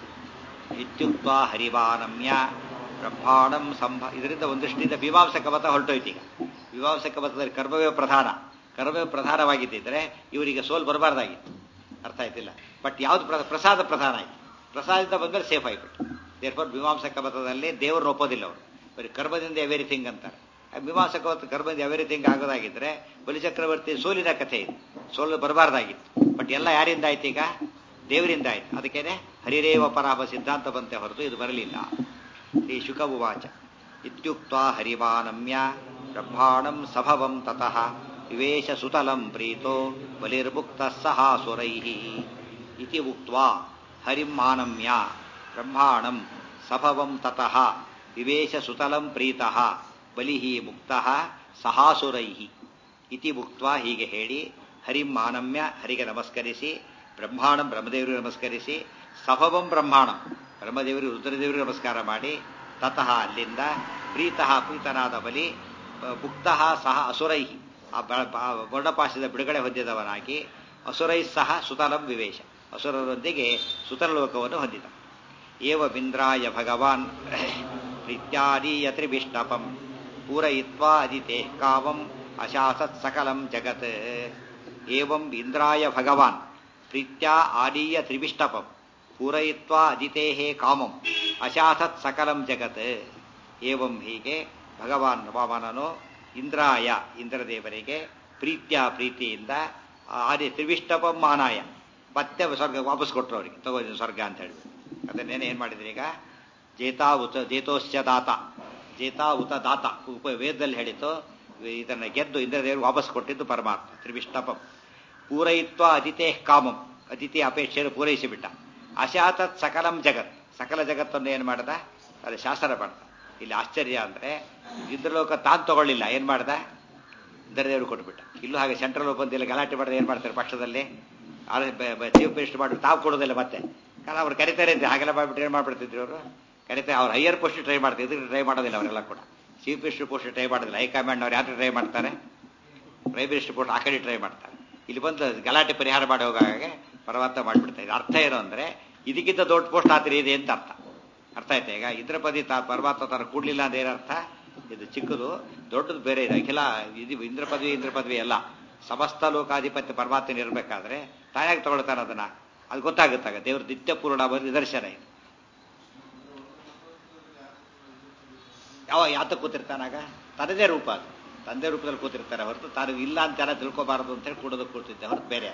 ಇತ್ಯುಕ್ತ ಹರಿವಾನಮ್ಯ ಬ್ರಹ್ಮಾಂಡಂ ಸಂಭ ಇದರಿಂದ ಒಂದಷ್ಟಿಂದ ಮೀಮಾಂಸಕ ಮತ ಹೊರಟೋಯ್ತು ಈಗ ಮೀಮಾಂಸಕ ಮತದಲ್ಲಿ ಕರ್ಮವೇ ಪ್ರಧಾನ ಕರ್ಮವೇ ಪ್ರಧಾನವಾಗಿದ್ದಿದ್ರೆ ಇವರಿಗೆ ಸೋಲ್ ಬರಬಾರ್ದಾಗಿತ್ತು ಅರ್ಥ ಆಯ್ತಿಲ್ಲ ಬಟ್ ಯಾವ್ದು ಪ್ರಸಾದ ಪ್ರಧಾನ ಆಯ್ತು ಪ್ರಸಾದದಿಂದ ಬಂದರೆ ಸೇಫ್ ಆಗಿಬಿಟ್ಟು ದೇರ್ಫೋರ್ ಮೀಮಾಂಸಕ ಮತದಲ್ಲಿ ದೇವ್ರನ್ನ ಒಪ್ಪೋದಿಲ್ಲ ಅವರು ಬರೀ ಕರ್ಮದಿಂದ ಎವೆರಿಥಿಂಗ್ ಅಂತಾರೆ ಮೀಮಾಂಸಕ ಮತ ಕರ್ಮದಿಂದ ಎವೆರಿಥಿಂಗ್ ಆಗೋದಾಗಿದ್ರೆ ಬಲಿಚಕ್ರವರ್ತಿ ಸೋಲಿನ ಕಥೆ ಇದು ಸೋಲು ಬರಬಾರ್ದಾಗಿತ್ತು ಬಟ್ ಎಲ್ಲ ಯಾರಿಂದ ಆಯ್ತು ಈಗ ದೇವರಿಂದ ಆಯ್ತು ಅದಕ್ಕೇನೆ ಹರಿರೇವ ಪರಾಭ ಸಿದ್ಧಾಂತ ಬಂತೆ ಹೊರತು ಇದು ಬರಲಿಲ್ಲ ಶ್ರೀ ಶುಕ ಉವಾಚ ಇತ್ಯುಕ್ತ ಹರಿವಾನಮ್ಯ ಬ್ರಹ್ಮಾಣಂ ಸಭವಂ ತತಃ ವಿವೇಶ ಸುತಲಂ ಪ್ರೀತೋ ಬಲಿರ್ಮುಕ್ತ ಸಹಾಸುರೈ ಇತಿ ಉಕ್ತ್ವಾ ಹರಿಂ ಮಾನಮ್ಯ ಬ್ರಹ್ಮಾಣಂ ಸಭವಂ ತತಃ ವಿವೇಶ ಸುತಲಂ ಪ್ರೀತಃ ಬಲಿಹಿ ಮುಕ್ತಃ ಸಹಾಸುರೈಹಿ ಇತಿ ಮುಕ್ತ ಹೀಗೆ ಹೇಳಿ ಹರಿಂ ಮಾನಮ್ಯ ಹರಿಗೆ ನಮಸ್ಕರಿಸಿ ಬ್ರಹ್ಮಾಣಂ ಬ್ರಹ್ಮದೇವರಿಗೆ ನಮಸ್ಕರಿಸಿ ಸಭವಂ ಬ್ರಹ್ಮಾಣಂ ಬ್ರಹ್ಮದೇವರಿಗೆ ರುದ್ರದೇವರಿಗೆ ನಮಸ್ಕಾರ ಮಾಡಿ ತತಃ ಅಲ್ಲಿಂದ ಪ್ರೀತಃ ಪ್ರೀತನಾದ ಬಲಿ ಮುಕ್ತಃ ಸಹ ಅಸುರೈಹಿ ಆ ವರ್ಣಪಾಶದ ಬಿಡುಗಡೆ ಹೊಂದಿದವನಾಗಿ ಅಸುರೈ ಸಹ ಸುತಲಂ ವಿವೇಶ ಅಸುರರೊಂದಿಗೆ ಸುತಲೋಕವನ್ನು ಹೊಂದಿದ ಏವ ಬಿಂದ್ರಾಯ ಭಗವಾನ್ ಪ್ರೀತ್ಯಾದೀಯ ತ್ರಿವಿಷ್ಟಪಂ ಪೂರಯಿತ್ವಾ ಅದಿತೆ ಕಾಮಂ ಅಶಾಸತ್ ಸಕಲಂ ಜಗತ್ ಏವಂ ಇಂದ್ರಾಯ ಭಗವಾನ್ ಪ್ರೀತ್ಯಾ ಆದೀಯ ತ್ರಿವಿಷ್ಟಪಂ ಪೂರಯಿತ್ವಾ ಅದಿತೆ ಕಾಮಂ ಅಶಾಸತ್ ಸಕಲಂ ಜಗತ್ ಏವಂ ಹೀಗೆ ಭಗವಾನ್ ವಾಮನನು ಇಂದ್ರಾಯ ಇಂದ್ರದೇವರಿಗೆ ಪ್ರೀತ್ಯ ಪ್ರೀತಿಯಿಂದ ಆದಿ ತ್ರಿವಿಷ್ಟಪಂ ಮಾನಾಯ ಮತ್ತೆ ಸ್ವರ್ಗ ವಾಪಸ್ ಕೊಟ್ಟರು ಅವರಿಗೆ ತಗೋ ಸ್ವರ್ಗ ಅಂತ ಹೇಳಿ ಅದನ್ನೇನು ಏನು ಮಾಡಿದ್ರಿ ಈಗ ಜೇತಾ ಉತ ಜೇತೋಶ್ಚ ದಾತ ಜೇತಾ ಉತ ದಾತ ಉಪ ವೇದದಲ್ಲಿ ಹೇಳಿತು ಇದನ್ನು ಗೆದ್ದು ಇಂದ್ರದೇವರು ವಾಪಸ್ ಕೊಟ್ಟಿದ್ದು ಪರಮಾತ್ಮ ತ್ರಿವಿಷ್ಟಪಂ ಪೂರಯಿತ್ವ ಅತಿಥೇ ಕಾಮಂ ಅತಿಥಿ ಅಪೇಕ್ಷೆಯನ್ನು ಪೂರೈಸಿಬಿಟ್ಟ ಅಶಾತತ್ ಸಕಲಂ ಜಗತ್ ಸಕಲ ಜಗತ್ತನ್ನು ಏನು ಮಾಡ್ದ ಅದು ಶಾಸನ ಮಾಡ್ದ ಇಲ್ಲಿ ಆಶ್ಚರ್ಯ ಅಂದ್ರೆ ಇಂದ್ರಲೋಕ ತಾನು ತಗೊಳ್ಳಿಲ್ಲ ಏನ್ ಮಾಡ್ದ ಇಂದ್ರದೇವರು ಕೊಟ್ಬಿಟ್ಟ ಇಲ್ಲೂ ಹಾಗೆ ಸೆಂಟ್ರಲ್ ಬಂದಿಲ್ಲ ಗಲಾಟೆ ಮಾಡಿದ್ರೆ ಏನ್ ಮಾಡ್ತಾರೆ ಪಕ್ಷದಲ್ಲಿ ಚೀಫ್ ಮಿನಿಸ್ಟರ್ ಮಾಡಿ ತಾವು ಕೊಡೋದಿಲ್ಲ ಮತ್ತೆ ಕಾರಣ ಅವ್ರು ಕರಿತಾರೆ ಅಂತ ಹಾಗೆಲ್ಲ ಮಾಡ್ಬಿಟ್ಟು ಏನ್ ಮಾಡ್ಬಿಡ್ತಿದ್ರು ಅವರು ಕರಿತಾರೆ ಅವ್ರು ಹೈಯರ್ ಪೋಸ್ಟ್ ಟ್ರೈ ಮಾಡ್ತಿದ್ರು ಟ್ರೈ ಮಾಡೋದಿಲ್ಲ ಅವರೆಲ್ಲ ಕೂಡ ಚೀಫ್ ಮಿನಿಸ್ಟರ್ ಪೋಸ್ಟ್ ಟ್ರೈ ಮಾಡೋದಿಲ್ಲ ಹೈಕಮಾಂಡ್ ಅವ್ರು ಯಾರು ಟ್ರೈ ಮಾಡ್ತಾರೆ ಪ್ರೈಮ್ ಮಿನಿಸ್ಟರ್ ಪೋಸ್ಟ್ ಆ ಕಡೆ ಟ್ರೈ ಮಾಡ್ತಾರೆ ಇಲ್ಲಿ ಬಂದು ಗಲಾಟೆ ಪರಿಹಾರ ಮಾಡಿ ಹೋಗಾಗೆ ಪರಮಾತ್ಮ ಮಾಡಿಬಿಡ್ತಾರೆ ಅರ್ಥ ಏನು ಅಂದ್ರೆ ಇದಕ್ಕಿಂತ ದೊಡ್ಡ ಪೋಸ್ಟ್ ಆತರ ಇದೆ ಅಂತ ಅರ್ಥ ಅರ್ಥ ಆಯ್ತಾ ಈಗ ಇದ್ರ ಪದಿ ತಾ ಪರಮಾತ್ಮ ತರ ಕೂಡ್ಲಿಲ್ಲ ಅಂತ ಏನರ್ಥ ಇದು ಚಿಕ್ಕದು ದೊಡ್ಡದು ಬೇರೆ ಇದೆ ಅಖಿಲ ಇದು ಇಂದ್ರ ಪದವಿ ಇಂದ್ರ ಪದವಿ ಅಲ್ಲ ಸಮಸ್ತ ಲೋಕಾಧಿಪತ್ಯ ಪರಮಾತ್ಮನ ಇರಬೇಕಾದ್ರೆ ತಾಯಾಗಿ ತಗೊಳ್ತಾನೆ ಅದನ್ನ ಅದು ಗೊತ್ತಾಗುತ್ತಾಗ ದೇವ್ರ ನಿತ್ಯ ಪೂರ್ಣ ಬಂದು ನಿದರ್ಶನ ಇದು ಯಾವ ಯಾತ ಕೂತಿರ್ತಾನಾಗ ತನ್ನದೇ ರೂಪ ಅದು ತಂದೆ ರೂಪದಲ್ಲಿ ಕೂತಿರ್ತಾರೆ ಹೊರತು ತಾನು ಇಲ್ಲ ಅಂತ ಜನ ತಿಳ್ಕೋಬಾರದು ಅಂತ ಹೇಳಿ ಕೂಡೋದಕ್ಕೆ ಕೂತಿದ್ದೆ ಹೊರತು ಬೇರೆ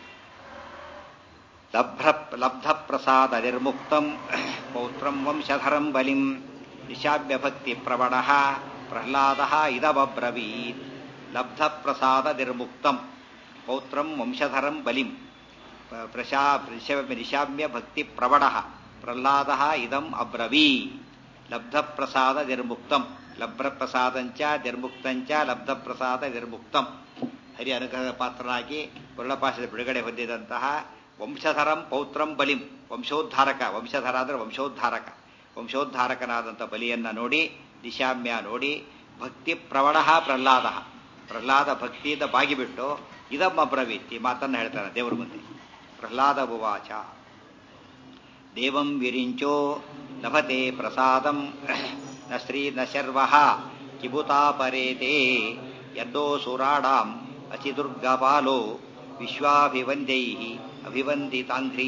ಲಬ್ಧ ಲಬ್ಧ ಪ್ರಸಾದ ನಿರ್ಮುಕ್ತಂ ಪೌತ್ರಂ ವಂಶಧರಂ ಬಲಿಂ ನಿಶಾಭ್ಯ ಭಕ್ತಿ ಪ್ರವಣ ಪ್ರಹ್ಲಾದ ಇದಬ್ರವೀತ್ ಲಬ್ಧ ಪ್ರಸಾದ ನಿರ್ಮುಕ್ತಂ ಪೌತ್ರಂ ವಂಶಧರಂ ಬಲಿಂ ಪ್ರಶಾ ನಿಶಾಮ್ಯ ಭಕ್ತಿ ಪ್ರವಣ ಪ್ರಹ್ಲಾದ ಇದಂ ಅಬ್ರವೀ ಲಬ್ಧ ಪ್ರಸಾದ ನಿರ್ಮುಕ್ತಂ ಲಬ್ಧ ಪ್ರಸಾದಂಚ ನಿರ್ಮುಕ್ತಂಚ ಲಬ್ಧ ಪ್ರಸಾದ ನಿರ್ಮುಕ್ತಂ ಹರಿ ಅನುಗ್ರಹ ಪಾತ್ರನಾಗಿ ವರ್ಣಪಾಶದ ಬಿಡುಗಡೆ ಹೊಂದಿದಂತಹ ವಂಶಧರಂ ಪೌತ್ರಂ ಬಲಿಂ ವಂಶೋದ್ಧಾರಕ ವಂಶಧರ ಅಂದ್ರೆ ವಂಶೋದ್ಧಾರಕ ವಂಶೋದ್ಧಾರಕನಾದಂಥ ಬಲಿಯನ್ನ ನೋಡಿ ದಿಶಾಮ್ಯ ನೋಡಿ ಭಕ್ತಿ ಪ್ರವಣ ಪ್ರಹ್ಲಾದ ಪ್ರಹ್ಲಾದ ಭಕ್ತಿಯಿಂದ ಬಾಗಿಬಿಟ್ಟು ಇದಮ್ಮ ಬ್ರವೀತ್ ಈ ಮಾತನ್ನು ಹೇಳ್ತಾನೆ ದೇವರ ಮುಂದೆ ಪ್ರಹ್ಲಾದ ಉವಾಚ ದೇವಂ ವಿರಿಂಚೋ ಲಭತೆ ಪ್ರಸಾದಂ ನ ಶ್ರೀ ನ ಶರ್ವ ಕಿಬುತಾಪರೇತೆ ಯದ್ದೋ ಸುರಾಡಾಂ ಅಚಿದುರ್ಗಪಾಲೋ ವಿಶ್ವಾಭಿವಂದ್ಯೈ ಅಭಿವಂದಿತಾಂಘ್ರಿ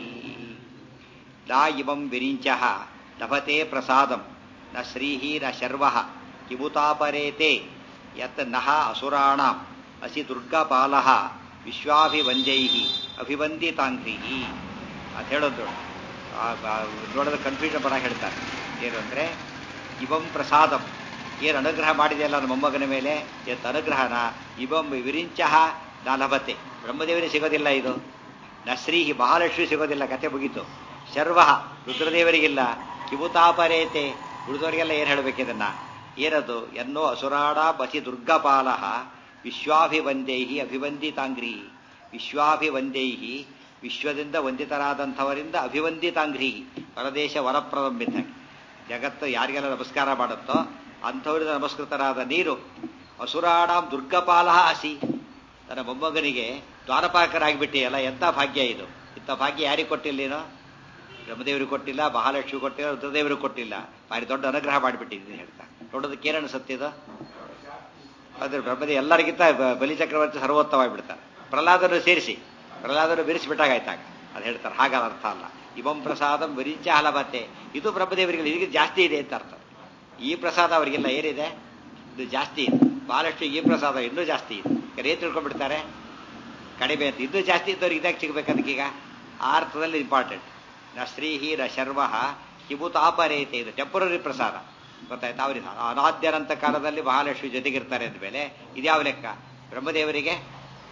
ದಾ ಇಮಂ ವಿರಿಂಚ ಲಭತೆ ಪ್ರಸಾದಂ ನ ಶ್ರೀ ನ ಶರ್ವ ಕಿಬುತಾಪರೇತೆ ಯತ್ ನಃ ಅಸುರಾಣಾಂ ಅಸಿ ದುರ್ಗಪಾಲ ವಿಶ್ವಾಭಿವಂದ್ಯೈ ಅಭಿವಂದಿತಾಂಘ್ರಿ ಅಂತ ಹೇಳೋದು ನೋಡೋದು ಕನ್ಫ್ಯೂಷನ್ ಬರ ಹೇಳ್ತಾರೆ ಏನು ಅಂದರೆ ಇವಂ ಪ್ರಸಾದಂ ಏನು ಅನುಗ್ರಹ ಮಾಡಿದೆಯಲ್ಲ ನಮ್ಮ ಮೊಮ್ಮಗನ ಮೇಲೆ ಎತ್ ಅನುಗ್ರಹನ ಇವಂ ವಿರಿಂಚಃ ನಾ ಲಭತೆ ಬ್ರಹ್ಮದೇವರಿಗೆ ಸಿಗೋದಿಲ್ಲ ಇದು ನಶ್ರೀಹಿ ಮಹಾಲಕ್ಷ್ಮಿ ಸಿಗೋದಿಲ್ಲ ಕತೆ ಮುಗೀತು ಶರ್ವ ರುದ್ರದೇವರಿಗಿಲ್ಲ ಕಿಬುತಾಪರೇತೆ ಉಳಿದವರಿಗೆಲ್ಲ ಏನು ಹೇಳಬೇಕಿದನ್ನ ಏನದು ಎನ್ನೋ ಅಸುರಾಡ ಬಸಿ ದುರ್ಗಪಾಲ ವಿಶ್ವಾಭಿವಂದ್ಯೈ ಅಭಿವಂದಿತಾಂಗ್ರಿ ವಿಶ್ವಾಭಿವಂದ್ಯೈ ವಿಶ್ವದಿಂದ ವಂದಿತರಾದಂಥವರಿಂದ ಅಭಿವಂದಿತಾಂಗ್ರಿ ಪರದೇಶ ವರಪ್ರದಂಬಿತ ಜಗತ್ತು ಯಾರಿಗೆಲ್ಲ ನಮಸ್ಕಾರ ಮಾಡುತ್ತೋ ಅಂಥವರಿಂದ ನಮಸ್ಕೃತರಾದ ನೀರು ಅಸುರಾಡಾಂ ದುರ್ಗಪಾಲ ಹಸಿ ತನ್ನ ಮೊಮ್ಮಗನಿಗೆ ದ್ವಾರಪಾಲಕರಾಗಿಬಿಟ್ಟಿಯಲ್ಲ ಎಂಥ ಭಾಗ್ಯ ಇದು ಇಂಥ ಭಾಗ್ಯ ಯಾರಿಗೆ ಕೊಟ್ಟಿಲ್ಲೇನೋ ಬ್ರಹ್ಮದೇವರಿಗೆ ಕೊಟ್ಟಿಲ್ಲ ಮಹಾಲಕ್ಷ್ಮಿ ಕೊಟ್ಟಿಲ್ಲ ರುದ್ರದೇವರಿಗೆ ಕೊಟ್ಟಿಲ್ಲ ಭಾರಿ ದೊಡ್ಡ ಅನುಗ್ರಹ ಮಾಡಿಬಿಟ್ಟಿದ್ದೀನಿ ಹೇಳ್ತಾ ನೋಡೋದಕ್ಕೆ ಏನನ್ನು ಸತ್ತಿದು ಅದ್ರ ಬ್ರಹ್ಮದೇವ ಎಲ್ಲರಿಗಿಂತ ಬಲಿ ಚಕ್ರವರ್ತಿ ಸರ್ವೋತ್ತಮವಾಗಿಬಿಡ್ತಾರೆ ಪ್ರಹ್ಲಾದನ್ನು ಸೇರಿಸಿ ಪ್ರಹ್ಲಾದನ್ನು ಬಿರಿಸಿಬಿಟ್ಟಾಗಾಯ್ತಾಗ ಅದು ಹೇಳ್ತಾರೆ ಹಾಗಲ್ಲ ಅರ್ಥ ಅಲ್ಲ ಇವಂ ಪ್ರಸಾದಂ ವಿರಿಂಚ ಹಲಬತ್ತೆ ಇದು ಬ್ರಹ್ಮದೇವರಿಗೆ ಇದಕ್ಕೆ ಜಾಸ್ತಿ ಇದೆ ಅಂತ ಅರ್ಥ ಈ ಪ್ರಸಾದ ಅವರಿಗೆಲ್ಲ ಏನಿದೆ ಇದು ಜಾಸ್ತಿ ಇದೆ ಬಹಳಷ್ಟು ಈ ಪ್ರಸಾದ ಇನ್ನೂ ಜಾಸ್ತಿ ಇದೆ ಏನ್ ತಿಳ್ಕೊಂಡ್ಬಿಡ್ತಾರೆ ಕಡಿಮೆ ಅಂತ ಇನ್ನೂ ಜಾಸ್ತಿ ಇದ್ದವ್ರಿಗೆ ಇದಾಗ ಸಿಗ್ಬೇಕದಕ್ಕೀಗ ಆ ಅರ್ಥದಲ್ಲಿ ಇಂಪಾರ್ಟೆಂಟ್ ನ ಶ್ರೀಹಿ ನ ಶರ್ವ ಕಿಬುತಾಪರೇತೆ ಇದು ಟೆಂಪರರಿ ಪ್ರಸಾದ ಗೊತ್ತಾಯ್ತಾ ಅವ್ರಿಗೆ ಅನಾದ್ಯನಂತ ಕಾಲದಲ್ಲಿ ಮಹಾಲಕ್ಷ್ಮಿ ಜೊತೆಗಿರ್ತಾರೆ ಅಂದಮೇಲೆ ಇದ್ಯಾವ ಲೆಕ್ಕ ಬ್ರಹ್ಮದೇವರಿಗೆ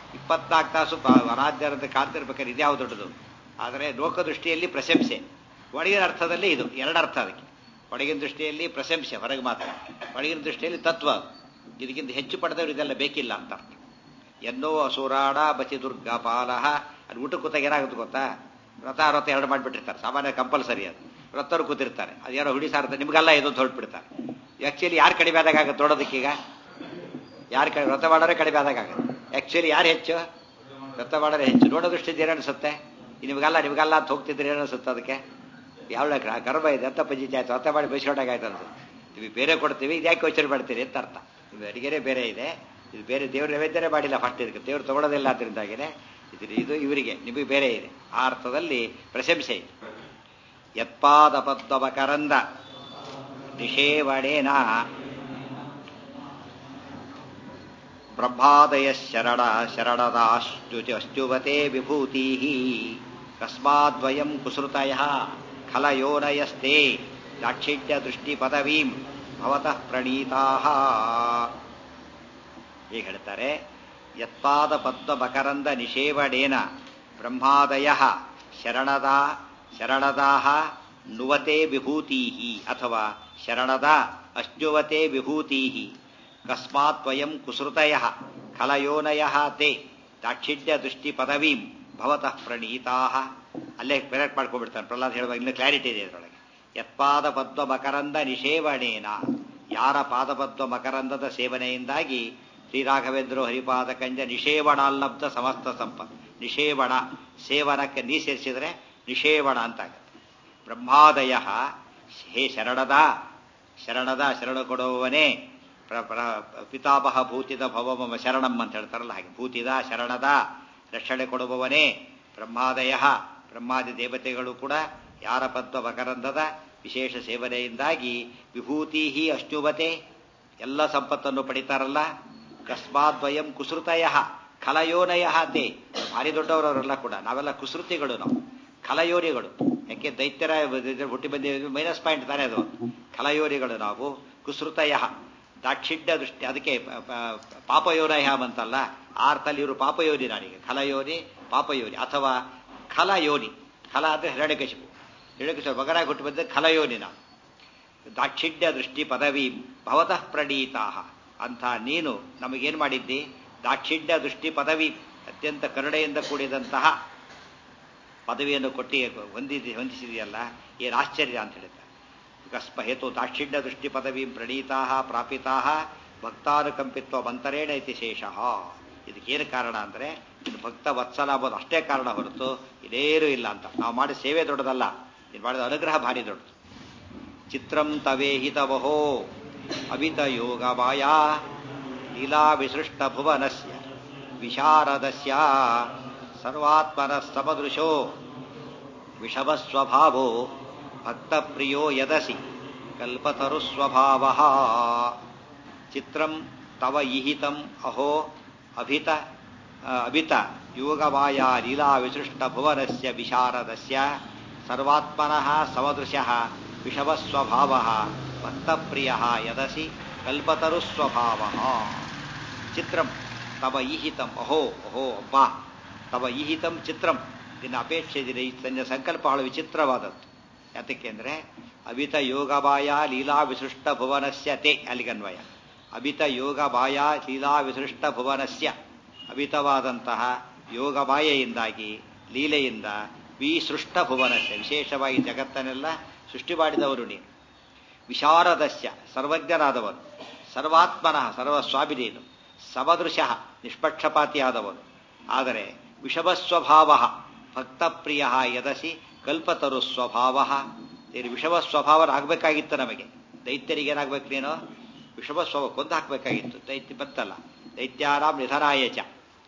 ಇಪ್ಪತ್ನಾಲ್ಕು ತಾಸು ಅನಾದ್ಯನಂತ ಕಾಲ್ತಿರ್ಬೇಕಾದ್ರೆ ಇದ್ಯಾವ ದೊಡ್ಡದು ಆದರೆ ಲೋಕದೃಷ್ಟಿಯಲ್ಲಿ ಪ್ರಶಂಸೆ ಒಳಗಿನ ಅರ್ಥದಲ್ಲಿ ಇದು ಎರಡು ಅರ್ಥ ಅದಕ್ಕೆ ಒಳಗಿನ ದೃಷ್ಟಿಯಲ್ಲಿ ಪ್ರಶಂಸೆ ಹೊರಗೆ ಮಾತ್ರ ಒಳಗಿನ ದೃಷ್ಟಿಯಲ್ಲಿ ತತ್ವ ಅದು. ಇದಕ್ಕಿಂತ ಹೆಚ್ಚು ಪಡೆದವರು ಇದೆಲ್ಲ ಬೇಕಿಲ್ಲ ಅಂತ ಅರ್ಥ ಎನ್ನೋ ಅಸುರಾಡ ಬಚಿ ದುರ್ಗ ಪಾಲಹ ಅದು ಊಟ ಕೂತಾಗ ಏನಾಗುತ್ತೆ ಗೊತ್ತಾ ವ್ರತ ವ್ರತ ಎರಡು ಮಾಡಿಬಿಟ್ಟಿರ್ತಾರೆ ಸಾಮಾನ್ಯ ಕಂಪಲ್ಸರಿ ಅದು ವ್ರತರು ಕೂತಿರ್ತಾರೆ ಅದು ಯಾರೋ ಹುಡಿ ಸಾರ್ತಾರೆ ನಿಮ್ಗೆಲ್ಲ ಇದು ಅಂತ ಹೊರಟ್ಬಿಡ್ತಾರೆ ಆ್ಯಕ್ಚುಲಿ ಯಾರು ಕಡಿಮೆ ಆದಾಗ ಆಗುತ್ತೆ ನೋಡೋದಕ್ಕೀಗ ಯಾರು ಕಡಿಮೆ ವ್ರತ ಮಾಡೋರೇ ಕಡಿಮೆ ಆದಾಗ ಆಗುತ್ತೆ ಆ್ಯಕ್ಚುಲಿ ಯಾರು ಹೆಚ್ಚು ವ್ರತ ಮಾಡೋರೇ ಹೆಚ್ಚು ನೋಡೋ ದೃಷ್ಟಿಯಿಂದ ಏನು ಅನಿಸುತ್ತೆ ನಿಮಗೆಲ್ಲ ನಿಮಗೆಲ್ಲ ಅಂತ ಹೋಗ್ತಿದ್ರೆ ಏನು ಅನಿಸುತ್ತೆ ಅದಕ್ಕೆ ಯಾವ ಗರ್ಭ ಇದೆ ಅಂತ ಪಂಚಾಯತ್ ಆಯ್ತು ವ್ರತ ಮಾಡಿ ಬಯಸ್ಕೊಂಡಾಗ ಆಯ್ತು ಅನ್ಸುತ್ತೆ ನಿಮಗೆ ಬೇರೆ ಕೊಡ್ತೀವಿ ಇದು ಯಾಕೆ ಯೋಚನೆ ಮಾಡ್ತೀರಿ ಅಂತ ಅರ್ಥ ಇದು ಅಡಿಗೆನೇ ಬೇರೆ ಇದೆ ಇದು ಬೇರೆ ದೇವ್ರ ನೈವೇದ್ಯನೇ ಮಾಡಿಲ್ಲ ಫಸ್ಟ್ ಇದಕ್ಕೆ ದೇವ್ರು ತಗೊಳ್ಳೋದಿಲ್ಲ ಅದರಿಂದಾಗಿನೇ ಇದು ಇದು ಇವರಿಗೆ ನಿಮಗೆ ಬೇರೆ ಇದೆ ಆ ಅರ್ಥದಲ್ಲಿ ಪ್ರಶಂಸೆ ಇದೆ ಯತ್ಪಾದ ಪದ್ಮಕರಂದ ನಿಷೇವಣೇನ ಬ್ರಹ್ಮಾದಯ ಶರಣ ಶರಣದಾಶ್ಚುತಿ ಅಶ್ಚುವತೆ ವಿಭೂತಿ ಕಸ್ಮಾದ್ವಯಂ ಕುಸೃತಯ ಖಲಯೋನಯಸ್ತೆ ದಾಕ್ಷಿಣ್ಯ ದೃಷ್ಟಿ ಪದವೀಂ ಭವತಃ ಪ್ರಣೀತಾ ಹೀಗೆ ಹೇಳ್ತಾರೆ ಯತ್ಪಾದ ಪದ್ಮ ಮಕರಂದ ನಿಷೇವಣೇನ ಬ್ರಹ್ಮಾದಯ ಶರಣದ ಶರಣದಾಹ ನುವತೆ ವಿಭೂತಿ ಅಥವಾ ಶರಣದ ಅಶ್ನುವತೆ ವಿಭೂತಿ ಕಸ್ಮಾತ್ ವಯಂ ಕುಸೃತಯ ಖಲಯೋನಯ ತೇ ದಾಕ್ಷಿಣ್ಯ ದೃಷ್ಟಿ ಪದವೀಂ ಭವತಃ ಪ್ರಣೀತಾ ಅಲ್ಲೇ ಕರೆಕ್ಟ್ ಮಾಡ್ಕೊಂಡ್ಬಿಡ್ತಾನೆ ಪ್ರಹ್ಲಾದ್ ಹೇಳುವಾಗ ಇನ್ನೂ ಕ್ಲಾರಿಟಿ ಇದೆ ಇದರೊಳಗೆ ಯತ್ಪಾದ ಪದ್ಮ ಮಕರಂದ ನಿಷೇವಣೇನ ಯಾರ ಪಾದಪದ್ಮ ಮಕರಂದದ ಸೇವನೆಯಿಂದಾಗಿ ಶ್ರೀರಾಘವೇಂದ್ರ ಹರಿಪಾದ ಕಂಜ ನಿಷೇವಣಾಲ್ಲಬ್ಧ ಸಮಸ್ತ ಸಂಪತ್ ನಿಷೇವಣ ಸೇವನಕ್ಕೆ ನೀ ಸೇರಿಸಿದ್ರೆ ನಿಷೇವಣ ಅಂತಾಗತ್ತೆ ಬ್ರಹ್ಮಾದಯ ಹೇ ಶರಣದ ಶರಣದ ಶರಣ ಕೊಡುವವನೇ ಪ್ರ- ಪ್ರ- ಪಿತಾಮಹ ಭೂತಿದ ಭವಮಮ ಶರಣಂ ಅಂತ ಹೇಳ್ತಾರಲ್ಲ ಹಾಗೆ ಭೂತಿದ ಶರಣದ ರಕ್ಷಣೆ ಕೊಡುವವನೇ ಬ್ರಹ್ಮಾದಯ ಬ್ರಹ್ಮಾದಿ ದೇವತೆಗಳು ಕೂಡ ಯಾರ ಪದ್ಮ ಮಕರಂದದ ವಿಶೇಷ ಸೇವನೆಯಿಂದಾಗಿ ವಿಭೂತಿ ಅಶ್ನುವತೆ ಎಲ್ಲ ಸಂಪತ್ತನ್ನು ಪಡಿತಾರಲ್ಲ ಕಸ್ಮಾದ್ವಯಂ ಕುಸೃತಯ ಖಲಯೋನಯ ತೇ ಭಾರಿ ದೊಡ್ಡವರವರೆಲ್ಲ ಕೂಡ ನಾವೆಲ್ಲ ಕುಸೃತಿಗಳು ನಾವು ಖಲಯೋನಿಗಳು ಯಾಕೆ ದೈತ್ಯರ ಹುಟ್ಟಿ ಬಂದ ಮೈನಸ್ ಪಾಯಿಂಟ್ ತಾನೇ ಅದು ಖಲಯೋನಿಗಳು ನಾವು ಕುಸೃತಯ ದಾಕ್ಷಿಣ್ಯ ದೃಷ್ಟಿ ಅದಕ್ಕೆ ಪ- ಪ- ಪಾಪಯೋನಯ ಅಂತಲ್ಲ ಆ ಅರ್ಥದಲ್ಲಿ ಇವರು ಪಾಪಯೋನಿ ನಾನೀಗ ಖಲಯೋನಿ ಪಾಪಯೋನಿ ಅಥವಾ ಖಲಯೋನಿ ಖಲ ಅಂದ್ರೆ ಹಿರಣ್ಯಕಶಿಪು ಹಿರಣ್ಯಕಶಿಪು ಮಗನಾಗಿ ಹುಟ್ಟಿ ಬಂದ ಖಲಯೋನಿ ನಾವು ದಾಕ್ಷಿಣ್ಯ ದೃಷ್ಟಿ ಪದವಿ ಭವತಃ ಪ್ರಣೀತಾ ಅಂತ ನೀನು ನಮಗೇನು ಮಾಡಿದ್ದಿ ದಾಕ್ಷಿಣ್ಯ ದೃಷ್ಟಿ ಪದವಿ ಅತ್ಯಂತ ಕರುಣೆಯಿಂದ ಕೂಡಿದಂತಹ ಪದವಿಯನ್ನು ಕೊಟ್ಟಿ ಹೊಂದಿದಿ ಹೊಂದಿಸಿದೆಯಲ್ಲ ಏನು ಆಶ್ಚರ್ಯ ಅಂತ ಹೇಳ್ತಾರೆ ಕಸ್ಪ ಹೇತು ದಾಕ್ಷಿಣ್ಯ ದೃಷ್ಟಿ ಪದವಿ ಪ್ರಣೀತಾ ಪ್ರಾಪಿತಾ ಭಕ್ತಾನುಕಂಪಿತ್ವ ಮಂತರೇಣ ಇತಿ ಶೇಷಃ ಇದಕ್ಕೇನು ಕಾರಣ ಅಂದರೆ ಇದು ಭಕ್ತ ವತ್ಸಲ ಅಂಬೋದು ಅಷ್ಟೇ ಕಾರಣ ಹೊರತು ಇದೇನೂ ಇಲ್ಲ ಅಂತ ನಾವು ಮಾಡಿ ಸೇವೆ ದೊಡ್ಡದಲ್ಲ ಇದು ಮಾಡಿದ ಅನುಗ್ರಹ ಭಾರಿ ದೊಡ್ಡದು ಚಿತ್ರಂ ತವೇಹಿತವಹೋ ಅವಿತ ಯೋಗ ಮಾಯಾ ಲೀಲಾ ವಿಸೃಷ್ಟ ಭುವನಸ್ಯ ವಿಶಾರದಸ್ಯ ಸರ್ವಾತ್ಮನ ಸಮದೃಶೋ ವಿಷಮಸ್ವಭಾವೋ ಭಕ್ತಪ್ರಿಯೋ ಯದಸಿ ಕಲ್ಪತರು ಸ್ವಭಾವ ಚಿತ್ರಂ ತವ ಇಹಿತಂ ಅಹೋ ಅಭಿತ ಅಭಿತ ಯೋಗಮಾಯಾ ಲೀಲಾ ವಿಸೃಷ್ಟ ಭುವನಸ್ಯ ವಿಶಾರದಸ್ಯ ಸರ್ವಾತ್ಮನಃ ಸಮದೃಶಃ ವಿಷಮಸ್ವಭಾವ ಭಕ್ತಪ್ರಿಯ ಯದಸಿ ಕಲ್ಪತರು ಸ್ವಭಾವ ಚಿತ್ರಂ ತವ ಈಹಿತಂ ಅಹೋ ಅಹೋ ಅಬ್ಬ ತವ ಈಹಿತಂ ಚಿತ್ರಂ ನಿನ್ನ ಅಪೇಕ್ಷೆ ಇದೆ ಈ ತನ್ನ ಸಂಕಲ್ಪ ಬಹಳ ವಿಚಿತ್ರವಾದದ್ದು ಯಾತಕ್ಕೆ ಅಂದರೆ ಅಭಿತ ಯೋಗಬಾಯ ಲೀಲಾ ವಿಸೃಷ್ಟ ಭುವನಸ್ಯ ತೇ ಅಲ್ಲಿಗನ್ವಯ ಅಭಿತ ಯೋಗಬಾಯ ಲೀಲಾ ವಿಸೃಷ್ಟ ಭುವನಸ್ಯ ಅಭಿತವಾದಂತಹ ಯೋಗಬಾಯೆಯಿಂದಾಗಿ ಲೀಲೆಯಿಂದ ವಿಸೃಷ್ಟ ಭುವನಸ್ಯ ವಿಶೇಷವಾಗಿ ಜಗತ್ತನ್ನೆಲ್ಲ ಸೃಷ್ಟಿ ಮಾಡಿದವರು ನೀನು ವಿಶಾರದಸ್ಯ ಸರ್ವಜ್ಞನಾದವನು ಸರ್ವಾತ್ಮನಃ ಸರ್ವಸ್ವಾಭಿನೇನು ಸಮದೃಶ ನಿಷ್ಪಕ್ಷಪಾತಿಯಾದವನು ಆದರೆ ವಿಷಮಸ್ವಭಾವ ಭಕ್ತಪ್ರಿಯ ಯದಸಿ ಕಲ್ಪತರು ಸ್ವಭಾವ ನೀನು ವಿಷಮ ಸ್ವಭಾವನಾಗಬೇಕಾಗಿತ್ತು ನಮಗೆ ದೈತ್ಯರಿಗೆ ಏನಾಗಬೇಕು ನೀನು ವಿಷಮ ಸ್ವಭಾವ ಕೊಂದು ಹಾಕಬೇಕಾಗಿತ್ತು ದೈತ್ಯ ಬತ್ತಲ್ಲ ದೈತ್ಯಾರಾಮ್ ನಿಧನಾಯ ಚ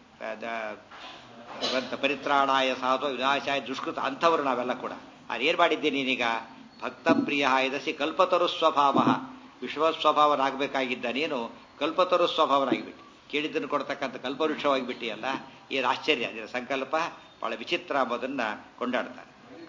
ಗ್ರಂಥ ಪರಿತ್ರಾಣಾಯ ಸಾಧು ವಿನಾಶಾಯ ದುಷ್ಕೃತ ಅಂಥವರು ನಾವೆಲ್ಲ ಕೂಡ ಅದೇನು ಮಾಡಿದ್ದೀನಿ ನೀನೀಗ ಭಕ್ತಪ್ರಿಯ ಯದಸಿ ಕಲ್ಪತರು ಸ್ವಭಾವ ವಿಶ್ವ ಸ್ವಭಾವನಾಗಬೇಕಾಗಿದ್ದ ನೀನು ಕಲ್ಪತರು ಸ್ವಭಾವನಾಗಿಬಿಟ್ಟು ಕೇಳಿದ್ದನ್ನು ಕೊಡ್ತಕ್ಕಂಥ ಕಲ್ಪವೃಕ್ಷವಾಗಿಬಿಟ್ಟಿಯಲ್ಲ ಏನು ಆಶ್ಚರ್ಯ ನಿನ್ನ ಸಂಕಲ್ಪ ಬಹಳ ವಿಚಿತ್ರ ಎಂಬುದನ್ನ ಕೊಂಡಾಡ್ತಾರೆ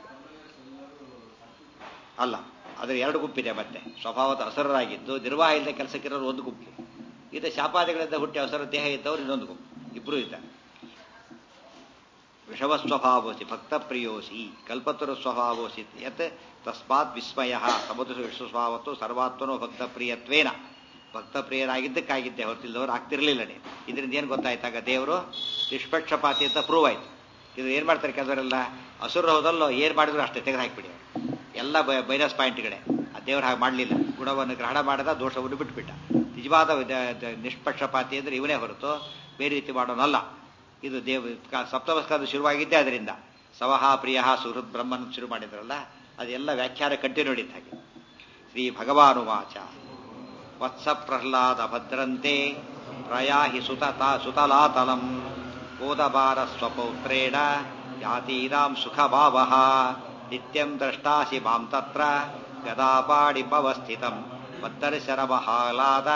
ಅಲ್ಲ ಅದರ ಎರಡು ಗುಂಪಿದೆ ಮತ್ತೆ ಸ್ವಭಾವದ ಅಸರರಾಗಿದ್ದು ನಿರ್ವಾಹ ಇಲ್ಲದೆ ಕೆಲಸಕ್ಕಿರೋರು ಒಂದು ಗುಂಪು ಇದು ಶಾಪಾದಿಗಳಿಂದ ಹುಟ್ಟಿ ಅವಸರ ದೇಹ ಇದ್ದವರು ಇನ್ನೊಂದು ಗುಂಪು ಇಬ್ಬರು ಇದ್ದಾರೆ ವೃಷಭಸ್ವಭಾವೋಸಿ ಭಕ್ತಪ್ರಿಯೋಸಿ ಕಲ್ಪತರು ಸ್ವಭಾವೋಸಿ ಯತ್ ತಸ್ಮಾತ್ ವಿಸ್ಮಯ ಸಮುದ್ರ ವಿಶ್ವಸ್ವಭಾವತ್ತು ಸರ್ವಾತ್ಮನೋ ಭಕ್ತಪ್ರಿಯತ್ವೇನ ಭಕ್ತಪ್ರಿಯರಾಗಿದ್ದಕ್ಕಾಗಿದ್ದೆ ಹೊರತಿಲ್ಲದವ್ರು ಆಗ್ತಿರ್ಲಿಲ್ಲ ನೀವು ಇದರಿಂದ ಏನು ಗೊತ್ತಾಯ್ತಾಗ ದೇವರು ನಿಷ್ಪಕ್ಷಪಾತಿ ಅಂತ ಪ್ರೂವ್ ಆಯ್ತು ಇದು ಏನು ಮಾಡ್ತಾರೆ ಕೆಲವರೆಲ್ಲ ಹಸುರು ಹೌದಲ್ಲೋ ಏನು ಮಾಡಿದ್ರು ಅಷ್ಟೇ ತೆಗೆದು ಹಾಕಿಬಿಡಿ ಎಲ್ಲ ಮೈನಸ್ ಪಾಯಿಂಟ್ಗಳೇ ಆ ದೇವರು ಹಾಗೆ ಮಾಡಲಿಲ್ಲ ಗುಣವನ್ನು ಗ್ರಹಣ ಮಾಡದ ದೋಷವನ್ನು ಬಿಟ್ಬಿಟ್ಟ ನಿಜವಾದ ನಿಷ್ಪಕ್ಷಪಾತಿ ಅಂದರೆ ಇವನೇ ಹೊರತು ಬೇರೆ ರೀತಿ ಮಾಡೋನಲ್ಲ ಇದು ದೇವ ಸಪ್ತಮಸ್ಕಂದ ಶುರುವಾಗಿದ್ದೇ ಅದರಿಂದ ಸವಹ ಪ್ರಿಯ ಸುಹೃದ್ ಬ್ರಹ್ಮನ್ ಶುರು ಮಾಡಿದ್ರಲ್ಲ ಅದೆಲ್ಲ ವ್ಯಾಖ್ಯಾನ ಕಂಟಿನ್ಯೂ ಹಿಡಿದ ಹಾಗೆ ಶ್ರೀ ಭಗವಾನುವಾಚ ವತ್ಸ ಪ್ರಹ್ಲಾದ ಭದ್ರಂತೆ ಪ್ರಯಾಹಿ ಸುತತ ಸುತಲಾತಲಂ ಗೋದಬಾರ ಸ್ವಪೌತ್ರೇಣ ಯಾತೀರಾಂ ಸುಖಭಾವ ನಿತ್ಯಂ ದ್ರಷ್ಟಾಸಿ ಮಾಂ ತತ್ರ ಗದಾಪಾಡಿಪವಸ್ಥಿತಂ ಮದ್ದರ್ಶರಮಹಾಲಾದ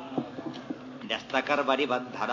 ನ್ಯಸ್ತಕರ್ಮನಿಬಂಧನ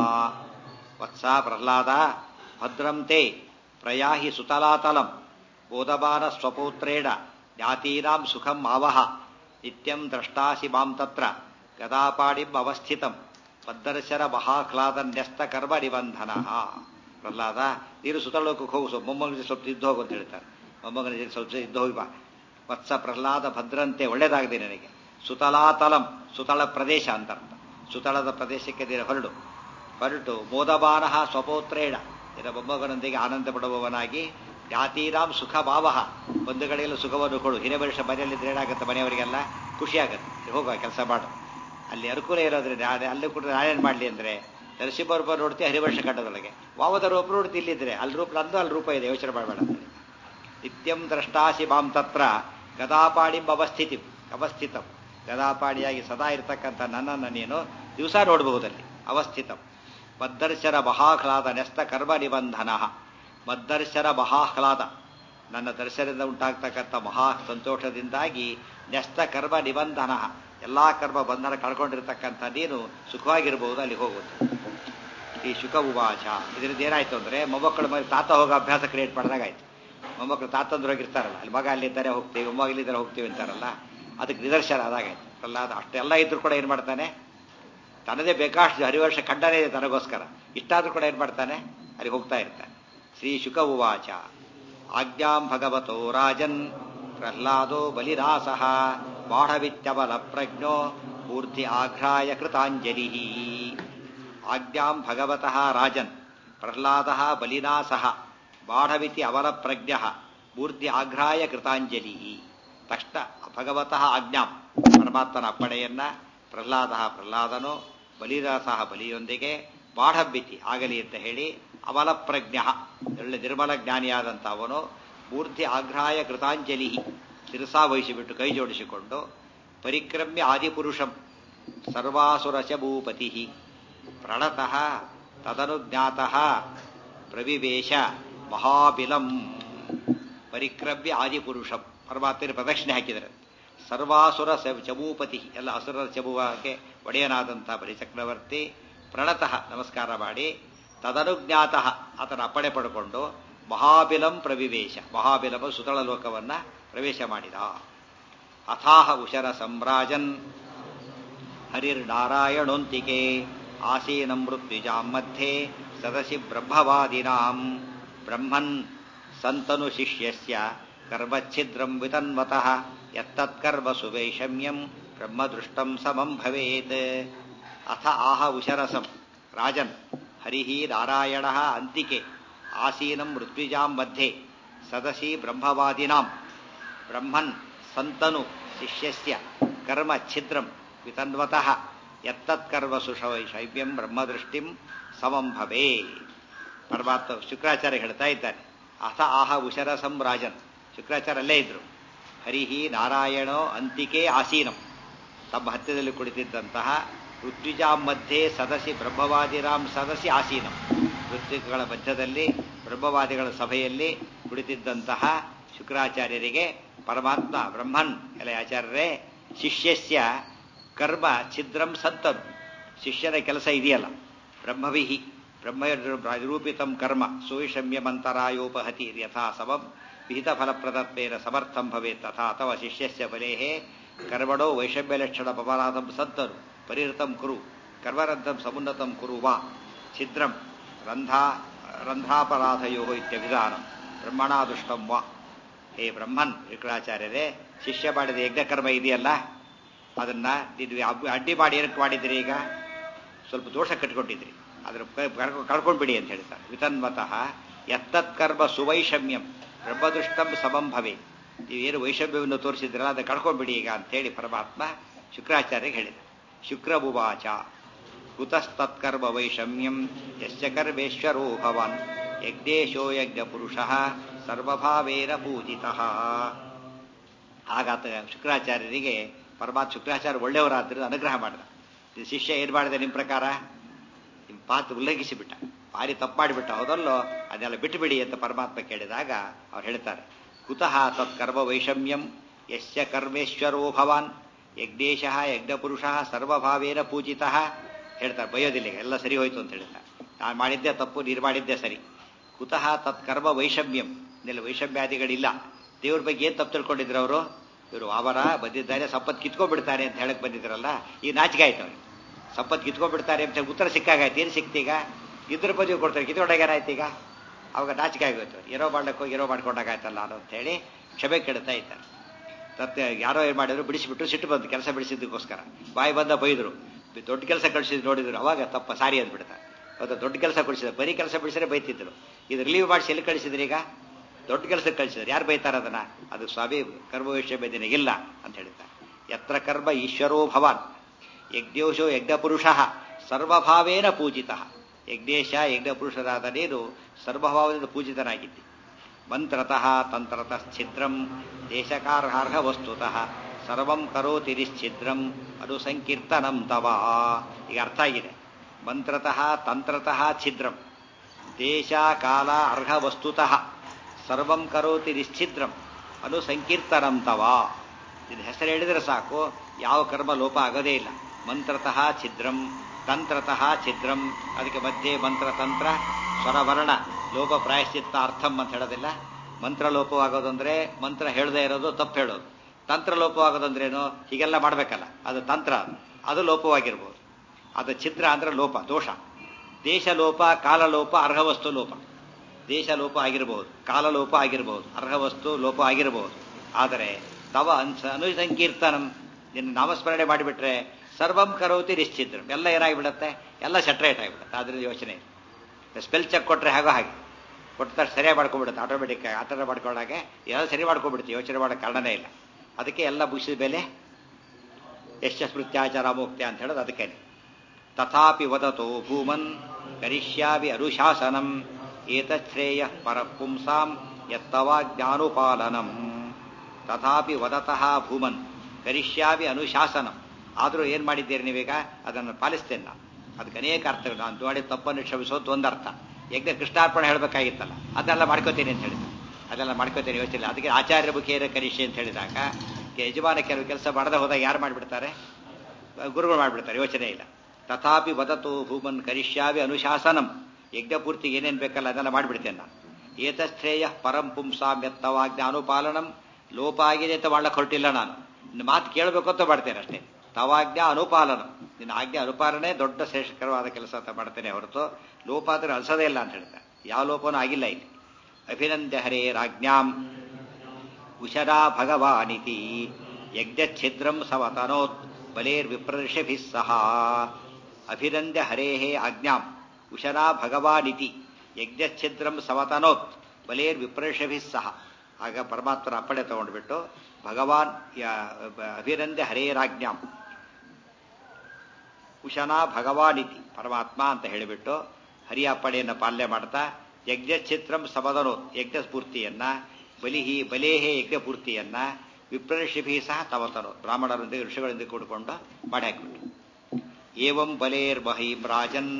ವತ್ಸ ಪ್ರಹ್ಲಾದ ಭದ್ರಂ ತೇ ಪ್ರಯಾಹಿ ಸುತಲಾತಲಂ ಗೋದಬಾನ ಸ್ವಪೌತ್ರೇಣ ಜ್ಞಾತೀನಾಂ ಸುಖಂ ಆವಹ ನಿತ್ಯಂ ದ್ರಷ್ಟಾಸಿ ಮಾಂ ತತ್ರ ಗದಾಪಾಡಿಂ ಅವಸ್ಥಿತಂ ಪದ್ದರ್ಶರ ಮಹಾಹ್ಲಾದ ನ್ಯಸ್ತ ಕರ್ಮ ನಿಬಂಧನ ಪ್ರಹ್ಲಾದ ನೀರು ಸುತಳೋಕಕ್ಕೆ ಹೋಗು ಸ್ವಲ್ಪ ಮೊಮ್ಮಗನಿಗೆ ಸ್ವಲ್ಪ ಇದ್ದು ಹೋಗು ಅಂತ ಹೇಳ್ತಾರೆ ಮೊಮ್ಮಗನಿಗೆ ಸ್ವಲ್ಪ ಇದ್ದು ಹೋಗಿ ಬಾ ವತ್ಸ ಪ್ರಹ್ಲಾದ ಭದ್ರಂತೆ ಒಳ್ಳೇದಾಗಿದೆ ನನಗೆ ಸುತಲಾತಲಂ ಸುತಳ ಪ್ರದೇಶ ಅಂತರ್ಥ ಸುತಳದ ಪ್ರದೇಶಕ್ಕೆ ನೀನು ಹೊರಡು ಹೊರಟು ಮೋದಬಾನಃ ಸ್ವಪೌತ್ರೇಣ ನಿನ್ನ ಮೊಮ್ಮಗನೊಂದಿಗೆ ಆನಂದ ಪಡುವವನಾಗಿ ಜಾತೀರಾಮ್ ಸುಖ ಭಾವ ಬಂಧುಗಳಿಗೆಲ್ಲ ಸುಖವನ್ನು ಕೊಡು ಹಿರೇವರ್ಷ ಮನೆಯಲ್ಲಿದ್ರೆ ಏನಾಗುತ್ತೆ ಮನೆಯವರಿಗೆಲ್ಲ ಖುಷಿ ಆಗುತ್ತೆ ಹೋಗುವ ಕೆಲಸ ಮಾಡು ಅಲ್ಲಿ ಅನುಕೂಲ ಇರೋದ್ರಿಂದ ಅಲ್ಲಿ ಕೂಡ ನಾನೇನು ಮಾಡಲಿ ಅಂದರೆ ನರಸಿಂಹ ರೂಪ ನೋಡ್ತೀವಿ ಹರಿವರ್ಷ ಕಟ್ಟದೊಳಗೆ ವಾಮದ ರೂಪ ನೋಡ್ತಿ ಇಲ್ಲಿದ್ರೆ ಅಲ್ಲಿ ರೂಪ ನಂದು ಅಲ್ಲಿ ರೂಪ ಇದೆ ಯೋಚನೆ ಮಾಡಬೇಡ ನಿತ್ಯಂ ದ್ರಷ್ಟಾಸಿ ಮಾಂ ತತ್ರ ಗದಾಪಾಡಿ ಅವಸ್ಥಿತಿ ಅವಸ್ಥಿತಂ ಗದಾಪಾಡಿಯಾಗಿ ಸದಾ ಇರತಕ್ಕಂಥ ನನ್ನನ್ನು ನೀನು ದಿವಸ ನೋಡಬಹುದಲ್ಲಿ ಅವಸ್ಥಿತಂ ಮದ್ದರ್ಶರ ಮಹಾಹ್ಲಾದ ನೆಸ್ತ ಕರ್ಮ ನಿಬಂಧನ ಮದ್ದರ್ಶರ ಮಹಾಹ್ಲಾದ ನನ್ನ ದರ್ಶನದಿಂದ ಉಂಟಾಗ್ತಕ್ಕಂಥ ಮಹಾ ಸಂತೋಷದಿಂದಾಗಿ ನೆಸ್ತ ಕರ್ಮ ನಿಬಂಧನ ಎಲ್ಲಾ ಕರ್ಮ ಬಂಧನ ಕಳ್ಕೊಂಡಿರ್ತಕ್ಕಂಥ ನೀನು ಸುಖವಾಗಿರ್ಬಹುದು ಅಲ್ಲಿ ಹೋಗುವುದು ಈ ಶುಕ ಉವಾಚ ಇದರಿಂದ ಏನಾಯ್ತು ಅಂದ್ರೆ ಮೊಮ್ಮಕ್ಕಳ ಮೇಲೆ ತಾತ ಹೋಗೋ ಅಭ್ಯಾಸ ಕ್ರಿಯೇಟ್ ಮಾಡಿದಾಗಾಯ್ತು ಮೊಮ್ಮಕ್ಕಳು ತಾತಂದ್ರು ಹೋಗಿರ್ತಾರಲ್ಲ ಅಲ್ಲಿ ಮಗ ಅಲ್ಲಿದ್ದಾರೆ ಹೋಗ್ತೀವಿ ಮೊಮ್ಮ ಇಲ್ಲಿದ್ದಾರೆ ಹೋಗ್ತೀವಿ ಅಂತಾರಲ್ಲ ಅದಕ್ಕೆ ನಿದರ್ಶನ ಅದಾಗಾಯ್ತು ಅಲ್ಲ ಅದು ಅಷ್ಟೆಲ್ಲ ಇದ್ರು ಕೂಡ ಏನು ಮಾಡ್ತಾನೆ ತನ್ನದೇ ಬೇಕಾಷ್ಟು ಹರಿವರ್ಷ ಖಂಡನೇ ಇದೆ ತನಗೋಸ್ಕರ ಇಷ್ಟಾದ್ರೂ ಕೂಡ ಏನು ಮಾಡ್ತಾನೆ ಅಲ್ಲಿ ಹೋಗ್ತಾ ಇರ್ತಾನೆ ಶ್ರೀ ಶುಕ ಉವಾಚ ಆಜ್ಞಾಂ ಭಗವತೋ ರಾಜನ್ ಪ್ರಹ್ಲಾದೋ ಬಲಿರಾಸಃ ಬಾಢವಿತ್ಯವಲ ಪ್ರಜ್ಞೋ ಪೂರ್ತಿ ಆಘ್ರಾಯ ಕೃತಾಂಜಲಿ ಆಜ್ಞಾಂ ಭಗವತಃ ರಾಜನ್ ಪ್ರಹ್ಲಾದ ಬಲಿನಾಸಃ ಬಾಢವಿತಿ ಅವಲ ಪ್ರಜ್ಞ ಮೂರ್ತಿ ಆಘ್ರಾಯ ಕೃತಾಂಜಲಿ ತಕ್ಷಣ ಭಗವತಃ ಆಜ್ಞಾಂ ಪರಮಾತ್ಮನ ಅಪ್ಪಣೆಯನ್ನ ಪ್ರಹ್ಲಾದ ಪ್ರಹ್ಲಾದನು ಬಲಿರಾಸಃ ಬಲಿಯೊಂದಿಗೆ ಬಾಢವ್ಯತಿ ಆಗಲಿ ಅಂತ ಹೇಳಿ ಅವಲ ಪ್ರಜ್ಞ ಒಳ್ಳೆ ನಿರ್ಮಲ ಜ್ಞಾನಿಯಾದಂಥ ಅವನು ಮೂರ್ತಿ ಆಘ್ರಾಯ ಕೃತಾಂಜಲಿ ಶಿರಸಾ ವಹಿಸಿಬಿಟ್ಟು ಕೈ ಜೋಡಿಸಿಕೊಂಡು ಪರಿಕ್ರಮ್ಯ ಆದಿಪುರುಷಂ ಸರ್ವಾಸುರಶ ಭೂಪತಿ ಪ್ರಣತಃ ತದನುಜ್ಞಾತಃ ಪ್ರವಿವೇಶ ಮಹಾಬಿಲಂ ಪರಿಕ್ರಮ್ಯ ಆದಿಪುರುಷಂ ಪರಮಾತ್ಮನ ಪ್ರದಕ್ಷಿಣೆ ಹಾಕಿದರೆ ಸರ್ವಾಸುರ ಚಬೂಪತಿ ಎಲ್ಲ ಅಸುರರ ಚಬುವಕ್ಕೆ ಒಡೆಯನಾದಂಥ ಬಲಿಚಕ್ರವರ್ತಿ ಪ್ರಣತಃ ನಮಸ್ಕಾರ ಮಾಡಿ ತದನುಜ್ಞಾತಃ ಆತನ ಅಪ್ಪಣೆ ಪಡ್ಕೊಂಡು ಮಹಾಬಿಲಂ ಪ್ರವಿವೇಶ ಮಹಾಬಿಲಮ ಸುತಳ ಲೋಕವನ್ನ ಪ್ರವೇಶ ಮಾಡಿದ ಅಥಾಹ ಉಶರ ಸಂರಾಜನ್ ಹರಿರ್ನಾರಾಯಣೊಂತಿಕೆ ಆಸೀನಂ ಮೃತ್ಯುಜಾಂ ಮಧ್ಯೆ ಸದಸಿ ಬ್ರಹ್ಮವಾದಿನಾಂ ಬ್ರಹ್ಮನ್ ಸಂತನು ಶಿಷ್ಯಸ್ಯ ಕರ್ಮಚ್ಛಿದ್ರಂ ವಿತನ್ವತಃ ಯತ್ತತ್ಕರ್ಮ ಸುವೈಷಮ್ಯಂ ಬ್ರಹ್ಮದೃಷ್ಟಂ ಸಮಂ ಭವೇತ್ ಅಥ ಆಹ ಉಶರಸಂ ರಾಜನ್ ಹರಿ ನಾರಾಯಣ ಅಂತಿಕೆ ಆಸೀನಂ ಋತ್ವಿಜಾಂ ಮಧ್ಯೆ ಸದಸಿ ಬ್ರಹ್ಮವಾದಿನಾಂ ಬ್ರಹ್ಮನ್ ಸಂತನು ಶಿಷ್ಯಸ್ಯ ಕರ್ಮ ಛಿದ್ರಂ ವಿತನ್ವತಃ ಯತ್ತತ್ಕರ್ಮ ಸುಶೈವ್ಯಂ ಬ್ರಹ್ಮದೃಷ್ಟಿಂ ಸಮಂ ಭವೇ ಪರಮಾತ್ಮ ಶುಕ್ರಾಚಾರ್ಯ ಹೇಳ್ತಾ ಇದ್ದಾನೆ ಅಥ ಆಹ ಉಶರಸಂ ರಾಜನ್ ಶುಕ್ರಾಚಾರ್ಯ ಅಲ್ಲೇ ಇದ್ರು ಹರಿಹಿ ನಾರಾಯಣೋ ಅಂತಿಕೆ ಆಸೀನಂ ತಮ್ಮ ಹತ್ತಿರದಲ್ಲಿ ಕುಳಿತಿದ್ದಂತಹ ಋತ್ವಿಜಾಂ ಮಧ್ಯೆ ಸದಸಿ ಬ್ರಹ್ಮವಾದಿರಾಮ್ ಸದಸಿ ಆಸೀನಂ ಋತ್ವಿಕಗಳ ಮಧ್ಯದಲ್ಲಿ ಬ್ರಹ್ಮವಾದಿಗಳ ಸಭೆಯಲ್ಲಿ ಕುಳಿತಿದ್ದಂತಹ ಶುಕ್ರಾಚಾರ್ಯರಿಗೆ ಪರಮಾತ್ಮ ಬ್ರಹ್ಮನ್ ಎಲ್ಲ ಆಚಾರ್ಯರೇ ಶಿಷ್ಯಸ್ಯ ಕರ್ಮ ಛಿದ್ರಂ ಸಂತನು ಶಿಷ್ಯನ ಕೆಲಸ ಇದೆಯಲ್ಲ ಬ್ರಹ್ಮವಿಹಿ ಬ್ರಹ್ಮ ನಿರೂಪಿತಂ ಕರ್ಮ ಸುವಿಷಮ್ಯಮಂತರಾಯೋಪಹತಿ ಯಥಾ ಸಮಂ ವಿಹಿತ ಫಲಪ್ರದತ್ವೇನ ಸಮರ್ಥಂ ಭವೇತ್ ತಥಾ ಅಥವಾ ಶಿಷ್ಯಸ್ಯ ಬಲೇಃ ಕರ್ಮಣೋ ವೈಷಮ್ಯಲಕ್ಷಣ ಪಪರಾಧಂ ಸಂತನು ಪರಿಹೃತಂ ಕುರು ಕರ್ಮರಂಧಂ ಸಮುನ್ನತಂ ಕುರು ವಾ ಛಿದ್ರಂ ರಂಧ ರಂಧ್ರಾಪರಾಧಯೋ ಇತ್ಯಭಿಧಾನ ಬ್ರಹ್ಮಣಾದುಷ್ಟಂ ವಾ ಹೇ ಬ್ರಹ್ಮನ್ ಶುಕ್ರಾಚಾರ್ಯರೇ ಶಿಷ್ಯ ಮಾಡಿದ ಯಜ್ಞಕರ್ಮ ಇದೆಯಲ್ಲ ಅದನ್ನ ಇದು ಅಬ್- ಅಡ್ಡಿ ಮಾಡಿ ಏನಕ್ಕೆ ಮಾಡಿದ್ರಿ ಈಗ ಸ್ವಲ್ಪ ದೋಷ ಕಟ್ಕೊಂಡಿದ್ರಿ ಅದ್ರ ಕಳ್ಕೊಂಡ್ಬಿಡಿ ಅಂತ ಹೇಳ್ತಾರೆ ವಿತನ್ಮತಃ ಎತ್ತತ್ ಕರ್ಮ ಸುವೈಷಮ್ಯಂ ಬ್ರಹ್ಮದುಷ್ಟಂ ಸಮಂ ಭವೆ ನೀವೇನು ವೈಷಮ್ಯವನ್ನು ತೋರಿಸಿದ್ರಲ್ಲ ಅದನ್ನ ಕಳ್ಕೊಂಡ್ಬಿಡಿ ಈಗ ಅಂತೇಳಿ ಪರಮಾತ್ಮ ಶುಕ್ರಾಚಾರ್ಯಗೆ ಹೇಳಿದ ಶುಕ್ರಭುವಾಚ ಕುತಸ್ತತ್ಕರ್ಮ ವೈಷಮ್ಯಂ ಯಶ್ಚ ಕರ್ಮೇಶ್ವರೋ ಭವಾನ್ ಯಜ್ಞೇಶೋ ಯಜ್ಞ ಪುರುಷ ಸರ್ವಭಾವೇನ ಪೂಜಿತಃ ಆಗಾತ ಶುಕ್ರಾಚಾರ್ಯರಿಗೆ ಪರಮಾತ್ಮ ಶುಕ್ರಾಚಾರ್ಯ ಒಳ್ಳೆಯವರಾದ್ರಿಂದ ಅನುಗ್ರಹ ಮಾಡಿದ ಈ ಶಿಷ್ಯ ಏನ್ ಮಾಡಿದೆ ನಿಮ್ಮ ಪ್ರಕಾರ ನಿಮ್ಮ ಪಾತ್ರ ಉಲ್ಲಂಘಿಸಿಬಿಟ್ಟ ಭಾರಿ ತಪ್ಪು ಮಾಡಿಬಿಟ್ಟ ಹೌದಲ್ಲೋ ಅದನ್ನೆಲ್ಲ ಬಿಟ್ಟುಬಿಡಿ ಅಂತ ಪರಮಾತ್ಮ ಕೇಳಿದಾಗ ಅವ್ರು ಹೇಳ್ತಾರೆ ಕುತಃ ತತ್ ಕರ್ಮ ವೈಷಮ್ಯಂ ಯಶ್ಯ ಕರ್ಮೇಶ್ವರೋ ಭವಾನ್ ಯಜ್ಞೇಶ ಯಜ್ಞಪುರುಷ ಸರ್ವಭಾವೇನ ಪೂಜಿತ ಹೇಳ್ತಾರೆ ಬಯೋದಿಲ್ಲ ಈಗ, ಎಲ್ಲ ಸರಿ ಹೋಯ್ತು ಅಂತ ಹೇಳ್ತಾರೆ ನಾನು ಮಾಡಿದ್ದೆ ತಪ್ಪು ನೀರು ಮಾಡಿದ್ದೆ ಸರಿ ಕುತಃ ತತ್ ಕರ್ಮ ವೈಷಮ್ಯಂ ಇದೆಲ್ಲ ವೈಷಮ್ಯಾದಿಗಳಿಲ್ಲ ದೇವ್ರ ಬಗ್ಗೆ ಏನ್ ತಪ್ಪು ತಿಳ್ಕೊಂಡಿದ್ರು ಅವರು ಇವರು ಅವರ ಬಂದಿದ್ದಾರೆ ಸಂಪತ್ತು ಕಿತ್ಕೊಂಡ್ಬಿಡ್ತಾರೆ ಅಂತ ಹೇಳಕ್ ಬಂದಿದ್ರಲ್ಲ ಈ ನಾಚಿಕೆ ಆಯ್ತು ಅವ್ರಿಗೆ ಸಂಪತ್ತು ಕಿತ್ಕೊಂಡ್ಬಿಡ್ತಾರೆ ಅಂತ ಉತ್ತರ ಸಿಕ್ಕಾಗಾಯ್ತು ಏನು ಸಿಕ್ತೀಗ ಇದ್ರ ಬಗ್ಗೆ ಕೊಡ್ತಾರೆ ಕಿತ್ಕೊಂಡಾಗ ಏನಾಯ್ತು ಈಗ ಅವಾಗ ನಾಚಿಕೆ ಆಗೋಯ್ತು ಅವ್ರು ಏನೋ ಮಾಡ್ಲಿಕ್ಕೆ ಹೋಗಿ ಏನೋ ಮಾಡ್ಕೊಂಡಾಗಾಯ್ತಲ್ಲ ಅನ್ನೋ ಅಂತ ಹೇಳಿ ಕ್ಷಮೆ ಕೇಳ್ತಾ ಇದ್ದಾರೆ ತತ್ತೆ ಯಾರೋ ಏನು ಮಾಡಿದ್ರು ಬಿಡಿಸಿಬಿಟ್ಟು ಸಿಟ್ಟು ಬಂತು ಕೆಲಸ ಬಿಡಿಸಿದ್ದಕ್ಕೋಸ್ಕರ ಬಾಯಿ ಬಂದ ಬೈದರು ದೊಡ್ಡ ಕೆಲಸ ಕಳಿಸಿದ್ರು ನೋಡಿದ್ರು ಅವಾಗ ತಪ್ಪ ಸಾರಿ ಅಂದ್ಬಿಡ್ತಾರೆ ಹೌದಾ ದೊಡ್ಡ ಕೆಲಸ ಕೊಡಿಸಿದ್ರು ಬರೀ ಕೆಲಸ ಬಿಡಿಸಿದ್ರೆ ಬೈತಿದ್ರು ಇದು ರಿಲೀವ್ ಮಾಡಿಸಿ ಎಲ್ಲಿ ಕಳಿಸಿದ್ರಿ ಈಗ ದೊಡ್ಡ ಕೆಲಸಕ್ಕೆ ಕಳಿಸಿದ್ರು ಯಾರು ಬೈತಾರ ಅದನ್ನ ಅದು ಸ್ವಾಮಿ ಕರ್ಮವಿಷಯ ನಿನಗಿಲ್ಲ ಅಂತ ಹೇಳ್ತಾರೆ ಯತ್ರ ಕರ್ಮ ಈಶ್ವರೋ ಭವಾನ್ ಯಜ್ಞೋಶೋ ಯಜ್ಞಪುರುಷ ಸರ್ವಭಾವೇನ ಪೂಜಿತ ಯಜ್ಞೇಶ ಯಜ್ಞಪುರುಷರಾದ ನೀನು ಸರ್ವಭಾವದಿಂದ ಪೂಜಿತನಾಗಿದ್ದಿ ಮಂತ್ರತಃ ತಂತ್ರತಃ ಛಿದ್ರಂ ದೇಶಕಾರ್ಹಾರ್ಹ ವಸ್ತುತಃ ಸರ್ವಂ ಕರೋತಿ ನಿಶ್ಛಿದ್ರಂ ಅದು ಸಂಕೀರ್ತನಂ ತವ ಈಗ ಅರ್ಥ ಆಗಿದೆ ಮಂತ್ರತಃ ತಂತ್ರತಃ ಛಿದ್ರಂ ದೇಶ ಕಾಲ ಅರ್ಹ ವಸ್ತುತಃ ಸರ್ವಂ ಕರೋತಿ ನಿಶ್ಛಿದ್ರಂ ಅದು ಸಂಕೀರ್ತನಂ ತವ ಇದು ಹೆಸರು ಹೇಳಿದರೆ ಸಾಕು ಯಾವ ಕರ್ಮ ಲೋಪ ಆಗೋದೇ ಇಲ್ಲ ಮಂತ್ರತಃ ಛಿದ್ರಂ ತಂತ್ರತಃ ಛಿದ್ರಂ ಅದಕ್ಕೆ ಮಧ್ಯೆ ಮಂತ್ರ ತಂತ್ರ ಸ್ವರವರ್ಣ ಲೋಪ ಪ್ರಾಯಶ್ಚಿತ್ತ ಅರ್ಥಂ ಅಂತ ಹೇಳೋದಿಲ್ಲ ಮಂತ್ರ ಲೋಪವಾಗೋದಂದ್ರೆ ಮಂತ್ರ ಹೇಳದೇ ಇರೋದು ತಪ್ಪು ಹೇಳೋದು ತಂತ್ರ ಲೋಪವಾಗೋದಂದ್ರೇನು ಹೀಗೆಲ್ಲ ಮಾಡಬೇಕಲ್ಲ ಅದು ತಂತ್ರ ಅದು. ಅದು ಲೋಪವಾಗಿರ್ಬೋದು ಅದು ಛಿದ್ರ ಅಂದ್ರೆ ಲೋಪ ದೋಷ ದೇಶ ಲೋಪ ಕಾಲ ಲೋಪ ಅರ್ಹ ವಸ್ತು ಲೋಪ ದೇಶ ಲೋಪ ಆಗಿರಬಹುದು ಕಾಲ ಲೋಪ ಆಗಿರಬಹುದು ಅರ್ಹ ವಸ್ತು ಲೋಪ ಆಗಿರಬಹುದು ಆದರೆ ತವ ಅನ್ಸ ಅನುಸಂಕೀರ್ತನಂ ನಿನ್ನ ನಾಮಸ್ಮರಣೆ ಮಾಡಿಬಿಟ್ರೆ ಸರ್ವಂ ಕರೋತಿ ನಿಶ್ಚಿದ್ರಂ ಎಲ್ಲ ಏನಾಗಿಬಿಡುತ್ತೆ ಎಲ್ಲ ಸೆಟ್ರೇಟ್ ಆಗಿಬಿಡುತ್ತೆ ಅದ್ರಲ್ಲಿ ಯೋಚನೆ ಇಲ್ಲ ಸ್ಪೆಲ್ ಚೆಕ್ ಕೊಟ್ರೆ ಹಾಗೋ ಹಾಗೆ ಕೊಟ್ಟ ತಕ್ಷಣ ಸರಿಯಾಗಿ ಮಾಡ್ಕೊಂಡ್ಬಿಡುತ್ತೆ ಆಟೋಮೆಟಿಕ್ ಆ ಥರ ಮಾಡ್ಕೊಂಡಾಗೆ ಎಲ್ಲ ಸರಿ ಮಾಡ್ಕೊಂಡ್ಬಿಡುತ್ತೆ ಯೋಚನೆ ಮಾಡೋ ಕಾರಣನೇ ಇಲ್ಲ ಅದಕ್ಕೆ ಎಲ್ಲ ಮುಗಿಸಿದ ಮೇಲೆ ಯಶ ಸ್ಮೃತ್ಯಾಚಾರ ಮುಕ್ತಿ ಅಂತ ಹೇಳೋದು ಅದಕ್ಕೆ ತಥಾಪಿ ವದತೋ ಭೂಮನ್ ಕರಿಷ್ಯಾವಿ ಅನುಶಾಸನಂ ಏತಶ್ರೇಯ ಪರ ಪುಂಸಾಂ ಯತ್ತವಾ ಜ್ಞಾನುಪಾಲನಂ ತಥಾಪಿ ವದತಃ ಭೂಮನ್ ಕರಿಷ್ಯಾವಿ ಅನುಶಾಸನಂ ಆದರೂ ಏನು ಮಾಡಿದ್ದೀರಿ ನೀವೀಗ ಅದನ್ನು ಪಾಲಿಸ್ತೇನೆ ನಾನು ಅದಕ್ಕೆ ಅನೇಕ ಅರ್ಥಗಳು ನಾನು ನೋಡಿ ತಪ್ಪನ್ನು ಕ್ಷಮಿಸೋದು ಒಂದು ಅರ್ಥ ಯಜ್ಞ ಕೃಷ್ಣಾರ್ಪಣೆ ಹೇಳಬೇಕಾಗಿತ್ತಲ್ಲ ಅದನ್ನೆಲ್ಲ ಮಾಡ್ಕೋತೀನಿ ಅಂತ ಹೇಳಿದ ಅದೆಲ್ಲ ಮಾಡ್ಕೋತೀನಿ ಯೋಚನೆ ಇಲ್ಲ ಅದಕ್ಕೆ ಆಚಾರ್ಯ ಮುಖೇನ ಕರಿಷ್ಯ ಅಂತ ಹೇಳಿದಾಗ ಯಜಮಾನ ಕೆಲವು ಕೆಲಸ ಮಾಡದೆ ಹೋದಾಗ ಯಾರು ಮಾಡಿಬಿಡ್ತಾರೆ ಗುರುಗಳು ಮಾಡಿಬಿಡ್ತಾರೆ ಯೋಚನೆ ಇಲ್ಲ ತಥಾಪಿ ವದತು ಭೂಮನ್ ಕರಿಷ್ಯಾವಿ ಅನುಶಾಸನಂ ಯಜ್ಞಪೂರ್ತಿ ಏನೇನು ಬೇಕಲ್ಲ ಅದೆಲ್ಲ ಮಾಡಿಬಿಡ್ತೇನೆ ನಾನು ಏತಶ್ರೇಯ ಪರಂ ಪುಂಸಾಂ ಎತ್ತವಾಜ್ಞ ಅನುಪಾಲನಂ ಲೋಪ ಆಗಿದೆ ಅಂತ ಮಾಡ್ಲಕ್ಕೆ ಹೊರಟಿಲ್ಲ ನಾನು ನಿನ್ನ ಮಾತು ಕೇಳಬೇಕು ಅಂತ ಮಾಡ್ತೇನೆ ಅಷ್ಟೇ ತವಾಜ್ಞಾ ಅನುಪಾಲನ ನಿನ್ನ ಆಜ್ಞೆ ಅನುಪಾಲನೆ ದೊಡ್ಡ ಶ್ರೇಷ್ಠಕರವಾದ ಕೆಲಸ ಅಂತ ಮಾಡ್ತೇನೆ ಹೊರತು ಲೋಪ ಆದರೆ ಅಲ್ಸೋದೇ ಇಲ್ಲ ಅಂತ ಹೇಳ್ತಾರೆ ಯಾವ ಲೋಪನೂ ಆಗಿಲ್ಲ ಇಲ್ಲಿ ಅಭಿನಂದ್ಯ ಹರೇ ರಾಜ್ಞಾಂ ಉಷರಾ ಭಗವಾನಿತಿ ಯಜ್ಞಛಿದ್ರಂ ಸವತನೋತ್ ಬಲೇರ್ವಿಪ್ರರ್ಷಭಿಃ ಸಹ ಅಭಿನಂದ್ಯ ಹರೇಹೇ ಆಜ್ಞಾಂ ಉಷರಾ ಭಗವಾನಿತಿ ಯಜ್ಞಛಿದ್ರಂ ಸವತನೋತ್ ಬಲೇರ್ವಿಪ್ರರ್ಷಭಿಃ ಸಹ ಆಗ ಪರಮಾತ್ಮನ ಅಪ್ಪಣೆ ತಗೊಂಡ್ಬಿಟ್ಟು ಭಗವಾನ್ ಅಭಿನಂದ್ಯ ಹರೇರಾಜ್ಞಾಂ ಕುಶನ ಭಗವಾನಿತಿ ಪರಮಾತ್ಮ ಅಂತ ಹೇಳಿಬಿಟ್ಟು ಹರಿಯ ಅಪ್ಪಣೆಯನ್ನು ಪಾಲನೆ ಮಾಡ್ತಾ ಯಜ್ಞಚಿತ್ರಂ ಸಮದನೋ ಯಜ್ಞ ಸ್ಫೂರ್ತಿಯನ್ನ ಬಲಿಹಿ ಬಲೇಹೇ ಯಜ್ಞ ಪೂರ್ತಿಯನ್ನ ವಿಪ್ರಷಿಭಿ ಸಹ ತವತನೋ ಬ್ರಾಹ್ಮಣರೊಂದಿಗೆ ಋಷಿಗಳೊಂದಿಗೆ ಕೂಡಿಕೊಂಡು ಮಾಡಿ ಹಾಕಿಬಿಟ್ಟು ಏವಂ ಬಲೇರ್ ಬಹೀಂ ರಾಜನ್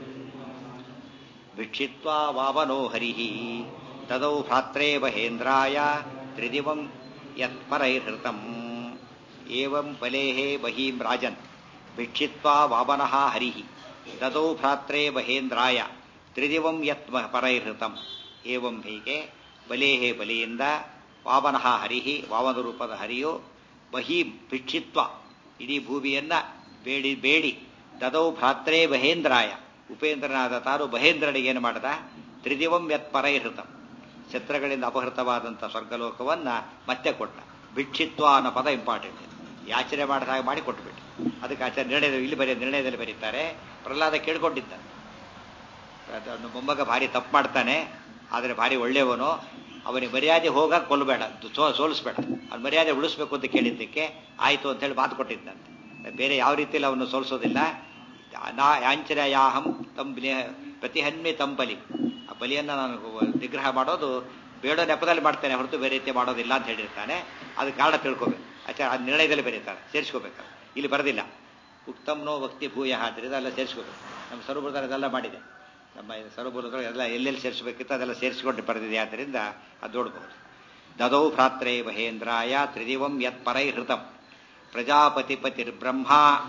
ಭಿಕ್ಷಿತ್ವಾ ವಾವನೋ ಹರಿ ತದೌ ಭ್ರಾತ್ರೇ ಮಹೇಂದ್ರಾಯ ತ್ರಿದಿವಂ ಯತ್ಪರೈರ್ಹೃತಂ ಏವಂ ಬಲೇಹೇ ಬಹೀಂ ರಾಜನ್ ಭಿಕ್ಷಿತ್ವಾ ವಾಮನಃ ಹರಿ ತದೌ ಭ್ರಾತ್ರೇ ಮಹೇಂದ್ರಾಯ ತ್ರಿದಿವಂ ಯತ್ ಪರೈರ್ಹೃತಂ ಏವಂ ಹೀಗೆ ಬಲೇಹೇ ಬಲಿಯಿಂದ ವಾಮನಃ ಹರಿಹಿ ವಾಮನ ರೂಪದ ಹರಿಯು ಬಹೀಂ ಭಿಕ್ಷಿತ್ವ ಇಡೀ ಭೂಮಿಯನ್ನ ಬೇಡಿ ಬೇಡಿ ದದೌ ಭ್ರಾತ್ರೇ ಮಹೇಂದ್ರಾಯ ಉಪೇಂದ್ರನಾದ ತಾನು ಮಹೇಂದ್ರನಿಗೆ ಏನು ಮಾಡದ ತ್ರಿದಿವಂ ಯತ್ ಪರೈಹೃತಂ ಶತ್ರುಗಳಿಂದ ಅಪಹೃತವಾದಂಥ ಸ್ವರ್ಗಲೋಕವನ್ನ ಮತ್ತೆ ಕೊಟ್ಟ ಭಿಕ್ಷಿತ್ವ ಅನ್ನೋ ಪದ ಇಂಪಾರ್ಟೆಂಟ್ ಯಾಚನೆ ಮಾಡಿದ ಹಾಗೆ ಮಾಡಿ ಕೊಟ್ಟುಬಿಟ್ಟು ಅದಕ್ಕೆ ಆಚಾರ್ಯ ನಿರ್ಣಯ ಇಲ್ಲಿ ಬರೆಯ ನಿರ್ಣಯದಲ್ಲಿ ಬರೀತಾರೆ ಪ್ರಹ್ಲಾದ ಕೇಳ್ಕೊಂಡಿದ್ದ ಅವನು ಮೊಮ್ಮಗ ಭಾರಿ ತಪ್ಪು ಮಾಡ್ತಾನೆ ಆದರೆ ಭಾರಿ ಒಳ್ಳೆಯವನು ಅವನಿಗೆ ಮರ್ಯಾದೆ ಹೋಗಾಗ ಕೊಲ್ಲಬೇಡ ಸೋ ಸೋಲಿಸ್ಬೇಡ ಅವ್ನು ಮರ್ಯಾದೆ ಉಳಿಸ್ಬೇಕು ಅಂತ ಕೇಳಿದ್ದಕ್ಕೆ ಆಯಿತು ಅಂತ ಹೇಳಿ ಮಾತು ಕೊಟ್ಟಿದ್ದಂತೆ ಬೇರೆ ಯಾವ ರೀತಿಯಲ್ಲಿ ಅವನು ಸೋಲಿಸೋದಿಲ್ಲ ನಾ ಯಾಂಚನಯಾಹಂ ತಂ ಪ್ರತಿಹನ್ಮಿ ತಂ ಬಲಿ ಆ ಬಲಿಯನ್ನು ನಾನು ನಿಗ್ರಹ ಮಾಡೋದು ಬೇಡ ನೆಪದಲ್ಲಿ ಮಾಡ್ತೇನೆ ಹೊರತು ಬೇರೆ ರೀತಿ ಮಾಡೋದಿಲ್ಲ ಅಂತ ಹೇಳಿರ್ತಾನೆ ಅದು ಕಾರಣ ತಿಳ್ಕೊಬೇಕು ಆಚಾರ ಅದು ನಿರ್ಣಯದಲ್ಲಿ ಬರೀತಾರೆ ಸೇರಿಸ್ಕೋಬೇಕು ಇಲ್ಲಿ ಬರೋದಿಲ್ಲ ಉತ್ತಮ್ನೋ ಭಕ್ತಿ ಭೂಯ ಆದರೆ ಇದೆಲ್ಲ ಸೇರಿಸ್ಕೋಬೇಕು ನಮ್ಮ ಸರೋಬರದಲ್ಲಿ ಅದೆಲ್ಲ ಮಾಡಿದೆ ನಮ್ಮ ಸರೋಬರದಲ್ಲಿ ಎಲ್ಲ ಎಲ್ಲೆಲ್ಲಿ ಸೇರಿಸಬೇಕಿತ್ತು ಅದೆಲ್ಲ ಸೇರಿಸಿಕೊಂಡು ಬರೆದಿದೆ ಆದ್ದರಿಂದ ಅದು ನೋಡ್ಬೋದು ದದೌ ಭ್ರಾತ್ರೇ ಮಹೇಂದ್ರಾಯ ತ್ರಿದಿವಂ ಯತ್ ಪರೈಹೃತಂ ಪ್ರಜಾಪತಿಪತಿರ್ಬ್ರಹ್ಮ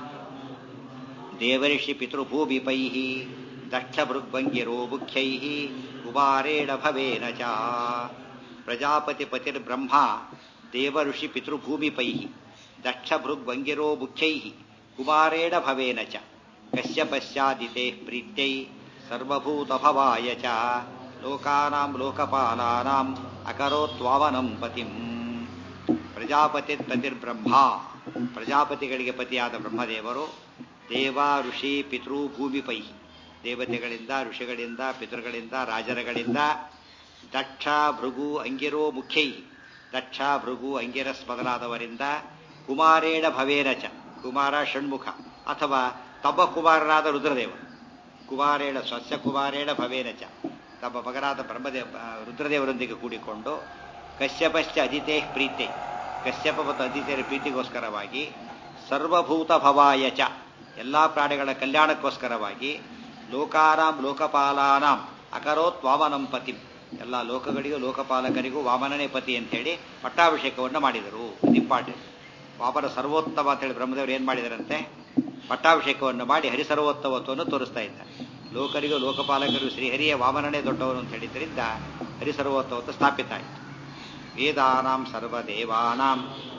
ದೇವರ್ಷಿ ಪಿತೃಭೂಮಿಪೈ ದಕ್ಷಭೃಗ್ಭಂಗಿರೋ ಮುಖ್ಯೈ ಕುಮಾರೇಣ ಭವೇನ ಚ ಪ್ರಜಾಪತಿಪತಿರ್ಬ್ರಹ್ಮ ದೇವಋಷಿ ಪಿತೃಭೂಮಿಪೈ ದಕ್ಷಭೃಗ್ಭಂಗಿರೋ ಮುಖ್ಯೈ ಕುಮಾರೇಣ ಭವೇನ ಚ ಕಶ್ಯಪಶ್ಚಾದಿತೆ ಪ್ರೀತ್ಯೈ ಸರ್ವಭೂತಭವಾಯ ಚ ಲೋಕಾನಾಂ ಲೋಕಪಾಲಾನಾಂ ಅಕರೋತ್ವಾವನಂ ಪತಿಂ ಪ್ರಜಾಪತಿ ಪತಿರ್ಬ್ರಹ್ಮ ಪ್ರಜಾಪತಿಗಳಿಗೆ ಪತಿಯಾದ ಬ್ರಹ್ಮದೇವರು ದೇವ ಋಷಿ ಪಿತೃ ಭೂಮಿಪೈ ದೇವತೆಗಳಿಂದ ಋಷಿಗಳಿಂದ ಪಿತೃಗಳಿಂದ ರಾಜರಗಳಿಂದ ದಕ್ಷ ಭೃಗು ಅಂಗಿರೋ ಮುಖ್ಯೈ ದಕ್ಷ ಭೃಗು ಅಂಗಿರಸ್ ಮೊದಲಾದವರಿಂದ ಕುಮಾರೇಣ ಭವೇನ ಚ ಕುಮಾರ ಷಣ್ಮುಖ ಅಥವಾ ತಮ್ಮ ಕುಮಾರನಾದ ರುದ್ರದೇವ ಕುಮಾರೇಣ ಸ್ವಸ್ಯ ಕುಮಾರೇಣ ಭವೇನ ಚ ತಮ್ಮ ಮಗನಾದ ಬ್ರಹ್ಮದೇವ ರುದ್ರದೇವರೊಂದಿಗೆ ಕೂಡಿಕೊಂಡು ಕಶ್ಯಪಶ್ಚ ಅದಿತೇ ಪ್ರೀತಿ ಕಶ್ಯಪ ಮತ್ತು ಅದಿತೆಯರ ಪ್ರೀತಿಗೋಸ್ಕರವಾಗಿ ಸರ್ವಭೂತ ಭವಾಯ ಚ ಎಲ್ಲ ಪ್ರಾಣಿಗಳ ಕಲ್ಯಾಣಕ್ಕೋಸ್ಕರವಾಗಿ ಲೋಕಾನಾಂ ಲೋಕಪಾಲಾನಾಂ ಅಕರೋತ್ ವಾಮನಂ ಪತಿ ಎಲ್ಲ ಲೋಕಗಳಿಗೂ ಲೋಕಪಾಲಕರಿಗೂ ವಾಮನನೇ ಪತಿ ಅಂತ ಹೇಳಿ ಪಟ್ಟಾಭಿಷೇಕವನ್ನು ಮಾಡಿದರು ಇದು ಇಂಪಾರ್ಟೆಂಟ್ ವಾಮನ ಸರ್ವೋತ್ತಮ ಅಂತ ಹೇಳಿ ಬ್ರಹ್ಮದೇವರು ಏನು ಮಾಡಿದರಂತೆ ಪಟ್ಟಾಭಿಷೇಕವನ್ನು ಮಾಡಿ ಹರಿಸರ್ವೋತ್ತಮತ್ವವನ್ನು ತೋರಿಸ್ತಾ ಇದ್ದಾರೆ ಲೋಕರಿಗೂ ಲೋಕಪಾಲಕರು ಶ್ರೀಹರಿಯ ವಾಮನನೇ ದೊಡ್ಡವನು ಅಂತ ಹೇಳಿದ್ರಿಂದ ಹರಿಸರ್ವೋತ್ತಮತ್ವ ಸ್ಥಾಪಿತ ಆಯಿತು ವೇದಾನಾಂ ಸರ್ವದೇವಾನಾಂ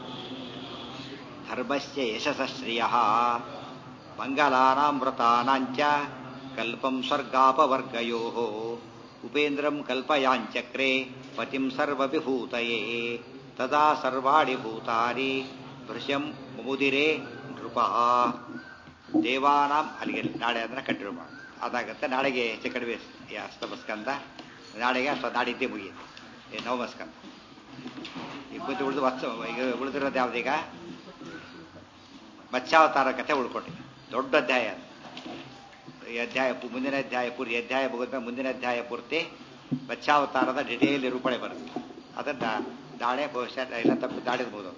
ಧರ್ಮಸ್ಯ ಯಶಸ್ಶ್ರಿಯ ಮಂಗಲಾನಾಂ ವ್ರತಾನಾಂಚ ಕಲ್ಪಂ ಸ್ವರ್ಗಾಪವರ್ಗಯೋ ಉಪೇಂದ್ರಂ ಕಲ್ಪಯಾಂಚಕ್ರೆ ಪತಿಂ ಸರ್ವವಿಭೂತಯೇ ತದಾ ಸರ್ವಾಣಿ ಭೂತಾನಿ ಭೃಶ್ಯಂ ಮುದಿರೆ ನೃಪ ದೇವಾನಾಂ ಅಲ್ಲಿಗೆ ನಾಳೆ ಅಂದ್ರೆ ಕಂಟಿನ್ಯೂ ಮಾಡಿ ಅದಾಗತ್ತೆ ನಾಳೆಗೆ ಹೆಚ್ಚು ಕಡಿಮೆ ಅಸ್ತಮಸ್ಕಂದ ನಾಳೆಗೆ ಅಷ್ಟ ನಾಡಿದ್ದೇ ಮುಗಿಯುತ್ತೆ ನವಮಸ್ಕಂದ ಇಪ್ಪತ್ತು ಉಳಿದು ವತ್ಸ ಈಗ ಉಳಿದಿರೋದು ಯಾವ್ದೀಗ ಮತ್ಸ್ಯಾವತಾರ ಕಥೆ ಉಳ್ಕೊಂಡಿದೆ ದೊಡ್ಡ ಅಧ್ಯಾಯ ಅದು ಈ ಅಧ್ಯಾಯ ಮುಂದಿನ ಅಧ್ಯಾಯ ಪೂರ್ತಿ ಅಧ್ಯಾಯ ಮುಗಿದ ಮುಂದಿನ ಅಧ್ಯಾಯ ಪೂರ್ತಿ ಮತ್ಸ್ಯಾವತಾರದ ಡಿಟೇಲ್ ನಿರೂಪಣೆ ಬರುತ್ತೆ ಅದನ್ನ ನಾಳೆ ಬಹುಶಃ ಎಲ್ಲ ತಪ್ಪು ದಾಡಿರ್ಬೋದು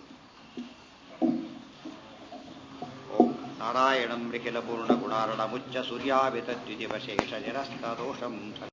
ಓಂ ನಾರಾಯಣಂ ನಿಖಿಲ ಪೂರ್ಣ ಗುಣಾರಣ ಮುಚ್ಚ ಸೂರ್ಯಾವಿತ ದ್ವಿತಿವಶೇಷ ನಿರಸ್ತ ದೋಷಂ